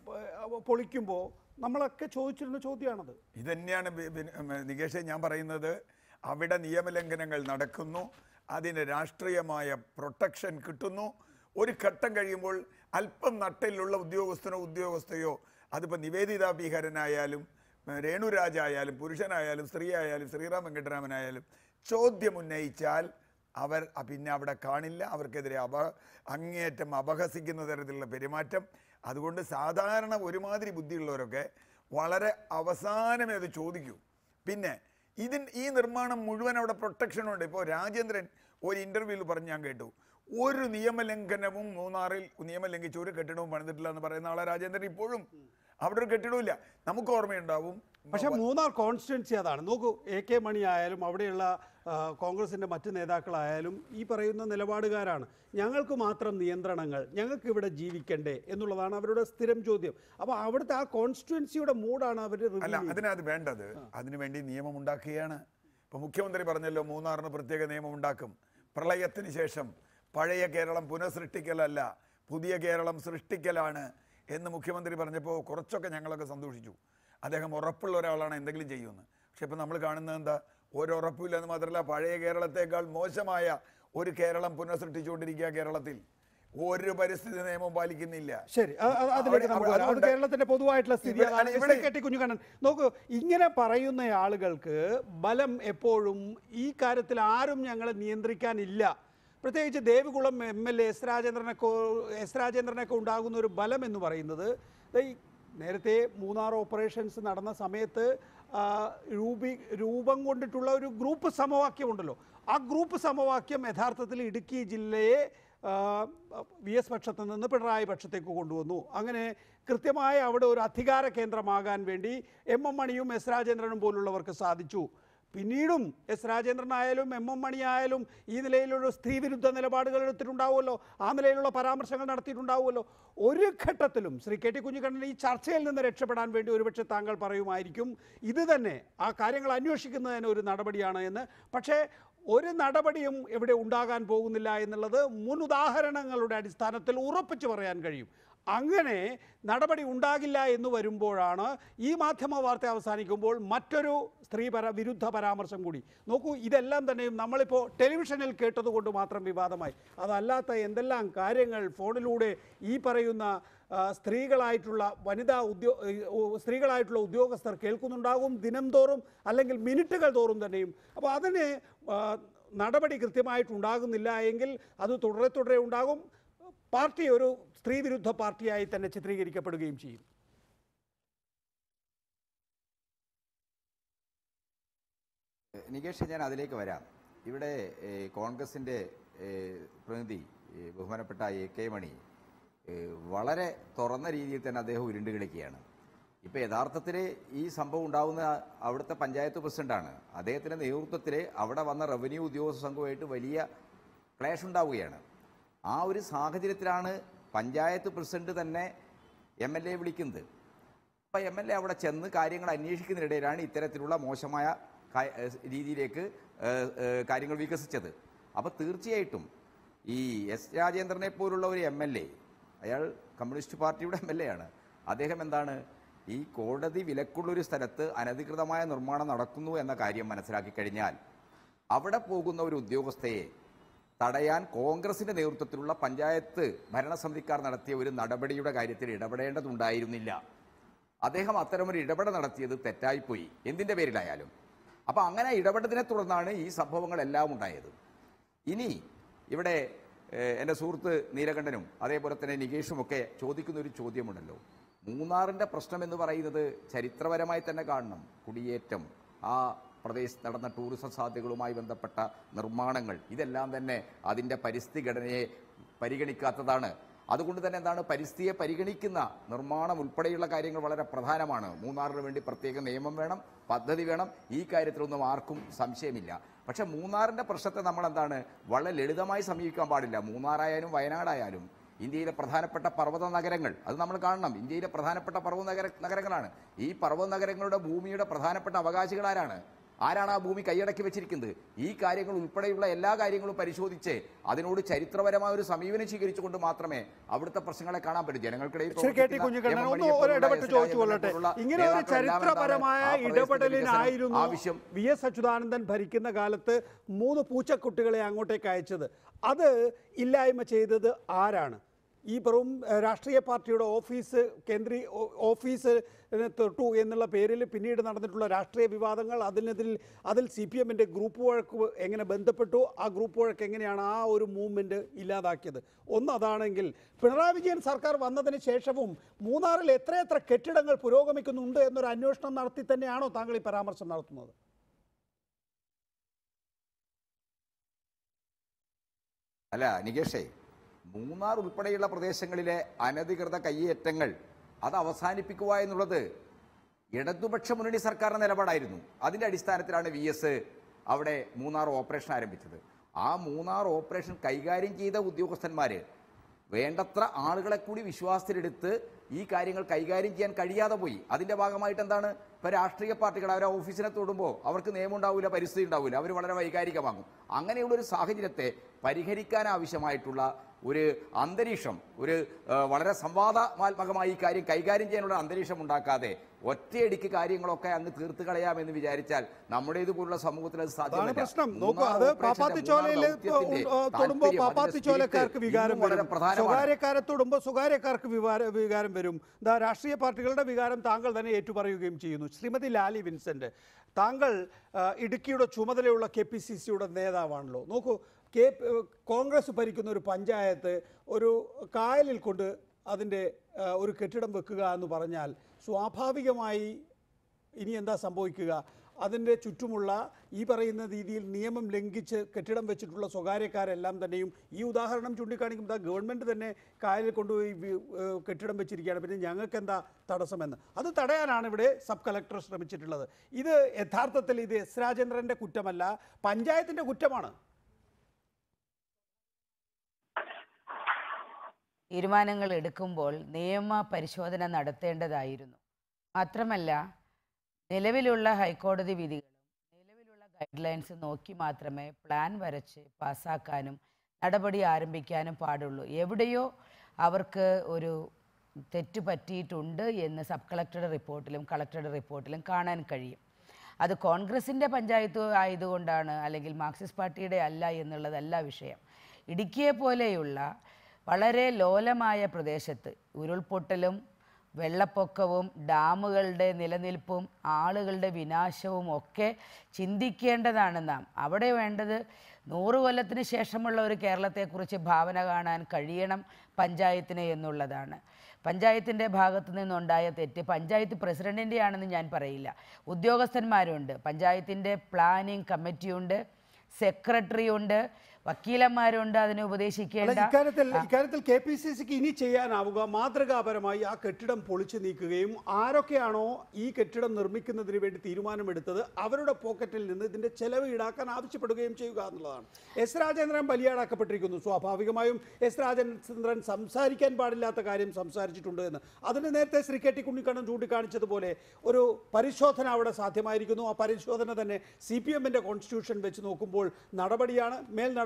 Speaker 1: പ- പൊളിക്കുമ്പോൾ നമ്മളൊക്കെ ചോദിച്ചിരുന്ന ചോദ്യമാണത്
Speaker 6: ഇത് തന്നെയാണ് ബി- ബി- ഉം, നികേഷേ ഞാൻ പറയുന്നത് അവിടെ നിയമലംഘനങ്ങൾ നടക്കുന്നു അതിന് രാഷ്ട്രീയമായ പ്രൊട്ടക്ഷൻ കിട്ടുന്നു ഒരു ഘട്ടം കഴിയുമ്പോൾ അല്പം നട്ടിലുള്ള ഉദ്യോഗസ്ഥനോ ഉദ്യോഗസ്ഥയോ അതിപ്പോൾ നിവേദിത ബീഹരനായാലും ഉം, രേണുരാജായാലും പുരുഷനായാലും സ്ത്രീ ആയാലും ശ്രീറാം വെങ്കട്ടരാമനായാലും ചോദ്യം ഉന്നയിച്ചാൽ അവർ അ- പിന്നെ അവിടെ കാണില്ല അവർക്കെതിരെ അപ അങ്ങേയറ്റം അപഹസിക്കുന്ന തരത്തിലുള്ള പെരുമാറ്റം അതുകൊണ്ട് സാധാരണ ഒരുമാതിരി ബുദ്ധിയുള്ളവരൊക്കെ വളരെ അവസാനമേ അത് ചോദിക്കൂ പിന്നെ ഇതിൻ ഈ നിർമ്മാണം മുഴുവൻ അവിടെ പ്രൊട്ടക്ഷൻ ഉണ്ട് ഇപ്പോൾ രാജേന്ദ്രൻ ഒരു ഇൻ്റർവ്യൂവിൽ പറഞ്ഞ് ഞാൻ കേട്ടു ഒരു നിയമലംഘനവും മൂന്നാറിൽ നിയമം ലംഘിച്ച് ഒരു കെട്ടിടവും പണിതിട്ടില്ല എന്ന് പറയുന്ന ആളെ രാജേന്ദ്രൻ ഇപ്പോഴും അവിടെ ഒരു കെട്ടിടവും ഇല്ല നമുക്ക് ഓർമ്മയുണ്ടാവും
Speaker 1: പക്ഷെ മൂന്നാർ കോൺസ്റ്റിറ്റ്യൻസി അതാണ് നോക്കൂ എ കെ മണി ആയാലും അവിടെയുള്ള ആ, കോൺഗ്രസിന്റെ മറ്റ് നേതാക്കളായാലും ഈ പറയുന്ന നിലപാടുകാരാണ് ഞങ്ങൾക്ക് മാത്രം നിയന്ത്രണങ്ങൾ ഞങ്ങൾക്ക് ഇവിടെ ജീവിക്കണ്ടേ എന്നുള്ളതാണ് അവരുടെ സ്ഥിരം ചോദ്യം അപ്പോൾ അവിടുത്തെ ആ കോൺസ്റ്റിറ്റ്യൻസിയുടെ മൂഡാണ് അവർ
Speaker 6: അല്ല അതിനത് വേണ്ടത് അതിനുവേണ്ടി നിയമം ഉണ്ടാക്കുകയാണ് ഇപ്പൊ മുഖ്യമന്ത്രി പറഞ്ഞല്ലോ മൂന്നാറിന് പ്രത്യേക നിയമം ഉണ്ടാക്കും പ്രളയത്തിന് ശേഷം പഴയ കേരളം പുനഃസൃഷ്ടിക്കലല്ല പുതിയ കേരളം സൃഷ്ടിക്കലാണ് എന്ന് മുഖ്യമന്ത്രി പറഞ്ഞപ്പോൾ കുറച്ചൊക്കെ ഞങ്ങളൊക്കെ സന്തോഷിച്ചു അദ്ദേഹം ഉറപ്പുള്ള ഒരാളാണ് എന്തെങ്കിലും ചെയ്യുമെന്ന് പക്ഷെ ഇപ്പം നമ്മൾ കാണുന്നത് എന്താ ഒരു ഉറപ്പില്ല എന്ന് മാത്രമല്ല പഴയ കേരളത്തെക്കാൾ മോശമായ ഒരു കേരളം പുനഃസൃഷ്ടിച്ചുകൊണ്ടിരിക്കുക കേരളത്തിൽ ഒരു പരിസ്ഥിതി നിയമവും പാലിക്കുന്നില്ല
Speaker 1: ശരി അ- അ- അതിലേക്ക്
Speaker 6: അവിടെ-
Speaker 1: നമുക്ക് വരാം. അത്
Speaker 6: അതുകൊണ്ട്
Speaker 1: കേരളത്തിന്റെ പൊതുവായിട്ടുള്ള സ്ഥിതി
Speaker 6: ഇവിടെ-
Speaker 1: അതാണ്.
Speaker 6: ഇവിടെ-
Speaker 1: എസ് കെ ടി കുഞ്ഞുകണ്ണൻ നോക്കൂ ഇങ്ങനെ പറയുന്ന ആളുകൾക്ക് ബലം എപ്പോഴും ഈ കാര്യത്തിൽ ആരും ഞങ്ങളെ നിയന്ത്രിക്കാനില്ല പ്രത്യേകിച്ച് Devikulam M L A S രാജേന്ദ്രനൊക്കെ എസ് രാജേന്ദ്രനൊക്കെ ഉണ്ടാകുന്ന ഒരു ബലം എന്ന് പറയുന്നത് ദേ ഈ നേരത്തെ മൂന്നാർ ഓപ്പറേഷൻസ് നടന്ന സമയത്ത് ആ, രൂപീ രൂപം കൊണ്ടിട്ടുള്ള ഒരു ഗ്രൂപ്പ് സമവാക്യമുണ്ടല്ലോ ആ ഗ്രൂപ്പ് സമവാക്യം യഥാർത്ഥത്തിൽ ഇടുക്കി ജില്ലയെ ആ, വി എസ് പക്ഷത്ത് നിന്ന് പിണറായി പക്ഷത്തേക്ക് കൊണ്ടുവന്നു അങ്ങനെ കൃത്യമായ അവിടെ ഒരു അധികാര കേന്ദ്രമാകാൻ വേണ്ടി എം എം മണിയും എസ് രാജേന്ദ്രനും പോലുള്ളവർക്ക് സാധിച്ചു പിന്നീടും എസ് രാജേന്ദ്രനായാലും എം എം മണി ആയാലും ഈ നിലയിലുള്ള സ്ത്രീവിരുദ്ധ നിലപാടുകൾ എടുത്തിട്ടുണ്ടാവുമല്ലോ ആ നിലയിലുള്ള പരാമർശങ്ങൾ നടത്തിയിട്ടുണ്ടാവുമല്ലോ ഒരു ഘട്ടത്തിലും ശ്രീ കെ ടി കുഞ്ഞിക്കണ്ണൻ ഈ ചർച്ചയിൽ നിന്ന് രക്ഷപ്പെടാൻ വേണ്ടി ഒരുപക്ഷെ താങ്കൾ പറയുമായിരിക്കും ഇത് തന്നെ ആ കാര്യങ്ങൾ അന്വേഷിക്കുന്നതിന് ഒരു നടപടിയാണ് എന്ന് പക്ഷേ ഒരു നടപടിയും ഇവിടെ ഉണ്ടാകാൻ പോകുന്നില്ല എന്നുള്ളത് മുൻ ഉദാഹരണങ്ങളുടെ അടിസ്ഥാനത്തിൽ ഉറപ്പിച്ചു പറയാൻ കഴിയും അങ്ങനെ നടപടി ഉണ്ടാകില്ല എന്ന് വരുമ്പോഴാണ് ഈ മാധ്യമ വാർത്ത അവസാനിക്കുമ്പോൾ മറ്റൊരു സ്ത്രീപര വിരുദ്ധ പരാമർശം കൂടി നോക്കൂ ഇതെല്ലാം തന്നെയും നമ്മളിപ്പോൾ ടെലിവിഷനിൽ കേട്ടതുകൊണ്ട് മാത്രം വിവാദമായി അതല്ലാത്ത എന്തെല്ലാം കാര്യങ്ങൾ ഫോണിലൂടെ ഈ പറയുന്ന ആ, സ്ത്രീകളായിട്ടുള്ള വനിതാ ഉദ്യോ ഈ, ഓ, സ്ത്രീകളായിട്ടുള്ള ഉദ്യോഗസ്ഥർ കേൾക്കുന്നുണ്ടാകും ദിനം തോറും അല്ലെങ്കിൽ മിനിറ്റുകൾ തോറും തന്നെയും അപ്പോൾ അതിന് ആ, നടപടി കൃത്യമായിട്ടുണ്ടാകുന്നില്ല എങ്കിൽ അത് തുടരെ തുടരെ ഉണ്ടാകും പാർട്ടി ഒരു സ്ത്രീവിരുദ്ധ പാർട്ടിയായി തന്നെ ചിത്രീകരിക്കപ്പെടുകയും ചെയ്യും
Speaker 4: നികേഷ് ഞാൻ അതിലേക്ക് വരാം ഇവിടെ ഏ, കോൺഗ്രസിന്റെ ഏ, പ്രതിനിധി ഏ, ബഹുമാനപ്പെട്ട എ കെ മണി ഏ, വളരെ തുറന്ന രീതിയിൽ തന്നെ അദ്ദേഹം ഉരുണ്ട് കളിക്കുകയാണ് ഇപ്പൊ യഥാർത്ഥത്തിൽ ഈ സംഭവം ഉണ്ടാവുന്ന അവിടുത്തെ പഞ്ചായത്ത് പ്രസിഡന്റാണ് അദ്ദേഹത്തിന്റെ നേതൃത്വത്തിൽ അവിടെ വന്ന റവന്യൂ ഉദ്യോഗസ്ഥ സംഘവുമായിട്ട് വലിയ ക്ലേഷ് ഉണ്ടാവുകയാണ് ആ ഒരു സാഹചര്യത്തിലാണ് പഞ്ചായത്ത് പ്രസിഡന്റ് തന്നെ എം എൽ എ വിളിക്കുന്നത് അപ്പം എം എൽ എ അവിടെ ചെന്ന് കാര്യങ്ങൾ അന്വേഷിക്കുന്നതിനിടയിലാണ് ഇത്തരത്തിലുള്ള മോശമായ കാ- ഏഹ് രീതിയിലേക്ക് ഏഹ് ഏഹ് കാര്യങ്ങൾ വികസിച്ചത് അപ്പോൾ തീർച്ചയായിട്ടും ഈ എസ് രാജേന്ദ്രനെ പോലുള്ള ഒരു എം എൽ എ അയാൾ communist party M L A ആണ് അദ്ദേഹം എന്താണ് ഈ കോടതി വിലക്കുള്ളൊരു സ്ഥലത്ത് അനധികൃതമായ നിർമ്മാണം നടക്കുന്നു എന്ന കാര്യം മനസ്സിലാക്കി കഴിഞ്ഞാൽ അവിടെ പോകുന്ന ഒരു ഉദ്യോഗസ്ഥയെ തടയാൻ കോൺഗ്രസിന്റെ നേതൃത്വത്തിലുള്ള പഞ്ചായത്ത് ഭരണസമിതിക്കാർ നടത്തിയ ഒരു നടപടിയുടെ കാര്യത്തിൽ ഇടപെടേണ്ടതുണ്ടായിരുന്നില്ല അദ്ദേഹം അത്തരമൊരു ഇടപെടൽ നടത്തിയത് തെറ്റായിപ്പോയി എന്തിന്റെ പേരിലായാലും അപ്പൊ അങ്ങനെ ഇടപെട്ടതിനെ തുടർന്നാണ് ഈ സംഭവങ്ങളെല്ലാം ഉണ്ടായത് ഇനി ഇവിടെ ഏഹ്, എൻ്റെ സുഹൃത്ത് നീലകണ്ഠനും അതേപോലെ തന്നെ നികേഷും ഒക്കെ ചോദിക്കുന്ന ഒരു ചോദ്യമുണ്ടല്ലോ മൂന്നാറിൻ്റെ പ്രശ്നം എന്ന് പറയുന്നത് ചരിത്രപരമായി തന്നെ കാണണം കുടിയേറ്റം ആ പ്രദേശത്ത് നടന്ന ടൂറിസം സാധ്യതകളുമായി ബന്ധപ്പെട്ട നിർമ്മാണങ്ങൾ ഇതെല്ലാം തന്നെ അതിൻ്റെ പരിസ്ഥിതി ഘടനയെ പരിഗണിക്കാത്തതാണ് അതുകൊണ്ട് തന്നെ എന്താണ് പരിസ്ഥിതിയെ പരിഗണിക്കുന്ന നിർമ്മാണം ഉൾപ്പെടെയുള്ള കാര്യങ്ങൾ വളരെ പ്രധാനമാണ് മൂന്നാറിന് വേണ്ടി പ്രത്യേക നിയമം വേണം പദ്ധതി വേണം ഈ കാര്യത്തിലൊന്നും ആർക്കും സംശയമില്ല പക്ഷെ മൂന്നാറിന്റെ പ്രശ്നത്തെ നമ്മൾ എന്താണ് വളരെ ലളിതമായി സമീപിക്കാൻ പാടില്ല മൂന്നാറായാലും വയനാടായാലും ഇന്ത്യയിലെ പ്രധാനപ്പെട്ട പർവ്വത നഗരങ്ങൾ അത് നമ്മൾ കാണണം ഇന്ത്യയിലെ പ്രധാനപ്പെട്ട പർവ്വത നഗര നഗരങ്ങളാണ് ഈ പർവ്വത നഗരങ്ങളുടെ ഭൂമിയുടെ പ്രധാനപ്പെട്ട അവകാശികൾ ആരാണ് ആരാണ് ആ ഭൂമി കൈയടക്കി വെച്ചിരിക്കുന്നത് ഈ കാര്യങ്ങൾ ഉൾപ്പെടെയുള്ള എല്ലാ കാര്യങ്ങളും പരിശോധിച്ച് അതിനോട് ചരിത്രപരമായ ഒരു സമീപനം സ്വീകരിച്ചുകൊണ്ട് മാത്രമേ അവിടുത്തെ പ്രശ്നങ്ങളെ കാണാൻ പറ്റൂ ജനങ്ങൾക്കിടയിൽ
Speaker 1: ശ്രീ കെ ടി
Speaker 4: പ്രവർത്തിക്കുന്ന
Speaker 1: കുഞ്ഞിക്കണ്ണൻ
Speaker 4: എം.
Speaker 1: ഒന്ന്
Speaker 4: മണിയെ
Speaker 1: ഒരു
Speaker 4: പോലുള്ള
Speaker 1: ഇടപെട്ട്
Speaker 4: എസ്.
Speaker 1: ചോദിച്ചു
Speaker 4: രാജേന്ദ്രനെ
Speaker 1: കൊള്ളട്ടെ
Speaker 4: പോലുള്ള
Speaker 1: ഇങ്ങനെ ഒരു
Speaker 4: നേതാക്കളെല്ലാം എന്താണ്
Speaker 1: ചരിത്രപരമായ
Speaker 4: ആ പ്രദേശത്തിന്റെ
Speaker 1: ഇടപെടലിനായിരുന്നു
Speaker 4: വികസനം ആവശ്യം
Speaker 1: വി എസ് അച്യുതാനന്ദൻ ഭരിക്കുന്ന കാലത്ത് മൂന്ന് പൂച്ചക്കുട്ടികളെ അങ്ങോട്ടേക്ക് അയച്ചത് അത് ഇല്ലായ്മ ചെയ്തത് ആരാണ് ഈ വെറും ഏഹ്, രാഷ്ട്രീയ പാർട്ടിയുടെ ഓഫീസ് കേന്ദ്രീയ ഓ- ഓഫീസ് തൊട്ടു എന്നുള്ള പേരിൽ പിന്നീട് നടന്നിട്ടുള്ള രാഷ്ട്രീയ വിവാദങ്ങൾ അതിനെതിൽ അതിൽ സി പി എമ്മിൻ്റെ ഗ്രൂപ്പ് വഴക്ക് എങ്ങനെ ബന്ധപ്പെട്ടു ആ ഗ്രൂപ്പ് വഴക്ക് എങ്ങനെയാണ് ആ ഒരു മൂവ്മെൻറ്റ് ഇല്ലാതാക്കിയത് ഒന്ന് അതാണെങ്കിൽ പിണറായി വിജയൻ സർക്കാർ വന്നതിന് ശേഷവും മൂന്നാറിൽ എത്രയെത്ര കെട്ടിടങ്ങൾ പുരോഗമിക്കുന്നുണ്ട് എന്നൊരു അന്വേഷണം നടത്തി തന്നെയാണോ താങ്കൾ ഈ പരാമർശം നടത്തുന്നത്
Speaker 4: അല്ല നികേഷേ മൂന്നാർ ഉൾപ്പെടെയുള്ള പ്രദേശങ്ങളിലെ അനധികൃത കയ്യേറ്റങ്ങൾ അത് അവസാനിപ്പിക്കുക എന്നുള്ളത് ഇടതുപക്ഷ മുന്നണി സർക്കാരിന്റെ നിലപാടായിരുന്നു അതിന്റെ അടിസ്ഥാനത്തിലാണ് വി എസ് അവിടെ മൂന്നാർ ഓപ്പറേഷൻ ആരംഭിച്ചത് ആ മൂന്നാർ ഓപ്പറേഷൻ കൈകാര്യം ചെയ്ത ഉദ്യോഗസ്ഥന്മാര് വേണ്ടത്ര ആളുകളെ കൂടി വിശ്വാസത്തിലെടുത്ത് ഈ കാര്യങ്ങൾ കൈകാര്യം ചെയ്യാൻ കഴിയാതെ പോയി അതിന്റെ ഭാഗമായിട്ട് എന്താണ് ഇപ്പൊ രാഷ്ട്രീയ പാർട്ടികൾ അവരെ ഓഫീസിനെ തൊടുമ്പോൾ അവർക്ക് നിയമം ഉണ്ടാവില്ല പരിസ്ഥിതി ഉണ്ടാവില്ല അവർ വളരെ വൈകാരികമാകും അങ്ങനെയുള്ള ഒരു സാഹചര്യത്തെ പരിഹരിക്കാൻ ആവശ്യമായിട്ടുള്ള ഒരു അന്തരീക്ഷം ഒരു ആ, വളരെ സംവാദാത്മകമായി ഈ കാര്യം കൈകാര്യം ചെയ്യാനുള്ള അന്തരീക്ഷം ഉണ്ടാക്കാതെ ഒറ്റയടിക്ക് കാര്യങ്ങളൊക്കെ അങ്ങ് തീർത്ത് കളയാമെന്ന് വിചാരിച്ചാൽ നമ്മുടേതുപോലുള്ള സമൂഹത്തിൽ അത്
Speaker 1: അതാണ്
Speaker 4: സാധ്യമല്ല
Speaker 1: പ്രശ്നം നോക്കൂ
Speaker 4: മൂന്നാർ
Speaker 1: അത്
Speaker 4: ഓപ്പറേഷന്റെ
Speaker 1: പാപ്പാത്തിച്ചോലയിൽ
Speaker 4: മൂന്നാർ ദൗത്യത്തിന്റെ
Speaker 1: തൊടുമ്പോൾ
Speaker 4: താല്പര്യം, അതിന്റെ
Speaker 1: പാപ്പാത്തിച്ചോലക്കാർക്ക്
Speaker 4: spirit
Speaker 1: വികാരം
Speaker 4: ഇന്നും വളരെ
Speaker 1: വരും
Speaker 4: പ്രധാനമാണ്
Speaker 1: സ്വകാര്യക്കാരെ തൊടുമ്പോൾ സ്വകാര്യക്കാർക്ക് വികാര- വികാരം വരും ദാ രാഷ്ട്രീയ പാർട്ടികളുടെ വികാരം താങ്കൾ തന്നെ ഏറ്റുപറയുകയും ചെയ്യുന്നു ശ്രീമതി ലാലി വിൻസെന്റ് താങ്കൾ ആ, ഇടുക്കിയുടെ ചുമതലയുള്ള കെ പി സി സിയുടെ നേതാവാണല്ലോ നോക്കൂ കെ കോൺഗ്രസ് ഭരിക്കുന്ന ഒരു പഞ്ചായത്ത് ഒരു കായലിൽ കൊണ്ട് അതിൻ്റെ ആ, ഒരു കെട്ടിടം വെക്കുക എന്ന് പറഞ്ഞാൽ സ്വാഭാവികമായി ഇനി എന്താ സംഭവിക്കുക അതിൻ്റെ ചുറ്റുമുള്ള ഈ പറയുന്ന രീതിയിൽ നിയമം ലംഘിച്ച് കെട്ടിടം വെച്ചിട്ടുള്ള സ്വകാര്യക്കാരെല്ലാം തന്നെയും ഈ ഉദാഹരണം ചൂണ്ടിക്കാണിക്കും ദാ ഗവൺമെൻറ് തന്നെ കായലിൽ കൊണ്ടുപോയി വി- ഏഹ് കെട്ടിടം വെച്ചിരിക്കുകയാണ് പിന്നെ ഞങ്ങൾക്ക് എന്താ തടസ്സമെന്ന് അത് തടയാനാണ് ഇവിടെ സബ് കളക്ടർ ശ്രമിച്ചിട്ടുള്ളത് ഇത് യഥാർത്ഥത്തിൽ ഇത് എസ് രാജേന്ദ്രൻ്റെ കുറ്റമല്ല പഞ്ചായത്തിൻ്റെ കുറ്റമാണ്
Speaker 7: തീരുമാനങ്ങൾ എടുക്കുമ്പോൾ നിയമ പരിശോധന നടത്തേണ്ടതായിരുന്നു മാത്രമല്ല നിലവിലുള്ള ഹൈക്കോടതി വിധികളും നിലവിലുള്ള ഗൈഡ് ലൈൻസ് നോക്കി മാത്രമേ പ്ലാൻ വരച്ച് പാസ്സാക്കാനും നടപടി ആരംഭിക്കാനും പാടുള്ളൂ എവിടെയോ അവർക്ക് ഒരു തെറ്റ് പറ്റിയിട്ടുണ്ട് എന്ന് സബ് കളക്ടറുടെ റിപ്പോർട്ടിലും കളക്ടറുടെ റിപ്പോർട്ടിലും കാണാൻ കഴിയും അത് കോൺഗ്രസിൻ്റെ പഞ്ചായത്ത് ആയതുകൊണ്ടാണ് അല്ലെങ്കിൽ മാർക്സിസ്റ്റ് പാർട്ടിയുടെ അല്ല എന്നുള്ളതല്ല വിഷയം ഇടുക്കിയെ പോലെയുള്ള വളരെ ലോലമായ പ്രദേശത്ത് ഉരുൾപൊട്ടലും വെള്ളപ്പൊക്കവും ഡാമുകളുടെ നിലനിൽപ്പും ആളുകളുടെ വിനാശവും ഒക്കെ ചിന്തിക്കേണ്ടതാണ് നാം അവിടെ വേണ്ടത് നൂറ് കൊല്ലത്തിന് ശേഷമുള്ള ഒരു കേരളത്തെക്കുറിച്ച് ഭാവന കാണാൻ കഴിയണം പഞ്ചായത്തിന് എന്നുള്ളതാണ് പഞ്ചായത്തിൻ്റെ ഭാഗത്തു നിന്നുണ്ടായ തെറ്റ് പഞ്ചായത്ത് പ്രസിഡൻറ്റിൻ്റെ ആണെന്ന് ഞാൻ പറയില്ല ഉദ്യോഗസ്ഥന്മാരുണ്ട് പഞ്ചായത്തിൻ്റെ പ്ലാനിംഗ് കമ്മിറ്റിയുണ്ട് സെക്രട്ടറി ഉണ്ട് വക്കീലന്മാരുണ്ട് അതിനെ
Speaker 1: അല്ല
Speaker 7: ഉപദേശിക്കേണ്ട
Speaker 1: ഇക്കാര്യത്തിൽ ഇക്കാര്യത്തിൽ കെ പി സി സിക്ക് ഇനി ചെയ്യാനാവുക മാതൃകാപരമായി ആ കെട്ടിടം പൊളിച്ചു നീക്കുകയും ആരൊക്കെയാണോ ഈ കെട്ടിടം നിർമ്മിക്കുന്നതിന് വേണ്ടി തീരുമാനമെടുത്തത് അവരുടെ പോക്കറ്റിൽ നിന്ന് ഇതിന്റെ ചെലവ് ഈടാക്കാൻ ആവശ്യപ്പെടുകയും ചെയ്യുക എന്നുള്ളതാണ് എസ് രാജേന്ദ്രൻ ബലിയാടാക്കപ്പെട്ടിരിക്കുന്നു സ്വാഭാവികമായും എസ് രാജേന്ദ്രൻ സംസാരിക്കാൻ പാടില്ലാത്ത കാര്യം സംസാരിച്ചിട്ടുണ്ട് എന്ന് അതിന് നേരത്തെ ശ്രീ കെ ടി കുഞ്ഞിക്കണ്ണൻ ചൂണ്ടിക്കാണിച്ചതുപോലെ ഒരു പരിശോധന അവിടെ സാധ്യമായിരിക്കുന്നു ആ പരിശോധന തന്നെ സി പി എമ്മിൻ്റെ കോൺസ്റ്റിറ്റ്യൂഷൻ വെച്ച് നോക്കുമ്പോൾ നടപടിയാണ് മേൽ നടപടി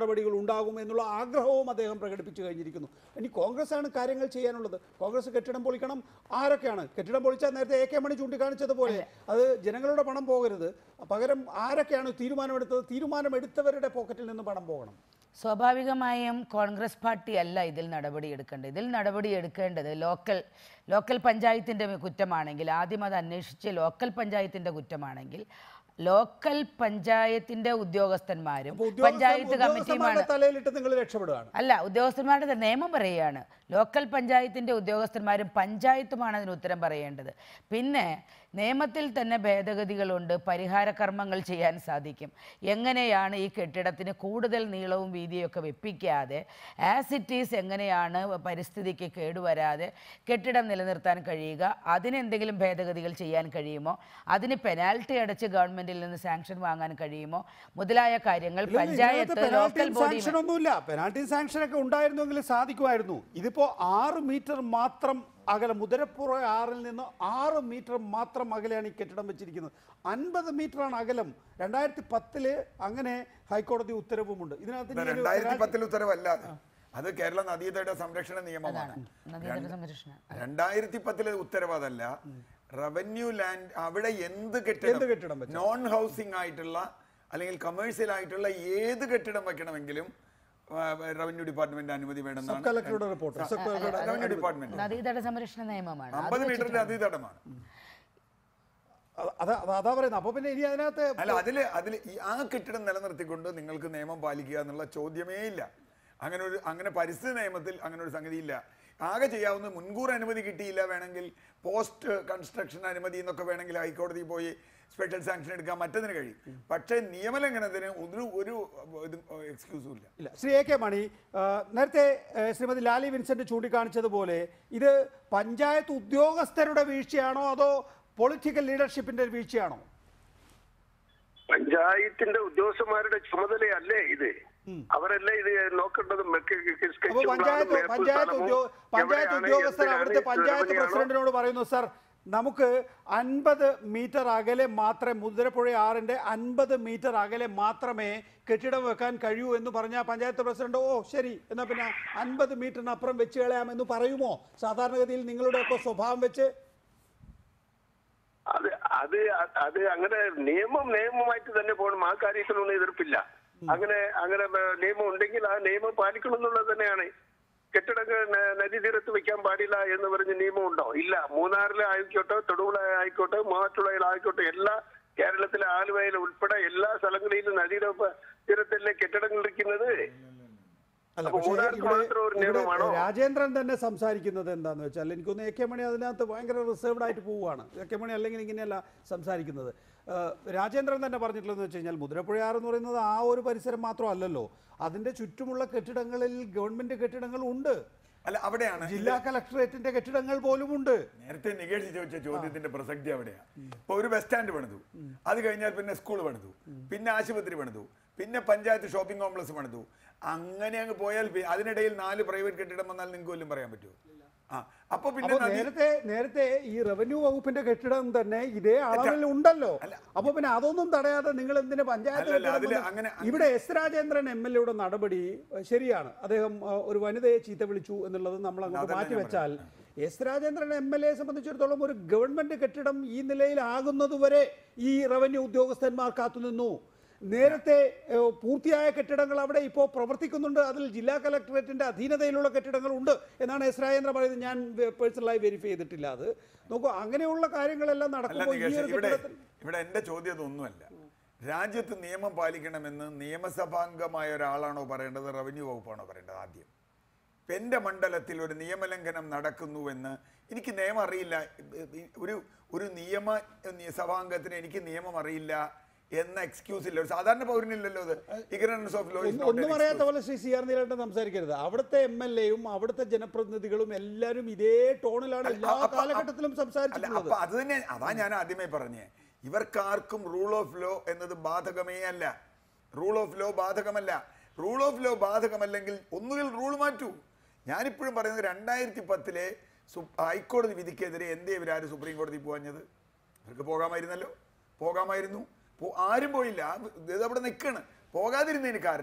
Speaker 1: നടപടികൾ ഉണ്ടാകും എന്നുള്ള ആഗ്രഹവും അദ്ദേഹം പ്രകടിപ്പിച്ചു കഴിഞ്ഞിരിക്കുന്നു ഇനി കോൺഗ്രസ് ആണ് കാര്യങ്ങൾ ചെയ്യാനുള്ളത് കോൺഗ്രസ് കെട്ടിടം പൊളിക്കണം ആരൊക്കെയാണ് കെട്ടിടം പൊളിച്ചാൽ നേരത്തെ എ കെ മണി ചൂണ്ടിക്കാണിച്ചതുപോലെ അത് ജനങ്ങളുടെ പണം പോകരുത് പകരം ആരൊക്കെയാണ് തീരുമാനമെടുത്തത് തീരുമാനമെടുത്തവരുടെ പോക്കറ്റിൽ നിന്ന് പണം പോകണം
Speaker 7: സ്വാഭാവികമായും കോൺഗ്രസ് പാർട്ടി അല്ല ഇതിൽ നടപടിയെടുക്കേണ്ടത് ഇതിൽ നടപടിയെടുക്കേണ്ടത് ലോക്കൽ ലോക്കൽ പഞ്ചായത്തിൻ്റെ കുറ്റമാണെങ്കിൽ ആദ്യം അത് അന്വേഷിച്ച് ലോക്കൽ പഞ്ചായത്തിൻ്റെ കുറ്റമാണെങ്കിൽ ലോക്കൽ പഞ്ചായത്തിൻ്റെ ഉദ്യോഗസ്ഥന്മാരും
Speaker 1: അപ്പോൾ ഉദ്യോഗസ്ഥ-
Speaker 7: പഞ്ചായത്ത് കമ്മിറ്റിയുമാണ്
Speaker 1: ഉദ്യോഗസ്ഥന്മാരുടെ തലയിലിട്ട് നിങ്ങൾ രക്ഷപ്പെടുകയാണ്
Speaker 7: അല്ല ഉദ്യോഗസ്ഥന്മാരുടെ നിയമം പറയുകയാണ് ലോക്കൽ പഞ്ചായത്തിൻ്റെ ഉദ്യോഗസ്ഥന്മാരും പഞ്ചായത്തുമാണ് അതിന് ഉത്തരം പറയേണ്ടത് പിന്നെ നിയമത്തിൽ തന്നെ ഭേദഗതികളുണ്ട് പരിഹാര കർമ്മങ്ങൾ ചെയ്യാൻ സാധിക്കും എങ്ങനെയാണ് ഈ കെട്ടിടത്തിന് കൂടുതൽ നീളവും വീതിയൊക്കെ വെപ്പിക്കാതെ ആസ് ഇറ്റ് ഈസ് എങ്ങനെയാണ് പരിസ്ഥിതിക്ക് കേടുവരാതെ കെട്ടിടം നിലനിർത്താൻ കഴിയുക അതിനെന്തെങ്കിലും ഭേദഗതികൾ ചെയ്യാൻ കഴിയുമോ അതിന് പെനാൽറ്റി അടച്ച് ഗവൺമെന്റിൽ നിന്ന് സാങ്ഷൻ വാങ്ങാൻ കഴിയുമോ മുതലായ കാര്യങ്ങൾ പഞ്ചായത്ത് ലോക്കൽ ബോഡി
Speaker 1: സാങ്ഷൻ ഒന്നുമില്ല പെനാൽറ്റി സാങ്ഷൻ ഒക്കെ ഉണ്ടായിരുന്നെങ്കിൽ സാധിക്കുമായിരുന്നു ഇതിപ്പോ ആറ് മീറ്റർ മാത്രം അകലെ മുതലപ്പുറ ആറിൽ നിന്ന് ആറ് മീറ്റർ മാത്രം അകലെയാണ് ഈ കെട്ടിടം വെച്ചിരിക്കുന്നത് അൻപത് മീറ്ററാണ് അകലം രണ്ടായിരത്തി പത്തില് അങ്ങനെ ഹൈക്കോടതി ഉത്തരവുമുണ്ട് ഇതിനകത്ത് ഇനി ഒരു
Speaker 6: രണ്ടായിരത്തി
Speaker 1: penalty-
Speaker 6: പത്തിൽ ഉത്തരവല്ല അത്. അത് കേരള നദീതട സംരക്ഷണ നിയമമാണ്
Speaker 7: നദീതട സംരക്ഷണം
Speaker 6: രണ്ടായിരത്തി പത്തിലെ ഉത്തരവ് അതല്ല റവന്യൂ ലാൻഡ് അവിടെ എന്ത്
Speaker 1: എന്ത്
Speaker 6: കെട്ടിടം
Speaker 1: കെട്ടിടം വെച്ചാലും.
Speaker 6: നോൺ ഹൗസിംഗ് ആയിട്ടുള്ള അല്ലെങ്കിൽ കമേഴ്സ്യൽ ആയിട്ടുള്ള ഏത് കെട്ടിടം വെക്കണമെങ്കിലും റവന്യൂ ഡിപ്പാർട്ട്മെന്റ് അനുമതി
Speaker 1: സബ്
Speaker 6: വേണമെന്നാണ്
Speaker 1: കളക്ടറുടെ റിപ്പോർട്ട് സബ് കളക്ടറുടെ
Speaker 6: റവന്യൂ ഡിപ്പാർട്ട്മെന്റ്
Speaker 7: നദീതട സംരക്ഷണ നിയമമാണ് അത്
Speaker 6: അമ്പത് മീറ്ററിന്റെ നദീതടമാണ്
Speaker 1: അ- അതാ അതാ- അതാ പറയുന്നത് അപ്പൊ പിന്നെ ഇനി അതിനകത്ത്
Speaker 6: അല്ല അതില് അതില് ഈ ആ കെട്ടിടം നിലനിർത്തിക്കൊണ്ട് നിങ്ങൾക്ക് നിയമം പാലിക്കുക എന്നുള്ള ചോദ്യമേ ഇല്ല അങ്ങനെ ഒരു അങ്ങനെ പരിസ്ഥിതി നിയമത്തിൽ അങ്ങനെ ഒരു സംഗതി ഇല്ല ആകെ ചെയ്യാവുന്ന മുൻകൂർ അനുമതി കിട്ടിയില്ല വേണമെങ്കിൽ പോസ്റ്റ് കൺസ്ട്രക്ഷൻ അനുമതി എന്നൊക്കെ വേണമെങ്കിൽ ഹൈക്കോടതി പോയി സ്പെഷ്യൽ സാങ്ഷൻ എടുക്കാൻ മറ്റതിന് കഴിയും പക്ഷേ നിയമലംഘനത്തിന് ഒരു ഒരു ഇതും എക്സ്ക്യൂസും ഇല്ല
Speaker 1: ഇല്ല ശ്രീ എ കെ മണി ആ, നേരത്തെ ആ, ശ്രീമതി ലാലി വിൻസെന്റ് ചൂണ്ടിക്കാണിച്ചതുപോലെ ഇത് പഞ്ചായത്ത് ഉദ്യോഗസ്ഥരുടെ വീഴ്ചയാണോ അതോ പൊളിറ്റിക്കൽ ലീഡർഷിപ്പിന്റെ വീഴ്ചയാണോ
Speaker 5: പഞ്ചായത്തിന്റെ ഉദ്യോഗസ്ഥന്മാരുടെ ചുമതലയല്ലേ ഇത് അവരല്ലേ ഇത് നോക്കേണ്ടത്
Speaker 1: അപ്പൊ പഞ്ചായത്ത് പഞ്ചായത്ത് ഉദ്യോഗ പഞ്ചായത്ത് ഉദ്യോഗസ്ഥർ അവിടുത്തെ പഞ്ചായത്ത് പ്രസിഡന്റിനോട് പറയുന്നു സർ നമുക്ക് അൻപത് മീറ്റർ അകലെ മാത്രമേ മുതിരപ്പുഴ ആറിന്റെ അൻപത് മീറ്റർ അകലെ മാത്രമേ കെട്ടിടം വെക്കാൻ കഴിയൂ എന്ന് പറഞ്ഞാൽ പഞ്ചായത്ത് പ്രസിഡന്റ് ഓ ശരി എന്നാ പിന്നെ അൻപത് മീറ്ററിനപ്പുറം വെച്ച് കളയാമെന്ന് പറയുമോ സാധാരണഗതിയിൽ നിങ്ങളുടെയൊക്കെ സ്വഭാവം വെച്ച്
Speaker 5: അത് അത് അത് അങ്ങനെ നിയമം നിയമമായിട്ട് തന്നെ പോകണം ആ കാര്യത്തിലൊന്നും എതിർപ്പില്ല അങ്ങനെ അങ്ങനെ ഏർ, നിയമം ഉണ്ടെങ്കിൽ ആ നിയമം പാലിക്കണം എന്നുള്ളത് തന്നെയാണ് കെട്ടിടങ്ങൾ ന- നദീതീരത്ത് വെക്കാൻ പാടില്ല എന്ന് പറഞ്ഞ നിയമം ഉണ്ടോ ഇല്ല മൂന്നാറിലെ ആയിക്കോട്ടെ തൊടുപുഴ ആയിക്കോട്ടെ മൂവാറ്റുപുഴയിലായിക്കോട്ടെ എല്ലാ കേരളത്തിലെ ആലുവയിൽ ഉൾപ്പെടെ എല്ലാ സ്ഥലങ്ങളിലും നദീര തീരത്തല്ലേ കെട്ടിടങ്ങൾ ഇരിക്കുന്നത്
Speaker 1: അല്ല
Speaker 5: അപ്പൊ
Speaker 1: പക്ഷേ
Speaker 5: മൂന്നാർക്ക്
Speaker 1: ഇവിടെ
Speaker 5: മാത്രം ഒരു
Speaker 1: ഇവിടെ
Speaker 5: നിയമമാണോ?
Speaker 1: രാജേന്ദ്രൻ തന്നെ സംസാരിക്കുന്നത് എന്താന്ന് വെച്ചാൽ എനിക്കൊന്ന് എ കെ മണി അതിനകത്ത് ഭയങ്കര റിസർവ്ഡ് ആയിട്ട് പോവുകയാണ് എ കെ മണി അല്ലെങ്കിൽ ഇങ്ങനെയല്ല സംസാരിക്കുന്നത് ഏഹ് രാജേന്ദ്രൻ തന്നെ പറഞ്ഞിട്ടുള്ളതെന്ന് വെച്ച് കഴിഞ്ഞാൽ മുതിരപ്പുഴയാർ എന്ന് പറയുന്നത് ആ ഒരു പരിസരം മാത്രമല്ലല്ലോ അതിന്റെ ചുറ്റുമുള്ള കെട്ടിടങ്ങളിൽ ഗവൺമെന്റ് കെട്ടിടങ്ങൾ ഉണ്ട്
Speaker 6: അല്ല അവിടെയാണ്
Speaker 1: ജില്ലാ കളക്ടറേറ്റിന്റെ കെട്ടിടങ്ങൾ പോലും ഉണ്ട്
Speaker 6: നേരത്തെ നികേഷ് ചോദിച്ച ചോദ്യത്തിന്റെ പ്രസക്തി അവിടെയാ ഇപ്പൊ ഒരു ബസ് സ്റ്റാൻഡ് പണിതു അത് കഴിഞ്ഞാൽ പിന്നെ സ്കൂൾ പണിതു പിന്നെ ആശുപത്രി പണിതു പിന്നെ പഞ്ചായത്ത് ഷോപ്പിംഗ് കോംപ്ലക്സ് പണിതു അങ്ങനെ അങ്ങ് പോയാൽ പി- അതിനിടയിൽ നാല് പ്രൈവറ്റ് കെട്ടിടം വന്നാൽ നിങ്ങൾക്ക് വല്ലതും പറയാൻ പറ്റുമോ ആ അപ്പൊ പിന്നെ
Speaker 1: അപ്പൊ
Speaker 6: നദി-
Speaker 1: നേരത്തെ നേരത്തെ ഈ റവന്യൂ വകുപ്പിന്റെ കെട്ടിടം തന്നെ ഇതേ അളവിൽ ഉണ്ടല്ലോ അപ്പൊ പിന്നെ അതൊന്നും തടയാതെ നിങ്ങൾ എന്തിനു പഞ്ചായത്ത്
Speaker 6: അല്ലല്ല,
Speaker 1: കെട്ടിടം
Speaker 6: അതില്
Speaker 1: വന്ന്
Speaker 6: അങ്ങനെ-
Speaker 1: ഇവിടെ എസ് രാജേന്ദ്രൻ എം എൽ എയുടെ നടപടി ഏഹ്, ശരിയാണ് അദ്ദേഹം ഏഹ്, ഒരു വനിതയെ ചീത്ത വിളിച്ചു എന്നുള്ളത് നമ്മൾ അങ്ങോട്ട്
Speaker 6: അതല്ല ഞാൻ
Speaker 1: മാറ്റിവെച്ചാൽ എസ് രാജേന്ദ്രൻ എം എൽ എയെ സംബന്ധിച്ചിടത്തോളം ഒരു ഗവൺമെന്റ് കെട്ടിടം ഈ നിലയിലാകുന്നതുവരെ ഈ റവന്യൂ ഉദ്യോഗസ്ഥന്മാർ കാത്തുനിന്നു നേരത്തെ ഏഹ്, പൂർത്തിയായ കെട്ടിടങ്ങൾ അവിടെ ഇപ്പോൾ പ്രവർത്തിക്കുന്നുണ്ട് അതിൽ ജില്ലാ കലക്ടറേറ്റിന്റെ അധീനതയിലുള്ള കെട്ടിടങ്ങളുണ്ട് എന്നാണ് എസ് രാജേന്ദ്രൻ പറയുന്നത് ഞാൻ പേഴ്സണലായി വെരിഫൈ ചെയ്തിട്ടില്ല അത് നോക്കൂ അങ്ങനെയുള്ള കാര്യങ്ങളെല്ലാം
Speaker 6: അല്ല
Speaker 1: നടക്കുമ്പോൾ ഈ
Speaker 6: നികേഷ്
Speaker 1: ഒരു
Speaker 6: ഇവിടെ
Speaker 1: കെട്ടിടത്തിൽ
Speaker 6: ഇവിടെ എന്റെ ചോദ്യം അതൊന്നുമല്ല രാജ്യത്ത് നിയമം പാലിക്കണമെന്ന് നിയമസഭാംഗമായ ഒരാളാണോ പറയേണ്ടത് റവന്യൂ വകുപ്പാണോ പറയേണ്ടത് ആദ്യം ഇപ്പം എൻ്റെ മണ്ഡലത്തിൽ ഒരു നിയമലംഘനം നടക്കുന്നുവെന്ന് എനിക്ക് നിയമം അറിയില്ല ഒരു ഒരു നിയമ സഭാംഗത്തിന് എനിക്ക് നിയമം അറിയില്ല എന്ന എക്സ്ക്യൂസ് ഇല്ല ഒരു സാധാരണ പൗരനില്ലല്ലോ അത് ഇഗ്നറൻസ് ഓഫ് ലോ
Speaker 1: ഒന്നും- ഒന്നും അറിയാത്ത പോലെ ശ്രീ സി ആർ നീലകണ്ഠൻ സംസാരിക്കരുത് അവിടുത്തെ എം എൽ എയും അവിടുത്തെ ജനപ്രതിനിധികളും എല്ലാവരും ഇതേ ടോണിലാണ് എല്ലാ
Speaker 6: അല്ല, അപ്പ-
Speaker 1: കാലഘട്ടത്തിലും
Speaker 6: അല്ല
Speaker 1: സംസാരിച്ചിട്ടുള്ളത്
Speaker 6: അപ്പൊ അത് തന്നെ അതാ ഞാൻ ആദ്യമേ പറഞ്ഞേ ഇവർക്കാർക്കും റൂൾ ഓഫ് ലോ എന്നത് ബാധകമേ അല്ല റൂൾ ഓഫ് ലോ ബാധകമല്ല റൂൾ ഓഫ് ലോ ബാധകമല്ലെങ്കിൽ ഒന്നുകിൽ റൂൾ മാറ്റൂ ഞാനിപ്പോഴും പറയുന്നത് രണ്ടായിരത്തി പത്തിലെ സു- ഹൈക്കോടതി വിധിക്കെതിരെ എന്തേ ഇവരാരും സുപ്രീം കോടതി പോകാഞ്ഞത് ഇവർക്ക് പോകാമായിരുന്നല്ലോ പോകാമായിരുന്നു പോ- ആരും പോയില്ല ഇത് അവിടെ നിൽക്കണ് പോകാതിരുന്നതിന് കാരണം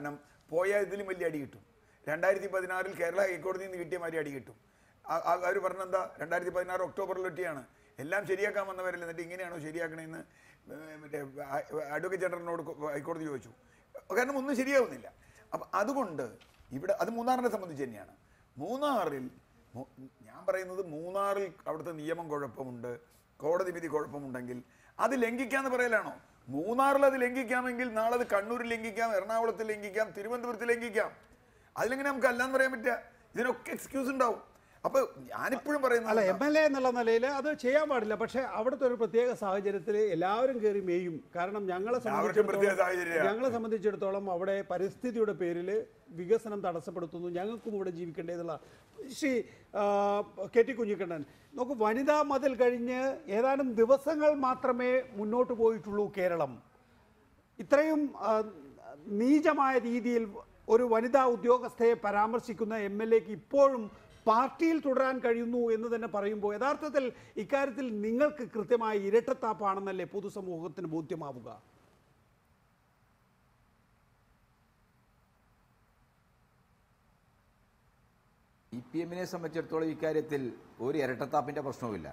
Speaker 6: പോയാൽ ഇതിലും വലിയ അടി കിട്ടും രണ്ടായിരത്തി പതിനാറിൽ കേരള ഹൈക്കോടതിയിൽ നിന്ന് കിട്ടിയ മാതിരി അടി കിട്ടും അവർ പറഞ്ഞെന്താ രണ്ടായിരത്തി പതിനാറ് ഒക്ടോബറിൽ ഒറ്റിയാണ് എല്ലാം ശരിയാക്കാൻ വന്നവരല്ല എന്നിട്ട് ഇങ്ങനെയാണോ ശരിയാക്കണമെന്ന് ഏർ മറ്റേ അഡ്വക്കേറ്റ് ജനറലിനോട് കൊ- ഹൈക്കോടതി ചോദിച്ചു കാരണം ഒന്നും ശരിയാവുന്നില്ല അപ്പം അതുകൊണ്ട് ഇവിടെ അത് മൂന്നാറിനെ സംബന്ധിച്ച് തന്നെയാണ് മൂന്നാറിൽ മു- ഞാൻ പറയുന്നത് മൂന്നാറിൽ അവിടുത്തെ നിയമം കുഴപ്പമുണ്ട് കോടതി വിധി കുഴപ്പമുണ്ടെങ്കിൽ അത് ലംഘിക്കാന്ന് പറയലാണോ മൂന്നാറിൽ അത് ലംഘിക്കാമെങ്കിൽ നാളെ അത് കണ്ണൂരിൽ ലംഘിക്കാം എറണാകുളത്ത് ലംഘിക്കാം തിരുവനന്തപുരത്ത് ലംഘിക്കാം അതിലെങ്ങനെ നമുക്ക് അല്ലാന്ന് പറയാൻ പറ്റുക ഇതിനൊക്കെ എക്സ്ക്യൂസ് ഉണ്ടാവും അപ്പൊ ഞാനിപ്പോഴും
Speaker 1: അല്ല
Speaker 6: പറയുന്നത്
Speaker 1: എം എൽ എ എന്നുള്ള നിലയിൽ അത് ചെയ്യാൻ പാടില്ല പക്ഷേ അവിടുത്തെ ഒരു പ്രത്യേക സാഹചര്യത്തിൽ എല്ലാവരും കയറി മേയും കാരണം ഞങ്ങളെ
Speaker 6: എല്ലാവർക്കും പ്രത്യേക
Speaker 1: സംബന്ധിച്ചിടത്തോളം
Speaker 6: സാഹചര്യമാണ്.
Speaker 1: ഞങ്ങളെ സംബന്ധിച്ചിടത്തോളം അവിടെ പരിസ്ഥിതിയുടെ പേരിൽ വികസനം തടസ്സപ്പെടുത്തുന്നു ഞങ്ങൾക്കും ഇവിടെ ജീവിക്കേണ്ടതുള്ള ശ്രീ ആ, കെ ടി കുഞ്ഞിക്കണ്ണൻ നോക്കൂ വനിതാ മതിൽ കഴിഞ്ഞ് ഏതാനും ദിവസങ്ങൾ മാത്രമേ മുന്നോട്ട് പോയിട്ടുള്ളൂ കേരളം ഇത്രയും ആ, നീചമായ രീതിയിൽ ഒരു വനിതാ ഉദ്യോഗസ്ഥയെ പരാമർശിക്കുന്ന എം എൽ എക്ക് ഇപ്പോഴും പാർട്ടിയിൽ തുടരാൻ കഴിയുന്നു എന്ന് തന്നെ പറയുമ്പോൾ യഥാർത്ഥത്തിൽ ഇക്കാര്യത്തിൽ നിങ്ങൾക്ക് കൃത്യമായ ഇരട്ടത്താപ്പാണെന്നല്ലേ പൊതുസമൂഹത്തിന് ബോധ്യമാവുക
Speaker 4: ഇ പി എമ്മിനെ സംബന്ധിച്ചിടത്തോളം ഇക്കാര്യത്തിൽ ഒരു ഇരട്ടത്താപ്പിൻ്റെ പ്രശ്നവുമില്ല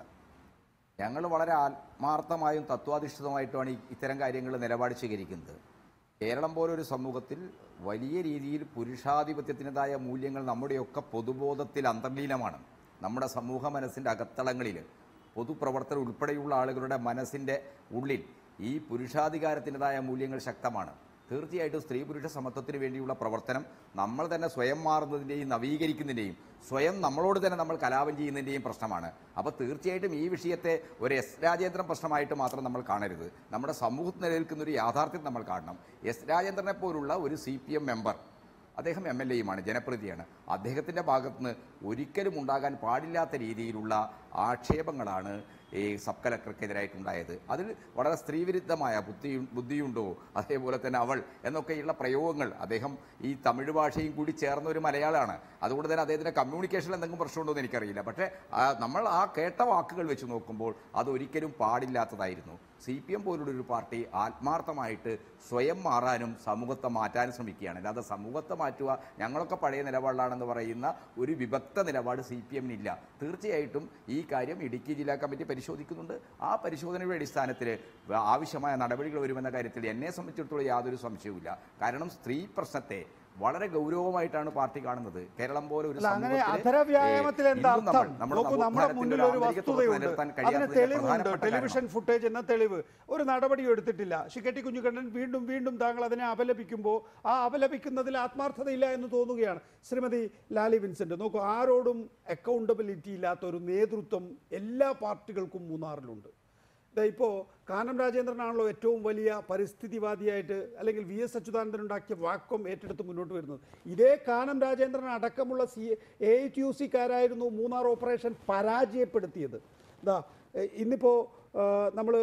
Speaker 4: ഞങ്ങൾ വളരെ ആത്മാർത്ഥമായും തത്വാധിഷ്ഠിതമായിട്ടുമാണ് ഈ ഇത്തരം കാര്യങ്ങൾ നിലപാട് സ്വീകരിക്കുന്നത് കേരളം പോലൊരു സമൂഹത്തിൽ വലിയ രീതിയിൽ പുരുഷാധിപത്യത്തിൻ്റെതായ മൂല്യങ്ങൾ നമ്മുടെയൊക്കെ പൊതുബോധത്തിൽ അന്തർലീനമാണ് നമ്മുടെ സമൂഹ മനസ്സിൻ്റെ അകത്തളങ്ങളിൽ പൊതുപ്രവർത്തകർ ഉൾപ്പെടെയുള്ള ആളുകളുടെ മനസ്സിൻ്റെ ഉള്ളിൽ ഈ പുരുഷാധികാരത്തിൻ്റെതായ മൂല്യങ്ങൾ ശക്തമാണ് തീർച്ചയായിട്ടും സ്ത്രീ പുരുഷ സമത്വത്തിന് വേണ്ടിയുള്ള പ്രവർത്തനം നമ്മൾ തന്നെ സ്വയം മാറുന്നതിൻ്റെയും നവീകരിക്കുന്നതിൻ്റെയും സ്വയം നമ്മളോട് തന്നെ നമ്മൾ കലാപം ചെയ്യുന്നതിൻ്റെയും പ്രശ്നമാണ് അപ്പോൾ തീർച്ചയായിട്ടും ഈ വിഷയത്തെ ഒരു എസ് രാജേന്ദ്രൻ പ്രശ്നമായിട്ട് മാത്രം നമ്മൾ കാണരുത് നമ്മുടെ സമൂഹത്തിൽ നിലനിൽക്കുന്ന ഒരു യാഥാർത്ഥ്യം നമ്മൾ കാണണം എസ് രാജേന്ദ്രനെ പോലുള്ള ഒരു സി പി എം മെമ്പർ അദ്ദേഹം എം എൽ എയുമാണ് ജനപ്രതിയാണ് അദ്ദേഹത്തിൻ്റെ ഭാഗത്തുനിന്ന് ഒരിക്കലും ഉണ്ടാകാൻ പാടില്ലാത്ത രീതിയിലുള്ള ആക്ഷേപങ്ങളാണ് ഈ സബ് കലക്ടർക്കെതിരായിട്ടുണ്ടായത് അതിൽ വളരെ സ്ത്രീവിരുദ്ധമായ ബുദ്ധി ബുദ്ധിയുണ്ടോ അതേപോലെ തന്നെ അവൾ എന്നൊക്കെയുള്ള പ്രയോഗങ്ങൾ അദ്ദേഹം ഈ തമിഴ് ഭാഷയും കൂടി ചേർന്ന ഒരു മലയാളമാണ് അതുകൊണ്ട് തന്നെ അദ്ദേഹത്തിൻ്റെ കമ്മ്യൂണിക്കേഷനിൽ എന്തെങ്കിലും പ്രശ്നമുണ്ടോ എന്ന് എനിക്കറിയില്ല പക്ഷേ ആ, നമ്മൾ ആ കേട്ട വാക്കുകൾ വെച്ച് നോക്കുമ്പോൾ അതൊരിക്കലും പാടില്ലാത്തതായിരുന്നു സി പി എം പോലുള്ള ഒരു പാർട്ടി ആത്മാർത്ഥമായിട്ട് സ്വയം മാറാനും സമൂഹത്തെ മാറ്റാനും ശ്രമിക്കുകയാണ് അല്ലാതെ സമൂഹത്തെ മാറ്റുക ഞങ്ങളൊക്കെ പഴയ നിലപാടിലാണെന്ന് പറയുന്ന ഒരു വിഭക്ത നിലപാട് സി പി എമ്മിനില്ല തീർച്ചയായിട്ടും ഈ കാര്യം ഇടുക്കി ജില്ലാ കമ്മിറ്റി പരിശോധിക്കുന്നുണ്ട് ആ പരിശോധനയുടെ അടിസ്ഥാനത്തിൽ ആവശ്യമായ നടപടികൾ വരുമെന്ന കാര്യത്തിൽ എന്നെ സംബന്ധിച്ചിടത്തോളം യാതൊരു സംശയവുമില്ല കാരണം സ്ത്രീ പ്രശ്നത്തെ വളരെ ഗൗരവമായിട്ടാണ് പാർട്ടി കാണുന്നത് കേരളം പോലെ ഒരു
Speaker 1: അല്ല അങ്ങനെ
Speaker 4: സമൂഹത്തിൽ,
Speaker 1: അധര വ്യായാമത്തിൽ
Speaker 4: ഏഹ്,
Speaker 1: എന്താ
Speaker 4: ഇന്നും നമ്മൾ
Speaker 1: അർത്ഥം
Speaker 4: നമ്മുടെ
Speaker 1: നോക്കൂ നമ്മുടെ
Speaker 4: നവോത്ഥാനത്തിന്റെ
Speaker 1: മുന്നിൽ
Speaker 4: ഒരു
Speaker 1: ഒരു
Speaker 4: ആന്തരിക തുറത്ത്
Speaker 1: വസ്തുതയുണ്ട്
Speaker 4: നിലനിർത്താൻ
Speaker 1: അതിന്
Speaker 4: കഴിയാത്തതിന്റെ
Speaker 1: തെളിവുണ്ട്
Speaker 4: പ്രധാനപ്പെട്ട
Speaker 1: ടെലിവിഷൻ
Speaker 4: കാരണം.
Speaker 1: ഫുട്ടേജ് എന്ന തെളിവ് ഒരു നടപടിയും എടുത്തിട്ടില്ല ശിക്കട്ടി കുഞ്ഞുകണ്ണൻ വീണ്ടും വീണ്ടും താങ്കൾ അതിനെ അപലപിക്കുമ്പോൾ ആ അപലപിക്കുന്നതിൽ ആത്മാർത്ഥതയില്ല എന്ന് തോന്നുകയാണ് ശ്രീമതി ലാലി വിൻസെന്റ് നോക്കൂ ആരോടും അക്കൗണ്ടബിലിറ്റി ഇല്ലാത്ത ഒരു നേതൃത്വം എല്ലാ പാർട്ടികൾക്കും മൂന്നാറിലുണ്ട് ദാ ഇപ്പോൾ കാനം രാജേന്ദ്രനാണല്ലോ ഏറ്റവും വലിയ പരിസ്ഥിതിവാദിയായിട്ട് അല്ലെങ്കിൽ വി എസ് അച്യുതാനന്ദൻ ഉണ്ടാക്കിയ വാക്വം ഏറ്റെടുത്ത് മുന്നോട്ട് വരുന്നത് ഇതേ കാനം രാജേന്ദ്രൻ അടക്കമുള്ള സി എ ടി യു സിക്കാരായിരുന്നു മൂന്നാർ ഓപ്പറേഷൻ പരാജയപ്പെടുത്തിയത് ദാ എ, ഇന്നിപ്പോൾ നമ്മൾ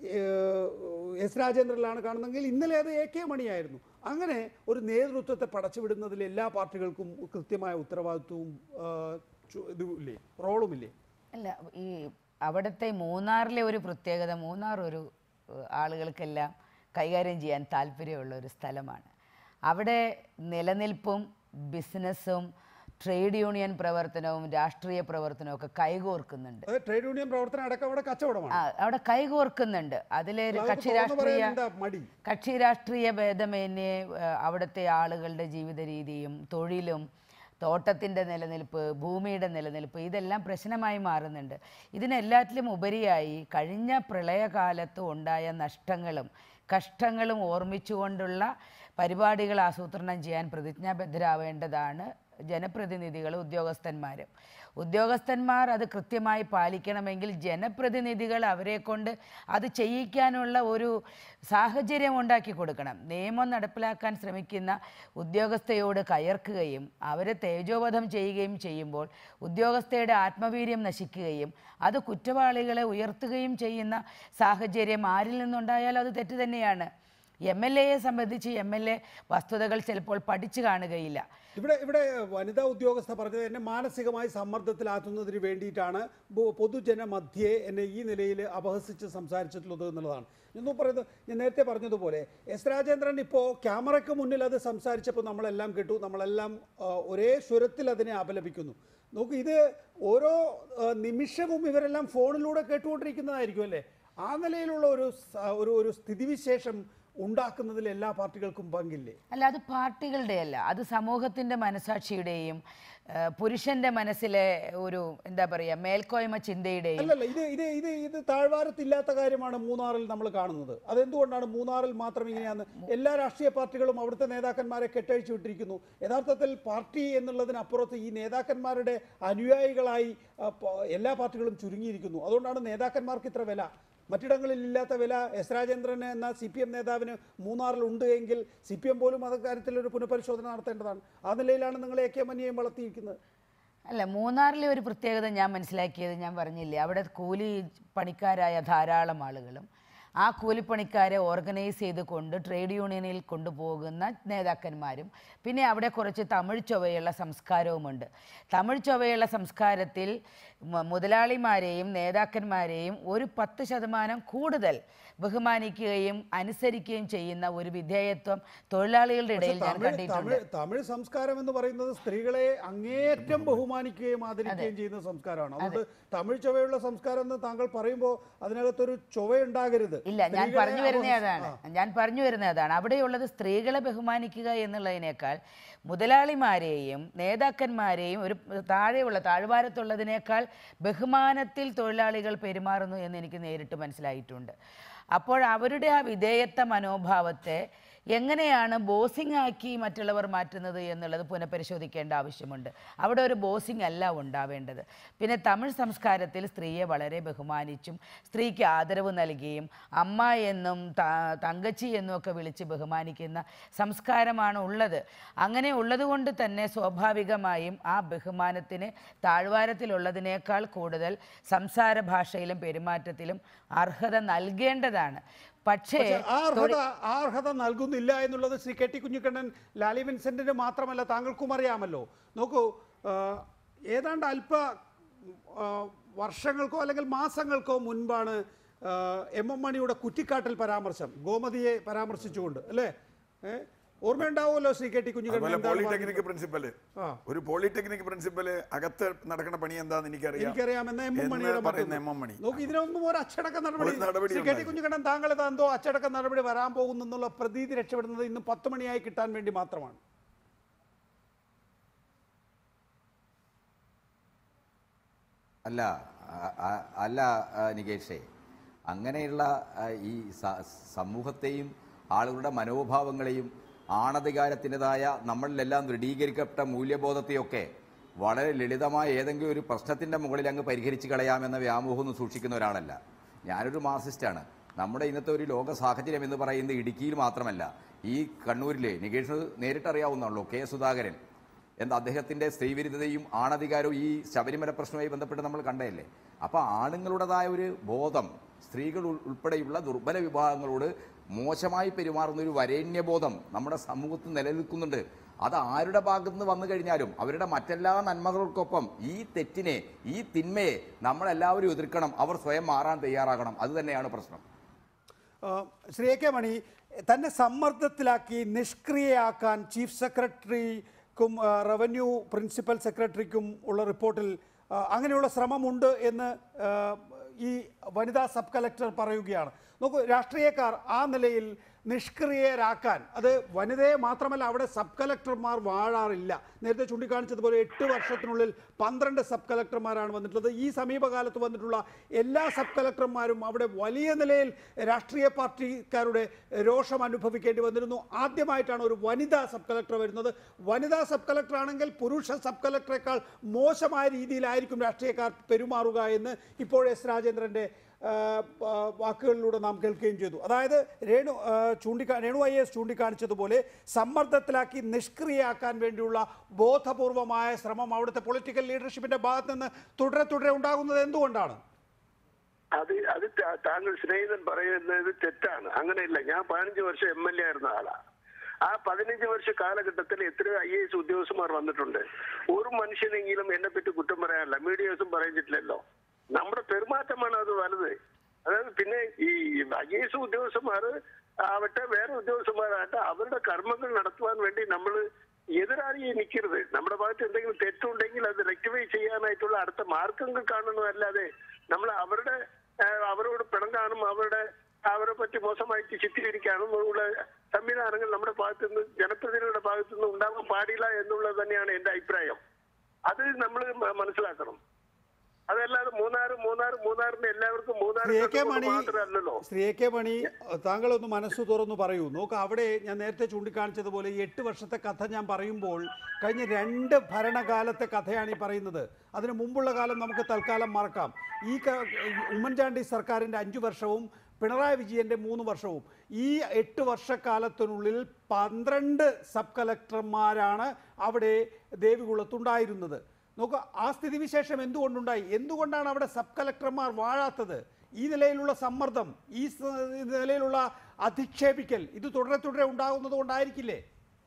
Speaker 1: എസ് രാജേന്ദ്രനിലാണ് കാണുന്നതെങ്കിൽ ഇന്നലെ അത് എ കെ മണിയായിരുന്നു അങ്ങനെ ഒരു നേതൃത്വത്തെ പടച്ചുവിടുന്നതിൽ എല്ലാ പാർട്ടികൾക്കും കൃത്യമായ ഉത്തരവാദിത്വവും ആ, ചു- ഇതുമില്ലേ റോളുമില്ലേ
Speaker 7: അല്ല ഈ അവിടുത്തെ മൂന്നാറിലെ ഒരു പ്രത്യേകത മൂന്നാർ ഒരു ഏഹ്, ആളുകൾക്കെല്ലാം കൈകാര്യം ചെയ്യാൻ താല്പര്യമുള്ള ഒരു സ്ഥലമാണ് അവിടെ നിലനിൽപ്പും ബിസിനസ്സും ട്രേഡ് യൂണിയൻ പ്രവർത്തനവും രാഷ്ട്രീയ പ്രവർത്തനവും ഒക്കെ കൈകോർക്കുന്നുണ്ട്
Speaker 1: അത് ട്രേഡ് യൂണിയൻ പ്രവർത്തനം അടക്കം അവിടെ കച്ചവടമാണ്
Speaker 7: ആ, അവിടെ കൈകോർക്കുന്നുണ്ട് അതിലെ ഒരു
Speaker 1: അതൊക്കെ
Speaker 7: കക്ഷി
Speaker 1: തുറന്നു
Speaker 7: രാഷ്ട്രീയ
Speaker 1: പറയാൻ എന്താ മടി?
Speaker 7: കക്ഷി രാഷ്ട്രീയ ഭേദമന്യേ ഏഹ്, അവിടുത്തെ ആളുകളുടെ ജീവിത രീതിയും തൊഴിലും തോട്ടത്തിൻ്റെ നിലനിൽപ്പ് ഭൂമിയുടെ നിലനിൽപ്പ് ഇതെല്ലാം പ്രശ്നമായി മാറുന്നുണ്ട് ഇതിനെല്ലാറ്റിലും ഉപരിയായി കഴിഞ്ഞ പ്രളയകാലത്ത് ഉണ്ടായ നഷ്ടങ്ങളും കഷ്ടങ്ങളും ഓർമ്മിച്ചുകൊണ്ടുള്ള പരിപാടികൾ ആസൂത്രണം ചെയ്യാൻ പ്രതിജ്ഞാബദ്ധരാവേണ്ടതാണ് ജനപ്രതിനിധികളും ഉദ്യോഗസ്ഥന്മാരും ഉദ്യോഗസ്ഥന്മാർ അത് കൃത്യമായി പാലിക്കണമെങ്കിൽ ജനപ്രതിനിധികൾ അവരെ കൊണ്ട് അത് ചെയ്യിക്കാനുള്ള ഒരു സാഹചര്യം ഉണ്ടാക്കി കൊടുക്കണം നിയമം നടപ്പിലാക്കാൻ ശ്രമിക്കുന്ന ഉദ്യോഗസ്ഥയോട് കയർക്കുകയും അവരെ തേജോവധം ചെയ്യുകയും ചെയ്യുമ്പോൾ ഉദ്യോഗസ്ഥയുടെ ആത്മവീര്യം നശിക്കുകയും അത് കുറ്റവാളികളെ ഉയർത്തുകയും ചെയ്യുന്ന സാഹചര്യം ആരിൽ നിന്നുണ്ടായാലും അത് തെറ്റ് തന്നെയാണ് എം എൽ എയെ സംബന്ധിച്ച് എം എൽ എ വസ്തുതകൾ ചിലപ്പോൾ പഠിച്ചു കാണുകയില്ല
Speaker 1: ഇവിടെ ഇവിടെ വനിതാ ഉദ്യോഗസ്ഥ പറഞ്ഞത് എന്നെ മാനസികമായി സമ്മർദ്ദത്തിലാക്കുന്നതിന് വേണ്ടിയിട്ടാണ് ബോ- പൊതുജന മധ്യേ എന്നെ ഈ നിലയിൽ അപഹസിച്ച് സംസാരിച്ചിട്ടുള്ളത് എന്നുള്ളതാണ് എന്ന് പറയുന്നത് ഞാൻ നേരത്തെ പറഞ്ഞതുപോലെ എസ് രാജേന്ദ്രൻ ഇപ്പോൾ ക്യാമറയ്ക്ക് മുന്നിൽ അത് സംസാരിച്ചപ്പോൾ നമ്മളെല്ലാം കേട്ടു നമ്മളെല്ലാം ആ, ഒരേ സ്വരത്തിൽ അതിനെ അപലപിക്കുന്നു നോക്കൂ ഇത് ഓരോ ആ, നിമിഷവും ഇവരെല്ലാം ഫോണിലൂടെ കേട്ടുകൊണ്ടിരിക്കുന്നതായിരിക്കും അല്ലേ ആ നിലയിലുള്ള ഒരു സ- ഒരു ഒരു സ്ഥിതിവിശേഷം ഉണ്ടാക്കുന്നതിൽ എല്ലാ പാർട്ടികൾക്കും പങ്കില്ലേ
Speaker 7: അല്ല അത് പാർട്ടികളുടെ അല്ല അത് സമൂഹത്തിൻ്റെ മനസാക്ഷിയുടെയും ആ, പുരുഷന്റെ മനസ്സിലെ ഒരു എന്താ പറയുക മേൽക്കോയ്മ ചിന്തയുടെയും
Speaker 1: അല്ലല്ല ഇത് ഇത് ഇത് ഇത് താഴ്വാരത്തില്ലാത്ത കാര്യമാണ് മൂന്നാറിൽ നമ്മൾ കാണുന്നത് അതെന്തുകൊണ്ടാണ് മൂന്നാറിൽ മാത്രം ഇങ്ങനെയാണ് എല്ലാ രാഷ്ട്രീയ പാർട്ടികളും അവിടുത്തെ നേതാക്കന്മാരെ കെട്ടഴിച്ചു വിട്ടിരിക്കുന്നു യഥാർത്ഥത്തിൽ പാർട്ടി എന്നുള്ളതിനപ്പുറത്ത് ഈ നേതാക്കന്മാരുടെ അനുയായികളായി ആ, പ- എല്ലാ പാർട്ടികളും ചുരുങ്ങിയിരിക്കുന്നു അതുകൊണ്ടാണ് നേതാക്കന്മാർക്ക് ഇത്ര വില മറ്റിടങ്ങളിൽ ഇല്ലാത്ത വില എസ് രാജേന്ദ്രൻ എന്ന സി പി എം നേതാവിന് മൂന്നാറിൽ ഉണ്ട് എങ്കിൽ സി പി എം പോലും അത് കാര്യത്തിൽ ഒരു പുനഃപരിശോധന നടത്തേണ്ടതാണ് ആ നിലയിലാണ് നിങ്ങൾ എ കെ മനിയെയും വളർത്തിയിരിക്കുന്നത്
Speaker 7: അല്ല മൂന്നാറിലെ ഒരു പ്രത്യേകത ഞാൻ മനസ്സിലാക്കിയത് ഞാൻ പറഞ്ഞില്ലേ അവിടെ കൂലി പണിക്കാരായ ധാരാളം ആളുകളും ആ കൂലിപ്പണിക്കാരെ ഓർഗനൈസ് ചെയ്ത് കൊണ്ട് ട്രേഡ് യൂണിയനിൽ കൊണ്ടുപോകുന്ന നേതാക്കന്മാരും പിന്നെ അവിടെ കുറച്ച് തമിഴ് ചൊവ്വയുള്ള സംസ്കാരവുമുണ്ട് തമിഴ് ചൊവ്വയുള്ള സംസ്കാരത്തിൽ മ- മുതലാളിമാരെയും നേതാക്കന്മാരെയും ഒരു പത്ത് ശതമാനം കൂടുതൽ ബഹുമാനിക്കുകയും അനുസരിക്കുകയും ചെയ്യുന്ന ഒരു വിധേയത്വം തൊഴിലാളികളുടെ ഇടയിൽ ഞാൻ
Speaker 1: തമിഴ്
Speaker 7: കണ്ടിട്ടുണ്ട്
Speaker 1: തമിഴ് തമിഴ് സംസ്കാരം എന്ന് പറയുന്നത് സ്ത്രീകളെ അങ്ങേയറ്റം ബഹുമാനിക്കുകയും ആദരിക്കുകയും ചെയ്യുന്ന സംസ്കാരമാണ് അതുകൊണ്ട് തമിഴ് ചൊവ്വയുള്ള സംസ്കാരം എന്ന് താങ്കൾ പറയുമ്പോൾ അതിനകത്തൊരു ചൊവ്വയുണ്ടാകരുത്
Speaker 7: ഇല്ല ഞാൻ
Speaker 1: സ്ത്രീകളെ
Speaker 7: പറഞ്ഞു വരുന്ന
Speaker 1: അപഹസി-
Speaker 7: അതാണ്
Speaker 1: ആ.
Speaker 7: ഞാൻ പറഞ്ഞു വരുന്ന അതാണ് അവിടെയുള്ളത് സ്ത്രീകളെ ബഹുമാനിക്കുക എന്നുള്ളതിനേക്കാൾ മുതലാളിമാരെയും നേതാക്കന്മാരെയും ഒരു താഴെയുള്ള താഴ്വാരത്തുള്ളതിനേക്കാൾ ബഹുമാനത്തിൽ തൊഴിലാളികൾ പെരുമാറുന്നു എന്ന് എനിക്ക് നേരിട്ട് മനസ്സിലായിട്ടുണ്ട് അപ്പോൾ അവരുടെ ആ വിധേയത്വ മനോഭാവത്തെ എങ്ങനെയാണ് ബോസിംഗ് ആക്കി മറ്റുള്ളവർ മാറ്റുന്നത് എന്നുള്ളത് പുനഃപരിശോധിക്കേണ്ട ആവശ്യമുണ്ട് അവിടെ ഒരു ബോസിംഗ് അല്ല ഉണ്ടാവേണ്ടത് പിന്നെ തമിഴ് സംസ്കാരത്തിൽ സ്ത്രീയെ വളരെ ബഹുമാനിച്ചും സ്ത്രീക്ക് ആദരവ് നൽകിയും അമ്മ എന്നും ത- തങ്കച്ചി എന്നും ഒക്കെ വിളിച്ച് ബഹുമാനിക്കുന്ന സംസ്കാരമാണ് ഉള്ളത് അങ്ങനെ ഉള്ളതുകൊണ്ട് തന്നെ സ്വാഭാവികമായും ആ ബഹുമാനത്തിന് താഴ്വാരത്തിലുള്ളതിനേക്കാൾ കൂടുതൽ സംസാര ഭാഷയിലും പെരുമാറ്റത്തിലും അർഹത നൽകേണ്ടതാണ് പക്ഷേ
Speaker 1: പക്ഷേ ആ അർഹത ആ അർഹത നൽകുന്നില്ല എന്നുള്ളത് ശ്രീ കെ ടി കുഞ്ഞിക്കണ്ണൻ ലാലി വിൻസെന്റിന് മാത്രമല്ല താങ്കൾക്കും അറിയാമല്ലോ നോക്കൂ ആ, ഏതാണ്ട് അല്പ ആ, വർഷങ്ങൾക്കോ അല്ലെങ്കിൽ മാസങ്ങൾക്കോ മുൻപാണ് ആ, എം എം മണിയുടെ കുറ്റിക്കാട്ടിൽ പരാമർശം ഗോമതിയെ പരാമർശിച്ചുകൊണ്ട് അല്ലേ ഏ? ഓർമ്മയുണ്ടാവുമല്ലോ ശ്രീ കെ ടി കുഞ്ഞിക്കണ്ണൻ
Speaker 6: അതുപോലെ
Speaker 1: എന്താണ്
Speaker 6: പോളിടെക്നിക്
Speaker 1: പറഞ്ഞത്?
Speaker 6: പ്രിൻസിപ്പല്
Speaker 1: ആ.
Speaker 6: ഒരു പോളിടെക്നിക് പ്രിൻസിപ്പല് അകത്ത് നടക്കുന്ന പണി എന്താന്ന് എനിക്കറിയാം
Speaker 1: എനിക്കറിയാമെന്ന എം എം
Speaker 6: എന്ന്
Speaker 1: മണിയുടെ
Speaker 6: പറയുന്ന
Speaker 1: മറ്റൊന്ന്.
Speaker 6: എം എം മണി
Speaker 1: നോക്ക് ഇതിനൊന്നും ഒരു അച്ചടക്ക നടപടി
Speaker 6: ഒരു നടപടി
Speaker 1: ശ്രീ കെ ടി
Speaker 6: ഉണ്ടായി.
Speaker 1: കുഞ്ഞിക്കണ്ണൻ താങ്കൾ ഇത് എന്തോ അച്ചടക്ക നടപടി വരാൻ പോകുന്നു എന്നുള്ള പ്രതീതി രക്ഷപ്പെടുന്നത് ഇന്ന് പത്ത് മണിയായി കിട്ടാൻ വേണ്ടി മാത്രമാണ്
Speaker 4: അല്ല അ- അ- അല്ല ആ, നികേഷേ അങ്ങനെയുള്ള ആ, ഈ സ- സമൂഹത്തെയും ആളുകളുടെ മനോഭാവങ്ങളെയും ആണധികാരത്തിൻ്റെതായ നമ്മളിലെല്ലാം ദൃഢീകരിക്കപ്പെട്ട മൂല്യബോധത്തെയൊക്കെ വളരെ ലളിതമായ ഏതെങ്കിലും ഒരു പ്രശ്നത്തിൻ്റെ മുകളിൽ അങ്ങ് പരിഹരിച്ച് കളയാമെന്ന വ്യാമോഹമൊന്നും സൂക്ഷിക്കുന്ന ഒരാളല്ല ഞാനൊരു മാർസിസ്റ്റാണ് നമ്മുടെ ഇന്നത്തെ ഒരു ലോക സാഹചര്യം എന്ന് പറയുന്നത് ഇടുക്കിയിൽ മാത്രമല്ല ഈ കണ്ണൂരിലെ നികേഷ് നേരിട്ടറിയാവുന്നതാണല്ലോ കെ സുധാകരൻ എന്താ അദ്ദേഹത്തിന്റെ സ്ത്രീവിരുദ്ധതയും ആണധികാരവും ഈ ശബരിമല പ്രശ്നവുമായി ബന്ധപ്പെട്ട് നമ്മൾ കണ്ടതല്ലേ അപ്പോൾ ആണുങ്ങളുടേതായ ഒരു ബോധം സ്ത്രീകൾ ഉൾ- ഉൾപ്പെടെയുള്ള ദുർബല വിഭാഗങ്ങളോട് മോശമായി പെരുമാറുന്ന ഒരു വരേണ്യബോധം നമ്മുടെ സമൂഹത്തിൽ നിലനിൽക്കുന്നുണ്ട് അത് ആരുടെ ഭാഗത്ത് നിന്ന് വന്നു കഴിഞ്ഞാലും അവരുടെ മറ്റെല്ലാ നന്മകൾക്കൊപ്പം ഈ തെറ്റിനെ ഈ തിന്മയെ നമ്മളെല്ലാവരും എതിർക്കണം അവർ സ്വയം മാറാൻ തയ്യാറാകണം അത് തന്നെയാണ് പ്രശ്നം
Speaker 1: ആ, ശ്രീ എ കെ മണി തന്നെ സമ്മർദ്ദത്തിലാക്കി നിഷ്ക്രിയയാക്കാൻ ചീഫ് സെക്രട്ടറിക്കും ആ, റവന്യൂ പ്രിൻസിപ്പൽ സെക്രട്ടറിക്കും ഉള്ള റിപ്പോർട്ടിൽ ആ, അങ്ങനെയുള്ള ശ്രമമുണ്ട് എന്ന് ആ, ഈ വനിതാ സബ് കലക്ടർ പറയുകയാണ് നോക്കൂ രാഷ്ട്രീയക്കാർ ആ നിലയിൽ നിഷ്ക്രിയരാക്കാൻ അത് വനിതയെ മാത്രമല്ല അവിടെ സബ് കലക്ടർമാർ വാഴാറില്ല നേരത്തെ ചൂണ്ടിക്കാണിച്ചതുപോലെ എട്ട് വർഷത്തിനുള്ളിൽ പന്ത്രണ്ട് സബ് കലക്ടർമാരാണ് വന്നിട്ടുള്ളത് ഈ സമീപകാലത്ത് വന്നിട്ടുള്ള എല്ലാ സബ് കലക്ടർമാരും അവിടെ വലിയ നിലയിൽ രാഷ്ട്രീയ പാർട്ടിക്കാരുടെ രോഷം അനുഭവിക്കേണ്ടി വന്നിരുന്നു ആദ്യമായിട്ടാണ് ഒരു വനിതാ സബ് കലക്ടർ വരുന്നത് വനിതാ സബ് കലക്ടർ ആണെങ്കിൽ പുരുഷ സബ് കലക്ടറേക്കാൾ മോശമായ രീതിയിലായിരിക്കും രാഷ്ട്രീയക്കാർ പെരുമാറുക എന്ന് ഇപ്പോൾ എസ് രാജേന്ദ്രൻ്റെ ആ, ആ, വാക്കുകളിലൂടെ നാം കേൾക്കുകയും ചെയ്തു അതായത് രേണു ആ, ചൂണ്ടിക്കാ രേണു ഐ എസ് ചൂണ്ടിക്കാണിച്ചതുപോലെ സമ്മർദ്ദത്തിലാക്കി നിഷ്ക്രിയയാക്കാൻ വേണ്ടിയുള്ള ബോധപൂർവമായ ശ്രമം അവിടുത്തെ പൊളിറ്റിക്കൽ ലീഡർഷിപ്പിന്റെ ഭാഗത്ത് നിന്ന് തുടരെ തുടരെ ഉണ്ടാകുന്നത് എന്തുകൊണ്ടാണ്
Speaker 5: അത് അത് താ- താങ്കൾ സ്നേഹിതൻ പറയുന്നത് തെറ്റാണ് അങ്ങനെയല്ല ഞാൻ പതിനഞ്ച് വർഷം എം എൽ എ ആയിരുന്ന ആളാ ആ പതിനഞ്ച് വർഷ കാലഘട്ടത്തിൽ എത്രയോ ഐ എ എസ് ഉദ്യോഗസ്ഥന്മാർ വന്നിട്ടുണ്ട് ഒരു മനുഷ്യനെങ്കിലും എന്നെ പറ്റി കുറ്റം പറയാനില്ല മീഡിയേഴ്സും പറഞ്ഞിട്ടില്ലല്ലോ നമ്മുടെ പെരുമാറ്റമാണ് അത് വലുത് അതായത് പിന്നെ ഈ ഐ എ എസ് ഉദ്യോഗസ്ഥന്മാർ ആവട്ടെ വേറെ ഉദ്യോഗസ്ഥന്മാരാകട്ടെ അവരുടെ കർമ്മങ്ങൾ നടത്തുവാൻ വേണ്ടി നമ്മൾ എതിരാളിയെ നിൽക്കരുത് നമ്മുടെ ഭാഗത്ത് എന്തെങ്കിലും തെറ്റുണ്ടെങ്കിൽ അത് റെക്ടിഫൈ ചെയ്യാനായിട്ടുള്ള അടുത്ത മാർഗങ്ങൾ കാണുന്നതല്ലാതെ നമ്മൾ അവരുടെ ആ, അവരോട് പിണങ്ങാനും അവരുടെ അവരെ പറ്റി മോശമായിട്ട് ചിത്രീകരിക്കാനും ഉള്ള സംവിധാനങ്ങൾ നമ്മുടെ ഭാഗത്തു നിന്ന് ജനപ്രതിനിധിയുടെ ഭാഗത്തു നിന്ന് ഉണ്ടാകാൻ പാടില്ല എന്നുള്ളത് തന്നെയാണ് എന്റെ അഭിപ്രായം അത് നമ്മൾ മനസ്സിലാക്കണം അതല്ലാതെ മൂന്നാർ മൂന്നാർ മൂന്നാറിന് എല്ലാവർക്കും മൂന്നാർ
Speaker 1: ശ്രീ എ കെ മണി
Speaker 5: മാത്രമല്ലല്ലോ
Speaker 1: ശ്രീ എ കെ മണി താങ്കളൊന്ന് മനസ്സ് തുറന്നു പറയൂ നോക്ക് അവിടെ ഞാൻ നേരത്തെ ചൂണ്ടിക്കാണിച്ചതുപോലെ ഈ എട്ട് വർഷത്തെ കഥ ഞാൻ പറയുമ്പോൾ കഴിഞ്ഞ രണ്ട് ഭരണകാലത്തെ കഥയാണ് ഈ പറയുന്നത് അതിന് മുമ്പുള്ള കാലം നമുക്ക് തൽക്കാലം മറക്കാം ഈ ക- ഉമ്മൻചാണ്ടി സർക്കാരിൻ്റെ അഞ്ച് വർഷവും പിണറായി വിജയൻ്റെ മൂന്ന് വർഷവും ഈ എട്ട് വർഷക്കാലത്തിനുള്ളിൽ പന്ത്രണ്ട് സബ് കളക്ടർമാരാണ് അവിടെ ദേവികുളത്തുണ്ടായിരുന്നത് നോക്കുക ആ സ്ഥിതിവിശേഷം എന്തുകൊണ്ടുണ്ടായി എന്തുകൊണ്ടാണ് അവിടെ സബ് കളക്ടർമാർ വാഴാത്തത് ഈ നിലയിലുള്ള സമ്മർദ്ദം ഈ സ- നിലയിലുള്ള അധിക്ഷേപിക്കൽ ഇത് തുടരെ തുടരെ ഉണ്ടാകുന്നത് കൊണ്ടായിരിക്കില്ലേ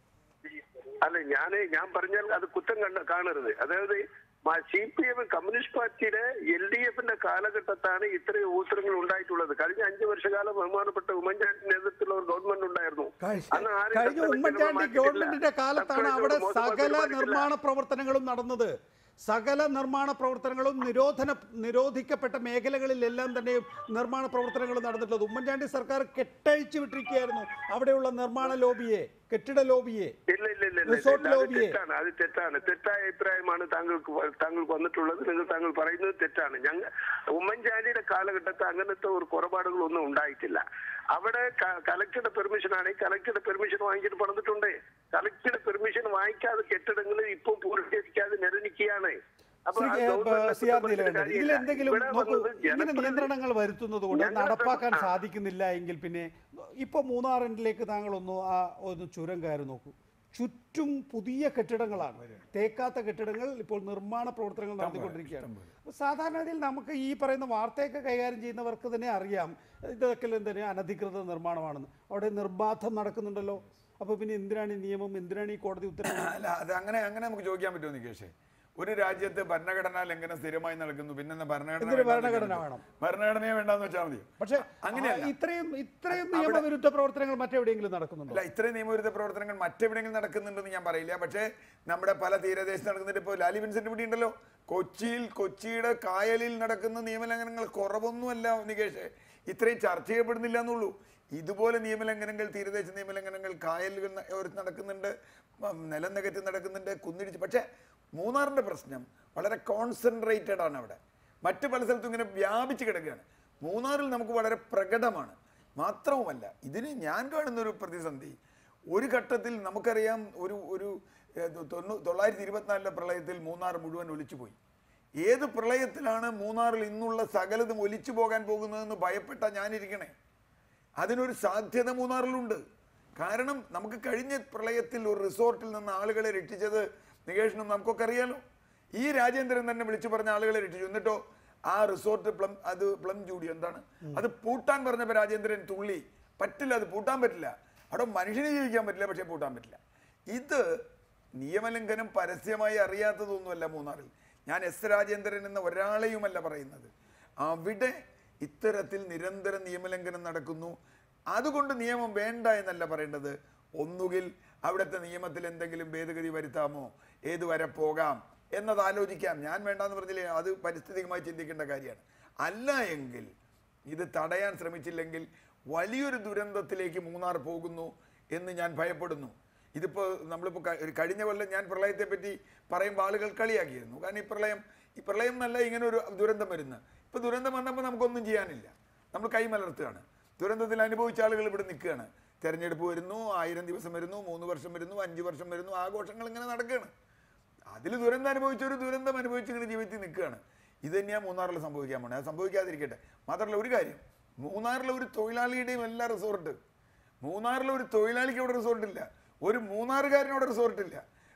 Speaker 5: അല്ല ഞാൻ ഞാൻ പറഞ്ഞാൽ അത് കുറ്റം കണ്ട കാണരുത് അതായത് C P M communist party L D എഫിന്റെ കാലഘട്ടത്താണ് ഇത്രയും ഊത്രങ്ങൾ ഉണ്ടായിട്ടുള്ളത് കഴിഞ്ഞ അഞ്ചു വർഷകാലം ബഹുമാനപ്പെട്ട ഉമ്മൻചാണ്ടി നേതൃത്വത്തിലുള്ള ഒരു ഗവൺമെന്റ് ഉണ്ടായിരുന്നു
Speaker 1: കഴി-
Speaker 5: അന്ന് ആരും
Speaker 1: കഴിഞ്ഞ
Speaker 5: സബ്സിഡി
Speaker 1: ഉമ്മൻചാണ്ടി
Speaker 5: മാറ്റിയിട്ടില്ല.
Speaker 1: ഗവൺമെന്റിന്റെ കാലത്താണ്
Speaker 5: സബ്സിഡി
Speaker 1: അവിടെ
Speaker 5: മോശമാക്കി
Speaker 1: സകല
Speaker 5: മാറ്റിയിട്ടില്ല.
Speaker 1: നിർമ്മാണ പ്രവർത്തനങ്ങളും നടന്നത് സകല നിർമ്മാണ പ്രവർത്തനങ്ങളും നിരോധന നിരോധിക്കപ്പെട്ട മേഖലകളിലെല്ലാം തന്നെ നിർമ്മാണ പ്രവർത്തനങ്ങൾ നടന്നിട്ടുള്ളത് ഉമ്മൻചാണ്ടി സർക്കാർ കെട്ടഴിച്ചു വിട്ടിരിക്കുകയായിരുന്നു അവിടെയുള്ള നിർമ്മാണ ലോബിയെ കെട്ടിട ലോബിയെ
Speaker 5: ഇല്ല ഇല്ല ഇല്ല ഇല്ല,
Speaker 1: റിസോർട്ട്
Speaker 5: ഇല്ല അത്
Speaker 1: ലോബിയെ.
Speaker 5: തെറ്റാണ് അത് തെറ്റാണ് തെറ്റായ അഭിപ്രായമാണ് താങ്കൾക്ക് വ- താങ്കൾക്ക് വന്നിട്ടുള്ളത് നിങ്ങൾ താങ്കൾ പറയുന്നത് തെറ്റാണ് ഞങ്ങൾ ഉമ്മൻചാണ്ടിയുടെ കാലഘട്ടത്തിൽ അങ്ങനത്തെ ഒരു കുറപാടുകളൊന്നും ഉണ്ടായിട്ടില്ല അവിടെ ക- കലക്ടറുടെ പെർമിഷൻ ആണെങ്കിൽ കലക്ടറുടെ പെർമിഷൻ വാങ്ങിച്ചിട്ട് പണിതിട്ടുണ്ട് കലക്ടറുടെ പെർമിഷൻ വാങ്ങിക്കാതെ കെട്ടിടങ്ങൾ ഇപ്പോൾ പൂർത്തീകരിക്കാതെ നിരന്നിക്കുകയാണ് അപ്പൊ
Speaker 1: ശ്രീ
Speaker 5: ആ
Speaker 1: കെ-
Speaker 5: ഗവൺമെന്റിനെ
Speaker 1: സി ആർ
Speaker 5: കുറ്റപ്പെടുത്തിയിട്ട്
Speaker 1: നീലകണ്ഠൻ
Speaker 5: കാര്യമില്ല.
Speaker 1: ഇതിലെന്തെങ്കിലും
Speaker 5: ഇവിടെ
Speaker 1: നോക്കൂ
Speaker 5: വന്നത്
Speaker 1: ഇങ്ങനെ
Speaker 5: ജനപ്രതി-
Speaker 1: നിയന്ത്രണങ്ങൾ വരുത്തുന്നത് കൊണ്ട്
Speaker 5: ഞങ്ങളുടെ-
Speaker 1: നടപ്പാക്കാൻ
Speaker 5: ആ.
Speaker 1: സാധിക്കുന്നില്ല എങ്കിൽ പിന്നെ ഇപ്പോൾ മൂന്നാറിലേക്ക് താങ്കൾ ഒന്ന് ആ ഒന്ന് ചുരം കയറി നോക്കൂ ചുറ്റും പുതിയ കെട്ടിടങ്ങളാണ് തേക്കാത്ത കെട്ടിടങ്ങൾ ഇപ്പോൾ നിർമ്മാണ പ്രവർത്തനങ്ങൾ നടത്തിക്കൊണ്ടിരിക്കുകയാണ് അപ്പോൾ സാധാരണഗതിയിൽ നമുക്ക് ഈ പറയുന്ന വാർത്തയൊക്കെ കൈകാര്യം ചെയ്യുന്നവർക്ക് തന്നെ അറിയാം ഇതൊക്കെ തന്നെ അനധികൃത നിർമ്മാണമാണെന്ന് അവിടെ നിർബാധം നടക്കുന്നുണ്ടല്ലോ അപ്പോൾ പിന്നെ എന്തിനാണ് ഈ നിയമം എന്തിനാണ് ഈ കോടതി ഉത്തരവ്
Speaker 6: അല്ല അത് അങ്ങനെ അങ്ങനെ നമുക്ക് ചോദിക്കാൻ പറ്റുമോ നികേഷേ ഒരു രാജ്യത്ത് ഭരണഘടനാ ലംഘനം സ്ഥിരമായി നടക്കുന്നു പിന്നെ എന്താ ഭരണഘടന
Speaker 1: എന്തിന്
Speaker 6: വേണ്ടാന്ന്
Speaker 1: ഭരണഘടന
Speaker 6: വെച്ചാൽ
Speaker 1: വേണം?
Speaker 6: മതി. ഭരണഘടനയെ വേണ്ടാന്ന് വെച്ചാൽ മതി
Speaker 1: പക്ഷേ
Speaker 6: അങ്ങനെയല്ല.
Speaker 1: ആ, ഇത്രയും ഇത്രയും
Speaker 6: അവിടെ-
Speaker 1: നിയമവിരുദ്ധ പ്രവർത്തനങ്ങൾ മറ്റെവിടെയെങ്കിലും നടക്കുന്നുണ്ടോ
Speaker 6: അല്ല ഇത്രയും നിയമവിരുദ്ധ പ്രവർത്തനങ്ങൾ മറ്റെവിടെയെങ്കിലും നടക്കുന്നുണ്ടെന്ന് ഞാൻ പറയില്ല പക്ഷേ നമ്മുടെ പല തീരദേശത്ത് നടക്കുന്നുണ്ട് ഇപ്പോൾ ലാലി വിൻസെന്റ് ഇവിടെ ഉണ്ടല്ലോ കൊച്ചിയിൽ കൊച്ചിയുടെ കായലിൽ നടക്കുന്ന നിയമലംഘനങ്ങൾ കുറവൊന്നുമല്ല നികേഷ് ഇത്രയും ചർച്ച ചെയ്യപ്പെടുന്നില്ല എന്നുള്ളൂ ഇതുപോലെ നിയമലംഘനങ്ങൾ തീരദേശ നിയമലംഘനങ്ങൾ കായലുകൾ ന- ഓരത്ത് നടക്കുന്നുണ്ട് ഉം, നിലം നികത്തി നടക്കുന്നുണ്ട് കുന്നിടിച്ച് പക്ഷേ മൂന്നാറിൻ്റെ പ്രശ്നം വളരെ കോൺസെൻട്രേറ്റഡ് ആണ് അവിടെ മറ്റ് പല സ്ഥലത്തും ഇങ്ങനെ വ്യാപിച്ച് കിടക്കുകയാണ് മൂന്നാറിൽ നമുക്ക് വളരെ പ്രകടമാണ് മാത്രവുമല്ല ഇതിന് ഞാൻ കാണുന്നൊരു പ്രതിസന്ധി ഒരു ഘട്ടത്തിൽ നമുക്കറിയാം ഒരു ഒരു ഏഹ്, തൊണ്ണൂ തൊള്ളായിരത്തി ഇരുപത്തിനാലിലെ പ്രളയത്തിൽ മൂന്നാർ മുഴുവൻ ഒലിച്ചുപോയി ഏത് പ്രളയത്തിലാണ് മൂന്നാറിൽ ഇന്നുള്ള സകലതും ഒലിച്ചു പോകാൻ പോകുന്നതെന്ന് ഭയപ്പെട്ട ഞാനിരിക്കണേ അതിനൊരു സാധ്യത മൂന്നാറിലുണ്ട് കാരണം നമുക്ക് കഴിഞ്ഞ പ്രളയത്തിൽ ഒരു റിസോർട്ടിൽ നിന്ന് ആളുകളെ രക്ഷിച്ചത് നികേഷനും നമുക്കൊക്കെ അറിയാലോ ഈ രാജേന്ദ്രൻ തന്നെ വിളിച്ചു പറഞ്ഞ ആളുകളെ രക്ഷിച്ചു എന്നിട്ടോ ആ റിസോർട്ട് പ്ലം അത് പ്ലം ജൂഡി എന്താണ് അത് പൂട്ടാൻ പറഞ്ഞപ്പോൾ രാജേന്ദ്രൻ തുള്ളി പറ്റില്ല അത് പൂട്ടാൻ പറ്റില്ല അവിടെ മനുഷ്യന് ജീവിക്കാൻ പറ്റില്ല പക്ഷേ പൂട്ടാൻ പറ്റില്ല ഇത് നിയമലംഘനം പരസ്യമായി അറിയാത്തതൊന്നുമല്ല മൂന്നാറിൽ ഞാൻ എസ് രാജേന്ദ്രൻ എന്ന ഒരാളെയുമല്ല പറയുന്നത് അവിടെ ഇത്തരത്തിൽ നിരന്തരം നിയമലംഘനം നടക്കുന്നു അതുകൊണ്ട് നിയമം വേണ്ട എന്നല്ല പറയേണ്ടത് ഒന്നുകിൽ അവിടുത്തെ നിയമത്തിൽ എന്തെങ്കിലും ഭേദഗതി വരുത്താമോ ഏത് വരെ പോകാം എന്നത് ആലോചിക്കാം ഞാൻ വേണ്ടാന്ന് പറഞ്ഞില്ലേ അത് പരിസ്ഥിതികമായി ചിന്തിക്കേണ്ട കാര്യമാണ് അല്ല എങ്കിൽ ഇത് തടയാൻ ശ്രമിച്ചില്ലെങ്കിൽ വലിയൊരു ദുരന്തത്തിലേക്ക് മൂന്നാർ പോകുന്നു എന്ന് ഞാൻ ഭയപ്പെടുന്നു ഇതിപ്പോൾ നമ്മളിപ്പോൾ ക- ഒരു കഴിഞ്ഞ കൊല്ലം ഞാൻ പ്രളയത്തെ പറ്റി പറയുമ്പോൾ ആളുകൾ കളിയാക്കിയിരുന്നു കാരണം ഈ പ്രളയം ഈ പ്രളയം എന്നല്ല ഇങ്ങനെ ഒരു ദുരന്തം വരുന്നത് ഇപ്പോൾ ദുരന്തം വന്നപ്പോൾ നമുക്കൊന്നും ചെയ്യാനില്ല നമ്മൾ കൈമലർത്തുകയാണ് ദുരന്തത്തിൽ അനുഭവിച്ച ആളുകൾ ഇവിടെ നിൽക്കുകയാണ് തെരഞ്ഞെടുപ്പ് വരുന്നു ആയിരം ദിവസം വരുന്നു മൂന്ന് വർഷം വരുന്നു അഞ്ച് വർഷം വരുന്നു ആഘോഷങ്ങൾ ഇങ്ങനെ നടക്കുകയാണ് അതിൽ ദുരന്തം അനുഭവിച്ച ഒരു ദുരന്തം അനുഭവിച്ച് ഇങ്ങനെ ജീവിതത്തിൽ നിൽക്കുകയാണ് ഇത് തന്നെയാണ് മൂന്നാറിൽ സംഭവിക്കാൻ പോണേ അത് സംഭവിക്കാതിരിക്കട്ടെ മാത്രമല്ല ഒരു കാര്യം മൂന്നാറിലെ ഒരു തൊഴിലാളിയുടെയും എല്ലാ റിസോർട്ട് മൂന്നാറിലെ ഒരു തൊഴിലാളിക്ക് അവിടെ റിസോർട്ട് ഇല്ല ഒരു മൂന്നാറുകാരന് അവിടെ റിസോർട്ട് ഇല്ല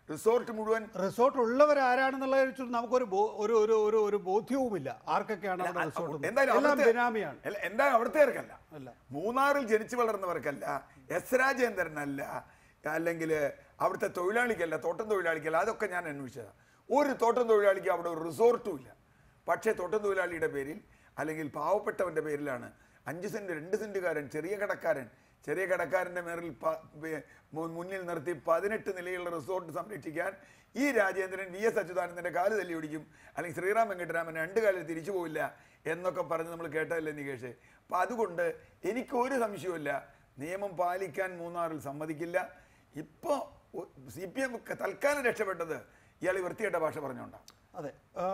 Speaker 6: റിസോർട്ട് മുഴുവൻ
Speaker 1: റിസോർട്ട് ഉള്ളവർ ആരാണെന്നുള്ള നമുക്കൊരു ബോ- ഒരു ഒരു ഒരു ഒരു ബോധ്യവുമില്ല ആർക്കൊക്കെയാണ് അവിടെ റിസോർട്ട് ഉള്ളത്.
Speaker 6: എന്തായാലും
Speaker 1: എല്ലാം
Speaker 6: അവിടുത്തെ-
Speaker 1: ബിനാമിയാണ്
Speaker 6: അല്ല, എന്തായാലും അവിടുത്തേർക്കല്ല
Speaker 1: അല്ല.
Speaker 6: മൂന്നാറിൽ ജനിച്ചു വളർന്നവർക്കല്ല എസ് രാജേന്ദ്രനല്ല അല്ലെങ്കിൽ അവിടുത്തെ തൊഴിലാളിക്കല്ല തോട്ടം തൊഴിലാളിക്കല്ല അതൊക്കെ ഞാൻ അന്വേഷിച്ചതാണ് ഒരു തോട്ടം തൊഴിലാളിക്ക് അവിടെ ഒരു റിസോർട്ടും ഇല്ല പക്ഷേ തോട്ടം തൊഴിലാളിയുടെ പേരിൽ അല്ലെങ്കിൽ പാവപ്പെട്ടവന്റെ പേരിലാണ് അഞ്ച് സെന്റ് രണ്ട് സെന്റുകാരൻ ചെറിയ കടക്കാരൻ ചെറിയ കടക്കാരന്റെ മേറിൽ പ- വേ- മു- മുന്നിൽ നിർത്തി പതിനെട്ട് നിലയുള്ള റിസോർട്ട് സംരക്ഷിക്കാൻ ഈ രാജേന്ദ്രൻ വി എസ് അച്യുതാനന്ദന്റെ കാല് തല്ലി ഓടിക്കും അല്ലെങ്കിൽ ശ്രീറാം വെങ്കട്ടരാമൻ രണ്ട് കാലിൽ തിരിച്ചു പോവില്ല എന്നൊക്കെ പറഞ്ഞ് നമ്മൾ കേട്ടതല്ലേ നികേഷ് അപ്പം അതുകൊണ്ട് എനിക്ക് ഒരു സംശയവുമില്ല നിയമം പാലിക്കാൻ മൂന്നാറിൽ സമ്മതിക്കില്ല ഇപ്പോൾ സി പി എം തൽക്കാലം രക്ഷപ്പെട്ടത് ഇയാൾ ഈ വൃത്തികെട്ട ഭാഷ പറഞ്ഞുകൊണ്ടാണ്
Speaker 1: അതെ ആ,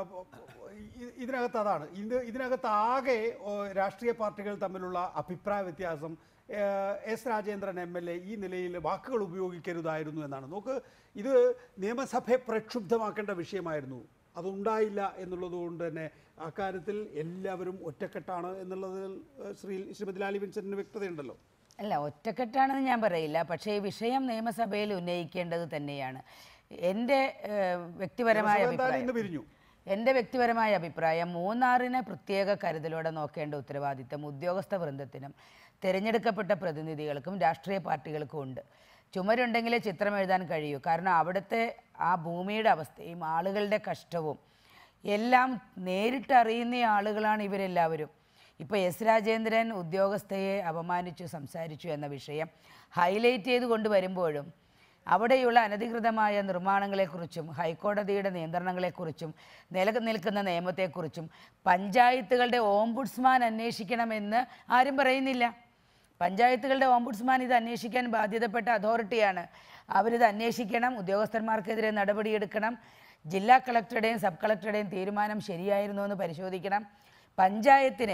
Speaker 1: ഇ- ഇതിനകത്ത് അതാണ് ഇത് ഇതിനകത്ത് ആകെ ഓ, രാഷ്ട്രീയ പാർട്ടികൾ തമ്മിലുള്ള അഭിപ്രായ വ്യത്യാസം ഏ, S Rajendran M L A ഈ നിലയിൽ വാക്കുകൾ ഉപയോഗിക്കരുതായിരുന്നു എന്നാണ് നോക്ക് ഇത് നിയമസഭയെ പ്രക്ഷുബ്ധമാക്കേണ്ട വിഷയമായിരുന്നു അതുണ്ടായില്ല എന്നുള്ളത് കൊണ്ട് തന്നെ അക്കാര്യത്തിൽ എല്ലാവരും ഒറ്റക്കെട്ടാണ് എന്നുള്ളതിൽ ഏ, ശ്രീ ശ്രീമതി ലാലി വിൻസെന്റിന് വ്യക്തതയുണ്ടല്ലോ
Speaker 7: അല്ല ഒറ്റക്കെട്ടാണെന്ന് ഞാൻ പറയില്ല പക്ഷേ ഈ വിഷയം നിയമസഭയിൽ ഉന്നയിക്കേണ്ടത് തന്നെയാണ് എൻ്റെ ഏഹ്, വ്യക്തിപരമായ
Speaker 1: നിയമസഭ എന്തായാലും
Speaker 7: അഭിപ്രായം
Speaker 1: ഇന്ന് പിരിഞ്ഞു
Speaker 7: എൻ്റെ വ്യക്തിപരമായ അഭിപ്രായം മൂന്നാറിനെ പ്രത്യേക കരുതലോടെ നോക്കേണ്ട ഉത്തരവാദിത്തം ഉദ്യോഗസ്ഥ വൃന്ദത്തിനും തിരഞ്ഞെടുക്കപ്പെട്ട പ്രതിനിധികൾക്കും രാഷ്ട്രീയ പാർട്ടികൾക്കും ഉണ്ട് ചുമരുണ്ടെങ്കിലേ ചിത്രം എഴുതാൻ കഴിയൂ കാരണം അവിടുത്തെ ആ ഭൂമിയുടെ അവസ്ഥയും ആളുകളുടെ കഷ്ടവും എല്ലാം നേരിട്ട് അറിയുന്ന ആളുകളാണ് ഇവരെല്ലാവരും ഇപ്പോൾ എസ് രാജേന്ദ്രൻ ഉദ്യോഗസ്ഥയെ അപമാനിച്ചു സംസാരിച്ചു എന്ന വിഷയം ഹൈലൈറ്റ് ചെയ്ത് കൊണ്ടുവരുമ്പോഴും അവിടെയുള്ള അനധികൃതമായ നിർമ്മാണങ്ങളെക്കുറിച്ചും ഹൈക്കോടതിയുടെ നിയന്ത്രണങ്ങളെക്കുറിച്ചും നിലനിൽക്കുന്ന നിയമത്തെക്കുറിച്ചും പഞ്ചായത്തുകളുടെ ഓംബുഡ്സ്മാൻ അന്വേഷിക്കണമെന്ന് ആരും പറയുന്നില്ല പഞ്ചായത്തുകളുടെ ഓംബുഡ്സ്മാൻ ഇത് അന്വേഷിക്കാൻ ബാധ്യതപ്പെട്ട അതോറിറ്റിയാണ് അവരിത് അന്വേഷിക്കണം ഉദ്യോഗസ്ഥന്മാർക്കെതിരെ നടപടിയെടുക്കണം ജില്ലാ കളക്ടറുടെയും സബ് കളക്ടറുടെയും തീരുമാനം ശരിയായിരുന്നോ എന്ന് പരിശോധിക്കണം പഞ്ചായത്തിനെ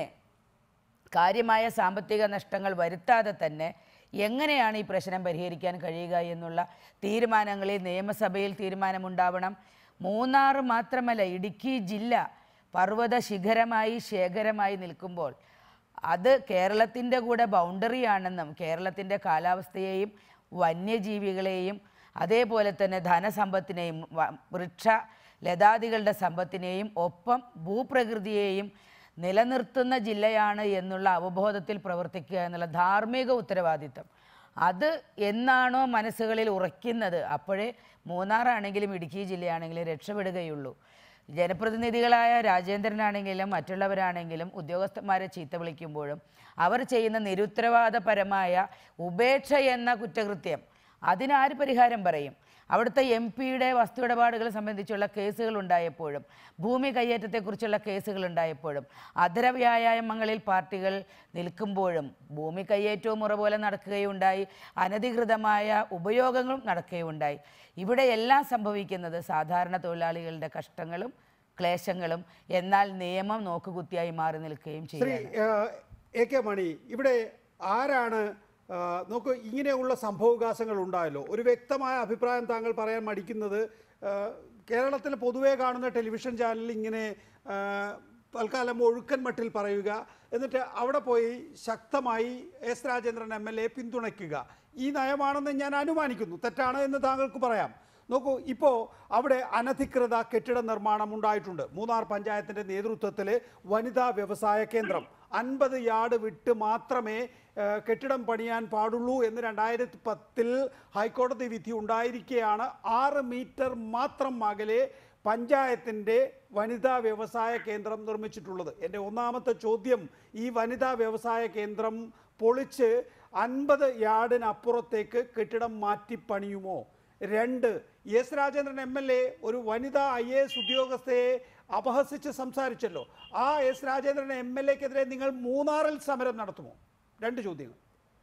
Speaker 7: കാര്യമായ സാമ്പത്തിക നഷ്ടങ്ങൾ വരുത്താതെ തന്നെ എങ്ങനെയാണ് ഈ പ്രശ്നം പരിഹരിക്കാൻ കഴിയുക എന്നുള്ള തീരുമാനങ്ങളിൽ നിയമസഭയിൽ തീരുമാനമുണ്ടാവണം മൂന്നാർ മാത്രമല്ല ഇടുക്കി ജില്ല പർവ്വത ശിഖരമായി ശേഖരമായി നിൽക്കുമ്പോൾ അത് കേരളത്തിൻ്റെ കൂടെ ബൗണ്ടറി ആണെന്നും കേരളത്തിൻ്റെ കാലാവസ്ഥയെയും വന്യജീവികളെയും അതേപോലെ തന്നെ ധനസമ്പത്തിനെയും വ- വൃക്ഷ ലതാദികളുടെ സമ്പത്തിനെയും ഒപ്പം ഭൂപ്രകൃതിയെയും നിലനിർത്തുന്ന ജില്ലയാണ് എന്നുള്ള അവബോധത്തിൽ പ്രവർത്തിക്കുക എന്നുള്ള ധാർമ്മിക ഉത്തരവാദിത്തം അത് എന്നാണോ മനസ്സുകളിൽ ഉറയ്ക്കുന്നത് അപ്പോഴേ മൂന്നാറാണെങ്കിലും ഇടുക്കി ജില്ലയാണെങ്കിലും രക്ഷപ്പെടുകയുള്ളൂ ജനപ്രതിനിധികളായ രാജേന്ദ്രനാണെങ്കിലും മറ്റുള്ളവരാണെങ്കിലും ഉദ്യോഗസ്ഥന്മാരെ ചീത്ത വിളിക്കുമ്പോഴും അവർ ചെയ്യുന്ന നിരുത്തരവാദപരമായ ഉപേക്ഷ എന്ന കുറ്റകൃത്യം അതിനാര് പരിഹാരം പറയും അവിടുത്തെ എം പിയുടെ വസ്തുഇടപാടുകൾ സംബന്ധിച്ചുള്ള കേസുകൾ ഉണ്ടായപ്പോഴും ഭൂമി കയ്യേറ്റത്തെക്കുറിച്ചുള്ള കേസുകൾ ഉണ്ടായപ്പോഴും അധര വ്യായാമങ്ങളിൽ പാർട്ടികൾ നിൽക്കുമ്പോഴും ഭൂമി കയ്യേറ്റവും മുറ പോലെ നടക്കുകയുണ്ടായി അനധികൃതമായ ഉപയോഗങ്ങളും നടക്കുകയുണ്ടായി ഇവിടെ എല്ലാം സംഭവിക്കുന്നത് സാധാരണ തൊഴിലാളികളുടെ കഷ്ടങ്ങളും ക്ലേശങ്ങളും എന്നാൽ നിയമം നോക്കുകുത്തിയായി മാറി നിൽക്കുകയും
Speaker 1: ശ്രീ
Speaker 7: ചെയ്യും
Speaker 1: എ കെ മണി ഇവിടെ ആരാണ് ആ, നോക്കൂ ഇങ്ങനെയുള്ള സംഭവവികാസങ്ങൾ ഉണ്ടായല്ലോ ഒരു വ്യക്തമായ അഭിപ്രായം താങ്കൾ പറയാൻ മടിക്കുന്നത് ആ, കേരളത്തിൽ പൊതുവേ കാണുന്ന ടെലിവിഷൻ ചാനലിൽ ഇങ്ങനെ ആ, തൽക്കാലം ഒഴുക്കൻ മട്ടിൽ പറയുക എന്നിട്ട് അവിടെ പോയി ശക്തമായി S Rajendran M L A പിന്തുണയ്ക്കുക ഈ നയമാണെന്ന് ഞാൻ അനുമാനിക്കുന്നു തെറ്റാണ് എന്ന് താങ്കൾക്ക് പറയാം നോക്കൂ ഇപ്പോൾ അവിടെ അനധികൃത കെട്ടിട നിർമ്മാണം ഉണ്ടായിട്ടുണ്ട് മൂന്നാർ പഞ്ചായത്തിൻ്റെ നേതൃത്വത്തിൽ വനിതാ വ്യവസായ കേന്ദ്രം അൻപത് യാർഡ് വിട്ട് മാത്രമേ ഏഹ്, കെട്ടിടം പണിയാൻ പാടുള്ളൂ എന്ന് രണ്ടായിരത്തി പത്തിൽ ഹൈക്കോടതി വിധി ഉണ്ടായിരിക്കെയാണ് ആറ് മീറ്റർ മാത്രം അകലെ പഞ്ചായത്തിൻ്റെ വനിതാ വ്യവസായ കേന്ദ്രം നിർമ്മിച്ചിട്ടുള്ളത് എൻ്റെ ഒന്നാമത്തെ ചോദ്യം ഈ വനിതാ വ്യവസായ കേന്ദ്രം പൊളിച്ച് അൻപത് യാർഡിനപ്പുറത്തേക്ക് കെട്ടിടം മാറ്റി പണിയുമോ രണ്ട് S Rajendran M L A ഒരു വനിതാ ഐ എ എസ് ഉദ്യോഗസ്ഥയെ അപഹസിച്ച് സംസാരിച്ചല്ലോ ആ എസ് രാജേന്ദ്രൻ എം എൽ എക്കെതിരെ നിങ്ങൾ മൂന്നാറിൽ സമരം നടത്തുമോ രണ്ട് ചോദ്യങ്ങൾ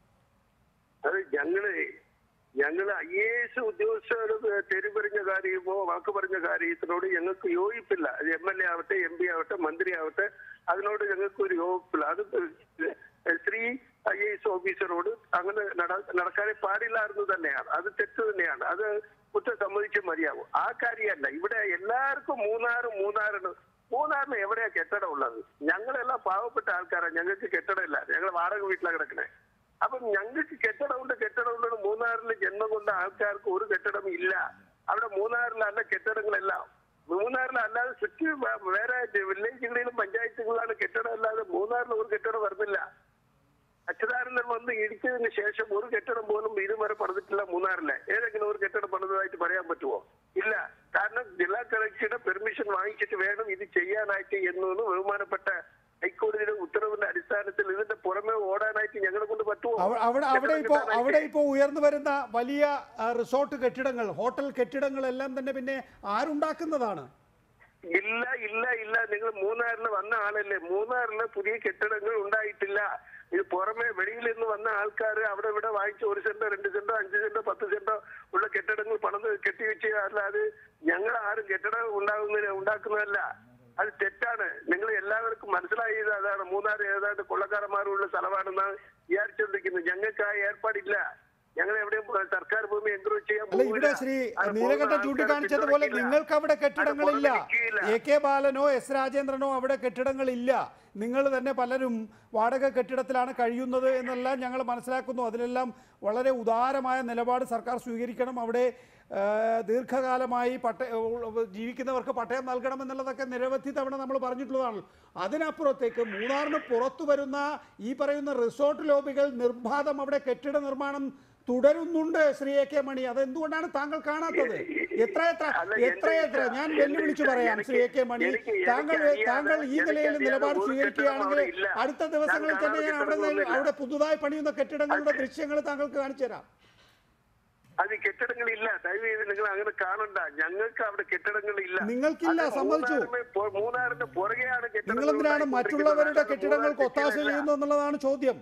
Speaker 5: അത് ഞങ്ങള് ഞങ്ങള് ഐ എ എസ് ഉദ്യോഗസ്ഥരോട് തെരു പറഞ്ഞ കാര്യമോ വാക്ക് പറഞ്ഞ കാര്യത്തിനോട് ഞങ്ങൾക്ക് യോജിപ്പില്ല അത് എം എൽ എ ആവട്ടെ എം പി ആവട്ടെ മന്ത്രി ആവട്ടെ അതിനോട് ഞങ്ങൾക്ക് ഒരു യോജിപ്പില്ല അത് സ്ത്രീ ഐ എ എസ് ഓഫീസറോട് അങ്ങനെ നട- നടക്കാനേ പാടില്ലായിരുന്നു തന്നെയാണ് അത് തെറ്റ് തന്നെയാണ് അത് കുറ്റം സമ്മതിച്ച് മതിയാവും ആ കാര്യമല്ല ഇവിടെ എല്ലാവർക്കും മൂന്നാറ് മൂന്നാറിന് മൂന്നാറിന് എവിടെയാ കെട്ടിടം ഉള്ളത് ഞങ്ങളെല്ലാം പാവപ്പെട്ട ആൾക്കാരാണ് ഞങ്ങൾക്ക് കെട്ടിടമില്ല ഞങ്ങൾ വാടക വീട്ടിലാണ് കിടക്കണേ അപ്പം ഞങ്ങൾക്ക് കെട്ടിടമുണ്ട് കെട്ടിടമുണ്ട് മൂന്നാറിൽ ജന്മം കൊണ്ട ആൾക്കാർക്ക് ഒരു കെട്ടിടം ഇല്ല അവിടെ മൂന്നാറിലല്ല കെട്ടിടങ്ങളെല്ലാം മൂന്നാറിലല്ലാതെ ചുറ്റി വേ- വേറെ വില്ലേജുകളിലും പഞ്ചായത്തുകളിലാണ് കെട്ടിടം അല്ലാതെ മൂന്നാറിൽ ഒരു കെട്ടിടം വരുന്നില്ല അച്യുതാനന്ദൻ വന്ന് ഇടിച്ചതിന് ശേഷം ഒരു കെട്ടിടം പോലും ഇതുവരെ പണിതിട്ടില്ല മൂന്നാറിലെ ഏതെങ്കിലും ഒരു കെട്ടിടം പണിതതായിട്ട് പറയാൻ പറ്റുമോ ഇല്ല കാരണം ജില്ലാ കളക്ടറുടെ പെർമിഷൻ വാങ്ങിച്ചിട്ട് വേണം ഇത് ചെയ്യാനായിട്ട് എന്നൊന്ന് ബഹുമാനപ്പെട്ട ഹൈക്കോടതിയുടെ ഉത്തരവിന്റെ അടിസ്ഥാനത്തിൽ ഇതിന്റെ പുറമെ ഓടാനായിട്ട് ഞങ്ങളെ കൊണ്ട് പറ്റുമോ
Speaker 1: അവ- അവിടെ അവിടെ
Speaker 5: കെട്ടിടം
Speaker 1: ഇപ്പോൾ
Speaker 5: കിട്ടാനായിട്ട്?
Speaker 1: അവിടെ ഇപ്പോൾ ഉയർന്നു വരുന്ന വലിയ ആ, റിസോർട്ട് കെട്ടിടങ്ങൾ ഹോട്ടൽ കെട്ടിടങ്ങളെല്ലാം തന്നെ പിന്നെ ആരുണ്ടാക്കുന്നതാണ്
Speaker 5: ഇല്ല ഇല്ല ഇല്ല നിങ്ങൾ മൂന്നാറിന് വന്ന ആളല്ലേ മൂന്നാറിന് പുതിയ കെട്ടിടങ്ങൾ ഉണ്ടായിട്ടില്ല ഇത് പുറമെ വെളിയിൽ നിന്ന് വന്ന ആൾക്കാർ അവിടെ ഇവിടെ വാങ്ങിച്ച ഒരു സെന്റോ രണ്ട് സെന്റോ അഞ്ച് സെന്റോ പത്ത് സെന്റോ ഉള്ള കെട്ടിടങ്ങൾ പണിത് കെട്ടിവെച്ച് അല്ലാതെ ഞങ്ങൾ ആരും കെട്ടിടം ഉണ്ടാകുന്ന ഉണ്ടാക്കുന്നതല്ല അത് തെറ്റാണ് നിങ്ങൾ എല്ലാവർക്കും മനസ്സിലായത് അതാണ് മൂന്നാർ ഏതാണ്ട് കൊള്ളക്കാരന്മാരുള്ള സ്ഥലമാണെന്നാണ് വിചാരിച്ചുകൊണ്ടിരിക്കുന്നത് ഞങ്ങൾക്ക് ആ ഏർപ്പാടില്ല ഞങ്ങൾ എവിടെയും പോ- സർക്കാർ ഭൂമി എൻക്രോച്ച് ചെയ്യാൻ
Speaker 1: അല്ല ഇവിടെ
Speaker 5: പോകില്ല.
Speaker 1: ശ്രീ
Speaker 5: അത്
Speaker 1: നീലകണ്ഠൻ
Speaker 5: പോകുന്ന
Speaker 1: ചൂണ്ടിക്കാണിച്ചതുപോലെ
Speaker 5: ആൾക്കാരെ
Speaker 1: നിങ്ങൾക്ക് അവിടെ കെട്ടിടങ്ങളില്ല
Speaker 5: അത് പുറത്ത് നിൽക്കുകയില്ല.
Speaker 1: എ കെ ബാലനോ എസ് രാജേന്ദ്രനോ അവിടെ കെട്ടിടങ്ങളില്ല നിങ്ങൾ തന്നെ പലരും വാടക കെട്ടിടത്തിലാണ് കഴിയുന്നത് എന്നെല്ലാം ഞങ്ങൾ മനസ്സിലാക്കുന്നു അതിലെല്ലാം വളരെ ഉദാരമായ നിലപാട് സർക്കാർ സ്വീകരിക്കണം അവിടെ ആ, ദീർഘകാലമായി പട്ട ജീവിക്കുന്നവർക്ക് പട്ടയം നൽകണം എന്നുള്ളതൊക്കെ നിരവധി തവണ നമ്മൾ പറഞ്ഞിട്ടുള്ളതാണ് അതിനപ്പുറത്തേക്ക് മൂന്നാറിന് പുറത്തു വരുന്ന ഈ പറയുന്ന റിസോർട്ട് ലോബികൾ നിർബാധം അവിടെ കെട്ടിട നിർമ്മാണം തുടരുന്നുണ്ട് ശ്രീ എ കെ മണി അതെന്തുകൊണ്ടാണ് താങ്കൾ കാണാത്തത് എത്ര എത്ര
Speaker 5: അല്ല,
Speaker 1: എത്ര
Speaker 5: എന്റെ
Speaker 1: എത്ര
Speaker 5: ഇഷ്ടം-
Speaker 1: ഞാൻ
Speaker 5: എന്റെ
Speaker 1: വെല്ലുവിളിച്ചു
Speaker 5: ഇഷ്ടം
Speaker 1: പറയാം ശ്രീ എ കെ മണി
Speaker 5: എനിക്ക്
Speaker 1: താങ്കൾ
Speaker 5: എനിക്കറിയാതെ-
Speaker 1: താങ്കൾ ഈ നിലയിൽ
Speaker 5: എനിക്കറിയാതെ
Speaker 1: നിലപാട്
Speaker 5: ഒരു
Speaker 1: സ്വീകരിക്കുകയാണെങ്കിൽ
Speaker 5: കെട്ടിടം അവിടെ ഇല്ല.
Speaker 1: അടുത്ത ദിവസങ്ങളിൽ
Speaker 5: ഞാൻ
Speaker 1: തന്നെ ഞാൻ അവിടെ നിന്ന്
Speaker 5: കാണാതെ
Speaker 1: അവിടെ പുതുതായി പണിയുന്ന കെട്ടിടങ്ങളുടെ ദൃശ്യങ്ങൾ താങ്കൾക്ക് കാണിച്ചു തരാം
Speaker 5: അത് കെട്ടിടങ്ങളില്ല ദയവ് ചെയ്ത് നിങ്ങൾ അങ്ങനെ കാണണ്ട ഞങ്ങൾക്ക് അവിടെ കെട്ടിടങ്ങളില്ല
Speaker 1: നിങ്ങൾക്കില്ല,
Speaker 5: അത്
Speaker 1: സമ്മതിച്ചു.
Speaker 5: മൂന്നാറിന് പൊ- മൂന്നാറിന്റെ പുറകെയാണ് കെട്ടിടങ്ങൾ
Speaker 1: നിങ്ങൾ എന്തിനാണ് മറ്റുള്ളവരുടെ
Speaker 5: ഉണ്ടായിക്കൊണ്ടിരിക്കുന്നത്.
Speaker 1: കെട്ടിടങ്ങൾക്ക് ഒത്താശ
Speaker 5: മൂന്നാർ
Speaker 1: ചെയ്യുന്നു എന്നുള്ളതാണ് ചോദ്യം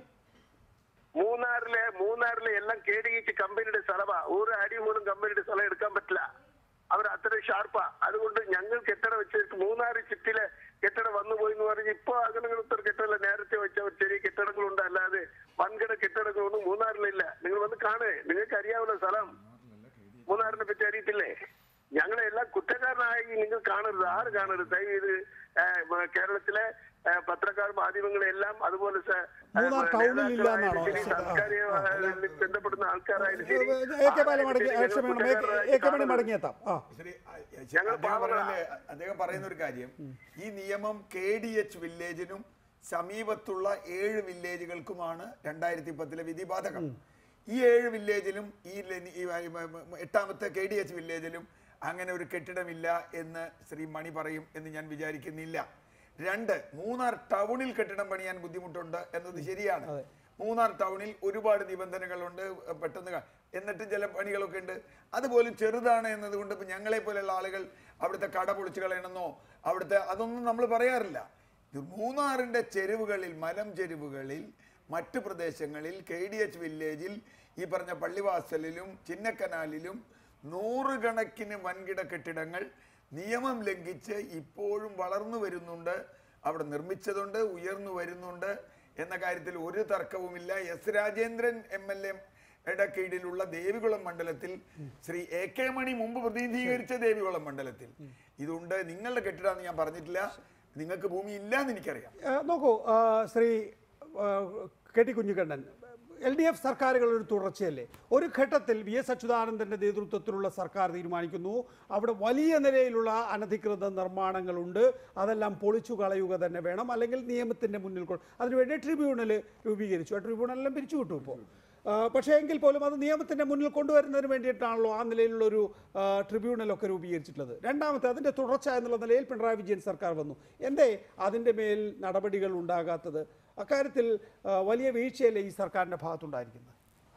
Speaker 5: മൂന്നാറിലെ മൂന്നാറിലെ എല്ലാം കേടിയിച്ച് കമ്പനിയുടെ സ്ഥലമാ ഒരു അടി പോലും കമ്പനിയുടെ സ്ഥലം എടുക്കാൻ പറ്റില്ല അവർ അത്രയും ഷാർപ്പാ അതുകൊണ്ട് ഞങ്ങൾ കെട്ടിടം വെച്ചിട്ട് മൂന്നാറ് ചുറ്റിലെ കെട്ടിടം വന്നു പോയി എന്ന് പറഞ്ഞ് ഇപ്പൊ അങ്ങനത്തെ ഒരു കെട്ടിടമല്ല നേരത്തെ വെച്ച ഒരു ചെറിയ കെട്ടിടങ്ങളുണ്ട് അല്ലാതെ വൻകിട കെട്ടിടങ്ങളൊന്നും മൂന്നാറിലില്ല നിങ്ങൾ വന്ന് കാണേ നിങ്ങൾക്ക് അറിയാവുന്ന സ്ഥലം മൂന്നാറിനെ പറ്റി അറിയത്തില്ലേ ഞങ്ങളെ എല്ലാം കുറ്റക്കാരനായി നിങ്ങൾ കാണരുത് ആര് കാണരുത് ദയവ് ചെയ്ത് ആ, മ- കേരളത്തിലെ ആ, പത്രക്കാർ മാധ്യമങ്ങളെല്ലാം അതുപോലെ സ- ആ,
Speaker 1: മൂന്നാർ ടൗണിൽ
Speaker 5: നേതാക്കളായാലും
Speaker 1: ഇല്ലാന്നാണോ?
Speaker 5: ശരി, സർക്കാരുമായി ബന്ധപ്പെടുന്ന ആൾക്കാരായാലും ശരി
Speaker 1: എ കെ ബാല മടങ്ങി
Speaker 5: ആരായാലും ശരി,
Speaker 1: ക്ഷമ
Speaker 5: ഞങ്ങൾ
Speaker 1: വേണം. A K- A K Mani
Speaker 5: കുറ്റക്കാരായി
Speaker 1: മടങ്ങിയെത്താം ആ
Speaker 6: ശ്രീ അ- ശരി,
Speaker 5: ഞങ്ങൾ
Speaker 6: അദ്ദേഹം
Speaker 5: പാവങ്ങളാ.
Speaker 6: പറയുന്നില്ലേ, അദ്ദേഹം പറയുന്ന ഒരു കാര്യം ഈ നിയമം കെ ഡി എച്ച് വില്ലേജിനും സമീപത്തുള്ള ഏഴ് വില്ലേജുകൾക്കുമാണ് രണ്ടായിരത്തി പത്തിലെ വിധി ബാധകം ഈ ഏഴ് വില്ലേജിലും ഈ ലെ- ഈ വ- വ- വ- എട്ടാമത്തെ കെ ഡി എച്ച് വില്ലേജിലും അങ്ങനെ ഒരു കെട്ടിടമില്ല എന്ന് ശ്രീ മണി പറയും എന്ന് ഞാൻ വിചാരിക്കുന്നില്ല രണ്ട് മൂന്നാർ ടൗണിൽ കെട്ടിടം പണിയാൻ ബുദ്ധിമുട്ടുണ്ട് എന്നത് ശരിയാണ് മൂന്നാർ ടൗണിൽ ഒരുപാട് നിബന്ധനകളുണ്ട് പെട്ടെന്ന് ക- എന്നിട്ട് ചില പണികളൊക്കെ ഉണ്ട് അതുപോലും ചെറുതാണ് എന്നതുകൊണ്ട് ഇപ്പം ഞങ്ങളെ പോലെയുള്ള ആളുകൾ അവിടുത്തെ കട പൊളിച്ച് കളയണമെന്നോ അവിടുത്തെ അതൊന്നും നമ്മൾ പറയാറില്ല ഇത് മൂന്നാറിൻ്റെ ചെരുവുകളിൽ മലം ചെരുവുകളിൽ മറ്റ് പ്രദേശങ്ങളിൽ കെ ഡി എച്ച് വില്ലേജിൽ ഈ പറഞ്ഞ പള്ളിവാസലിലും ചിന്നക്കനാലിലും നൂറുകണക്കിന് വൻകിട കെട്ടിടങ്ങൾ നിയമം ലംഘിച്ച് ഇപ്പോഴും വളർന്നു വരുന്നുണ്ട് അവിടെ നിർമ്മിച്ചതുണ്ട് ഉയർന്നു വരുന്നുണ്ട് എന്ന കാര്യത്തിൽ ഒരു തർക്കവുമില്ല എസ് രാജേന്ദ്രൻ എം എൽ എയുടെ കീഴിലുള്ള ദേവികുളം മണ്ഡലത്തിൽ ശ്രീ എ കെ മണി മുമ്പ് പ്രതിനിധീകരിച്ച ദേവികുളം മണ്ഡലത്തിൽ ഇതുണ്ട് നിങ്ങളുടെ കെട്ടിടമെന്ന് ഞാൻ പറഞ്ഞിട്ടില്ല നിങ്ങൾക്ക് ഭൂമി ഇല്ല എന്ന് എനിക്കറിയാം
Speaker 1: ഏ, നോക്കൂ ആ, ശ്രീ ആ, K T Kunhikannan L D F സർക്കാരുകൾ ഒരു തുടർച്ചയല്ലേ ഒരു ഘട്ടത്തിൽ വി എസ് അച്യുതാനന്ദൻ്റെ നേതൃത്വത്തിലുള്ള സർക്കാർ തീരുമാനിക്കുന്നു അവിടെ വലിയ നിലയിലുള്ള അനധികൃത നിർമ്മാണങ്ങളുണ്ട് അതെല്ലാം പൊളിച്ചു കളയുക തന്നെ വേണം അല്ലെങ്കിൽ നിയമത്തിൻ്റെ മുന്നിൽ കൊ- അതിനുവേണ്ടി ട്രിബ്യൂണൽ രൂപീകരിച്ചു ആ ട്രിബ്യൂണലെല്ലാം പിരിച്ചു വിട്ടു ഇപ്പോൾ ആ, പക്ഷേ എങ്കിൽ പോലും അത് നിയമത്തിൻ്റെ മുന്നിൽ കൊണ്ടുവരുന്നതിന് വേണ്ടിയിട്ടാണല്ലോ ആ നിലയിലുള്ളൊരു ആ, ട്രിബ്യൂണലൊക്കെ രൂപീകരിച്ചിട്ടുള്ളത് രണ്ടാമത്തെ അതിൻ്റെ തുടർച്ച എന്നുള്ള നിലയിൽ പിണറായി വിജയൻ സർക്കാർ വന്നു എന്തേ അതിൻ്റെ മേൽ നടപടികൾ ഉണ്ടാകാത്തത് അക്കാര്യത്തിൽ ആ, വലിയ വീഴ്ചയല്ലേ ഈ സർക്കാരിൻ്റെ ഭാഗത്തുണ്ടായിരിക്കുന്നത്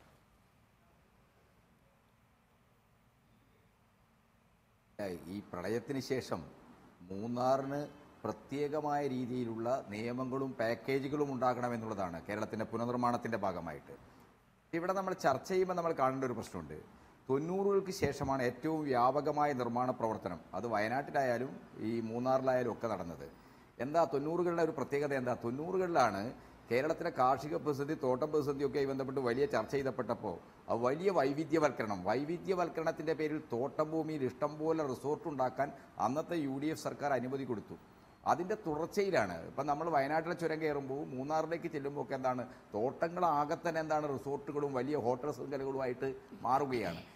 Speaker 4: ഈ പ്രളയത്തിന് ശേഷം മൂന്നാറിന് പ്രത്യേകമായ രീതിയിലുള്ള നിയമങ്ങളും പാക്കേജുകളും ഉണ്ടാകണമെന്നുള്ളതാണ് കേരളത്തിൻ്റെ പുനർനിർമ്മാണത്തിൻ്റെ ഭാഗമായിട്ട് ഇവിടെ നമ്മൾ ചർച്ച ചെയ്യുമ്പോൾ നമ്മൾ കാണേണ്ട ഒരു പ്രശ്നമുണ്ട് തൊണ്ണൂറുകൾക്ക് ശേഷമാണ് ഏറ്റവും വ്യാപകമായ നിർമ്മാണ പ്രവർത്തനം അത് വയനാട്ടിലായാലും ഈ മൂന്നാറിലായാലും ഒക്കെ നടന്നത് എന്താ തൊണ്ണൂറുകളുടെ ഒരു പ്രത്യേകത എന്താ തൊണ്ണൂറുകളിലാണ് കേരളത്തിലെ കാർഷിക പ്രതിസന്ധി തോട്ടം പ്രതിസന്ധിയൊക്കെയായി ബന്ധപ്പെട്ട് വലിയ ചർച്ച ചെയ്തപ്പെട്ടപ്പോൾ ആ വലിയ വൈവിധ്യവൽക്കരണം വൈവിധ്യവൽക്കരണത്തിൻ്റെ പേരിൽ തോട്ടം ഭൂമിയിൽ ഇഷ്ടം പോലെ റിസോർട്ട് ഉണ്ടാക്കാൻ അന്നത്തെ യു ഡി എഫ് സർക്കാർ അനുമതി കൊടുത്തു അതിൻ്റെ തുടർച്ചയിലാണ് ഇപ്പം നമ്മൾ വയനാട്ടിലെ ചുരം കയറുമ്പോൾ മൂന്നാറിലേക്ക് ചെല്ലുമ്പോൾ ഒക്കെ എന്താണ് തോട്ടങ്ങളാകെ തന്നെ എന്താണ് റിസോർട്ടുകളും വലിയ ഹോട്ടൽ ശൃംഖലകളുമായിട്ട് മാറുകയാണ്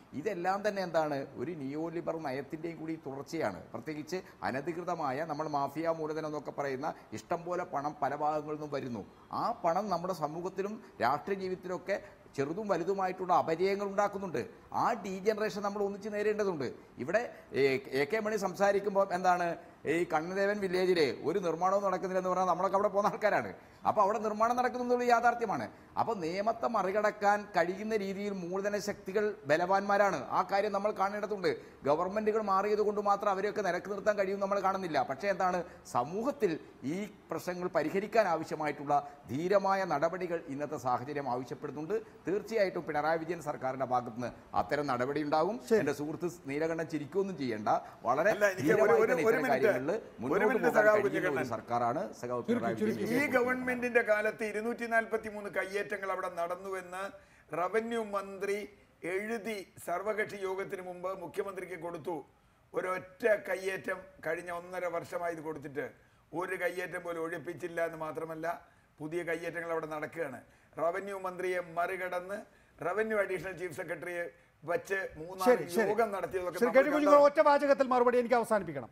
Speaker 4: ഇതെല്ലാം തന്നെ എന്താണ് ഒരു നിയോ ലിബറൽ നയത്തിൻ്റെയും കൂടി തുടർച്ചയാണ് പ്രത്യേകിച്ച് അനധികൃതമായ നമ്മൾ മാഫിയ മൂലധനം എന്നൊക്കെ പറയുന്ന ഇഷ്ടം പോലെ പണം പല ഭാഗങ്ങളിൽ നിന്നും വരുന്നു ആ പണം നമ്മുടെ സമൂഹത്തിലും രാഷ്ട്രീയ ജീവിതത്തിലൊക്കെ ചെറുതും വലുതുമായിട്ടുള്ള അപജയങ്ങൾ ഉണ്ടാക്കുന്നുണ്ട് ആ ഡീജനറേഷൻ നമ്മൾ ഒന്നിച്ച് നേരിടേണ്ടതുണ്ട് ഇവിടെ ഏ- എ കെ മണി സംസാരിക്കുമ്പോൾ എന്താണ് ഈ കണ്ണദേവൻ വില്ലേജിലെ ഒരു നിർമ്മാണവും നടക്കുന്നില്ലെന്ന് പറഞ്ഞാൽ നമ്മളൊക്കെ അവിടെ പോകുന്ന ആൾക്കാരാണ് അപ്പോൾ അവിടെ നിർമ്മാണം നടക്കുന്നുള്ളത് യാഥാർത്ഥ്യമാണ് അപ്പോൾ നിയമത്തെ മറികടക്കാൻ കഴിയുന്ന രീതിയിൽ മൂലധന ശക്തികൾ ബലവാന്മാരാണ് ആ കാര്യം നമ്മൾ കാണേണ്ടതുണ്ട് ഗവൺമെന്റുകൾ മാറിയത് കൊണ്ട് മാത്രം അവരെയൊക്കെ നിരക്ക് നിർത്താൻ കഴിയും നമ്മൾ കാണുന്നില്ല പക്ഷേ എന്താണ് സമൂഹത്തിൽ ഈ പ്രശ്നങ്ങൾ പരിഹരിക്കാൻ ആവശ്യമായിട്ടുള്ള ധീരമായ നടപടികൾ ഇന്നത്തെ സാഹചര്യം ആവശ്യപ്പെടുന്നുണ്ട് തീർച്ചയായിട്ടും പിണറായി വിജയൻ സർക്കാരിന്റെ ഭാഗത്തുനിന്ന് അത്തരം നടപടി ഉണ്ടാകും എന്റെ സുഹൃത്ത് നീലകണ്ഠൻ ചിരിക്കുകയൊന്നും ചെയ്യേണ്ട വളരെ
Speaker 6: അല്ല, എനിക്ക് ഒരു-
Speaker 4: ധീരമായി
Speaker 6: ഒരു-
Speaker 4: തന്നെ
Speaker 6: ഒരു
Speaker 4: ഇത്തരം
Speaker 6: മിനിറ്റ്.
Speaker 4: കാര്യങ്ങളിൽ
Speaker 6: ഒരു
Speaker 4: മുന്നോട്ട്
Speaker 6: മിനിറ്റ്
Speaker 4: പോകാൻ
Speaker 6: സഖാവ്
Speaker 4: കഴിയുന്ന ഒരു
Speaker 6: കുഞ്ഞിക്കണ്ണൻ.
Speaker 4: സർക്കാരാണ് സഖാവ് പിണറായി വിജയൻ
Speaker 6: ഈ ഗവൺമെന്റിന്റെ കാലത്ത് ഇരുന്നൂറ്റി നാൽപ്പത്തി മൂന്ന് കയ്യേറ്റങ്ങൾ അവിടെ നടന്നുവെന്ന് റവന്യൂ മന്ത്രി എഴുതി സർവകക്ഷി യോഗത്തിന് മുമ്പ് മുഖ്യമന്ത്രിക്ക് കൊടുത്തു ഒരൊറ്റ കയ്യേറ്റം കഴിഞ്ഞ ഒന്നര വർഷമായി ഇത് കൊടുത്തിട്ട് ഒരു കയ്യേറ്റം പോലും ഒഴിപ്പിച്ചില്ല എന്ന് മാത്രമല്ല പുതിയ കയ്യേറ്റങ്ങൾ അവിടെ നടക്കുകയാണ് റവന്യൂ മന്ത്രിയെ മറികടന്ന് റവന്യൂ അഡീഷണൽ ചീഫ് സെക്രട്ടറിയെ വച്ച് മൂന്നാർ
Speaker 1: ശരി ശരി
Speaker 6: യോഗം നടത്തിയതൊക്കെ
Speaker 1: ശരി
Speaker 6: നമ്മൾ
Speaker 1: കെ ടി കുഞ്ഞുങ്ങൾ
Speaker 6: കണ്ടതാണ്.
Speaker 1: ഒറ്റ വാചകത്തിൽ മറുപടി എനിക്ക് അവസാനിപ്പിക്കണം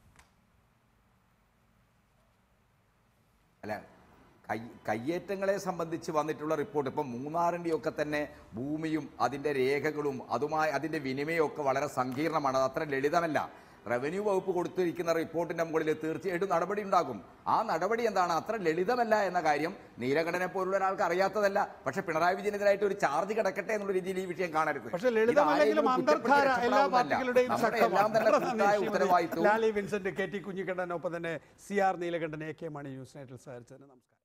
Speaker 4: അല്ല കൈ കയ്യേറ്റങ്ങളെ സംബന്ധിച്ച് വന്നിട്ടുള്ള റിപ്പോർട്ട് ഇപ്പം മൂന്നാറിൻ്റെ ഒക്കെ തന്നെ ഭൂമിയും അതിൻ്റെ രേഖകളും അതുമായി അതിൻ്റെ വിനിമയവും ഒക്കെ വളരെ സങ്കീർണമാണ് അത് അത്ര ലളിതമല്ല റവന്യൂ വകുപ്പ് കൊടുത്തിരിക്കുന്ന റിപ്പോർട്ടിന്റെ മുകളിൽ തീർച്ചയായിട്ടും നടപടി ഉണ്ടാകും ആ നടപടി എന്താണ് അത്ര ലളിതമല്ല എന്ന കാര്യം നീലകണ്ഠനെ പോലുള്ള ഒരാൾക്ക് അറിയാത്തതല്ല പക്ഷെ പിണറായി വിജയനെതിരായിട്ട് ഒരു ചാർജ് കിടക്കട്ടെ എന്നുള്ള രീതിയിൽ ഈ വിഷയം കാണരുത്
Speaker 1: പക്ഷേ ലളിതമല്ലെങ്കിലും
Speaker 4: ഇത് ആരെങ്കിലും
Speaker 1: അന്തർധാര
Speaker 4: കുറ്റപ്പെടുത്തി
Speaker 1: എല്ലാ
Speaker 4: രക്ഷപ്പെടാവുന്നതല്ല.
Speaker 1: പാർട്ടികളുടെയും
Speaker 4: നമ്മുടെ എല്ലാം തന്നെ
Speaker 1: ശക്തമാണ്
Speaker 4: കൂട്ടായ ഉത്തരവാദിത്വവും
Speaker 1: Lali Vincent K T Kunhikannan ഒപ്പം തന്നെ C R Neelakandan A K Mani news നൈറ്റിൽ സഹകരിച്ചതിന് നമസ്കാരം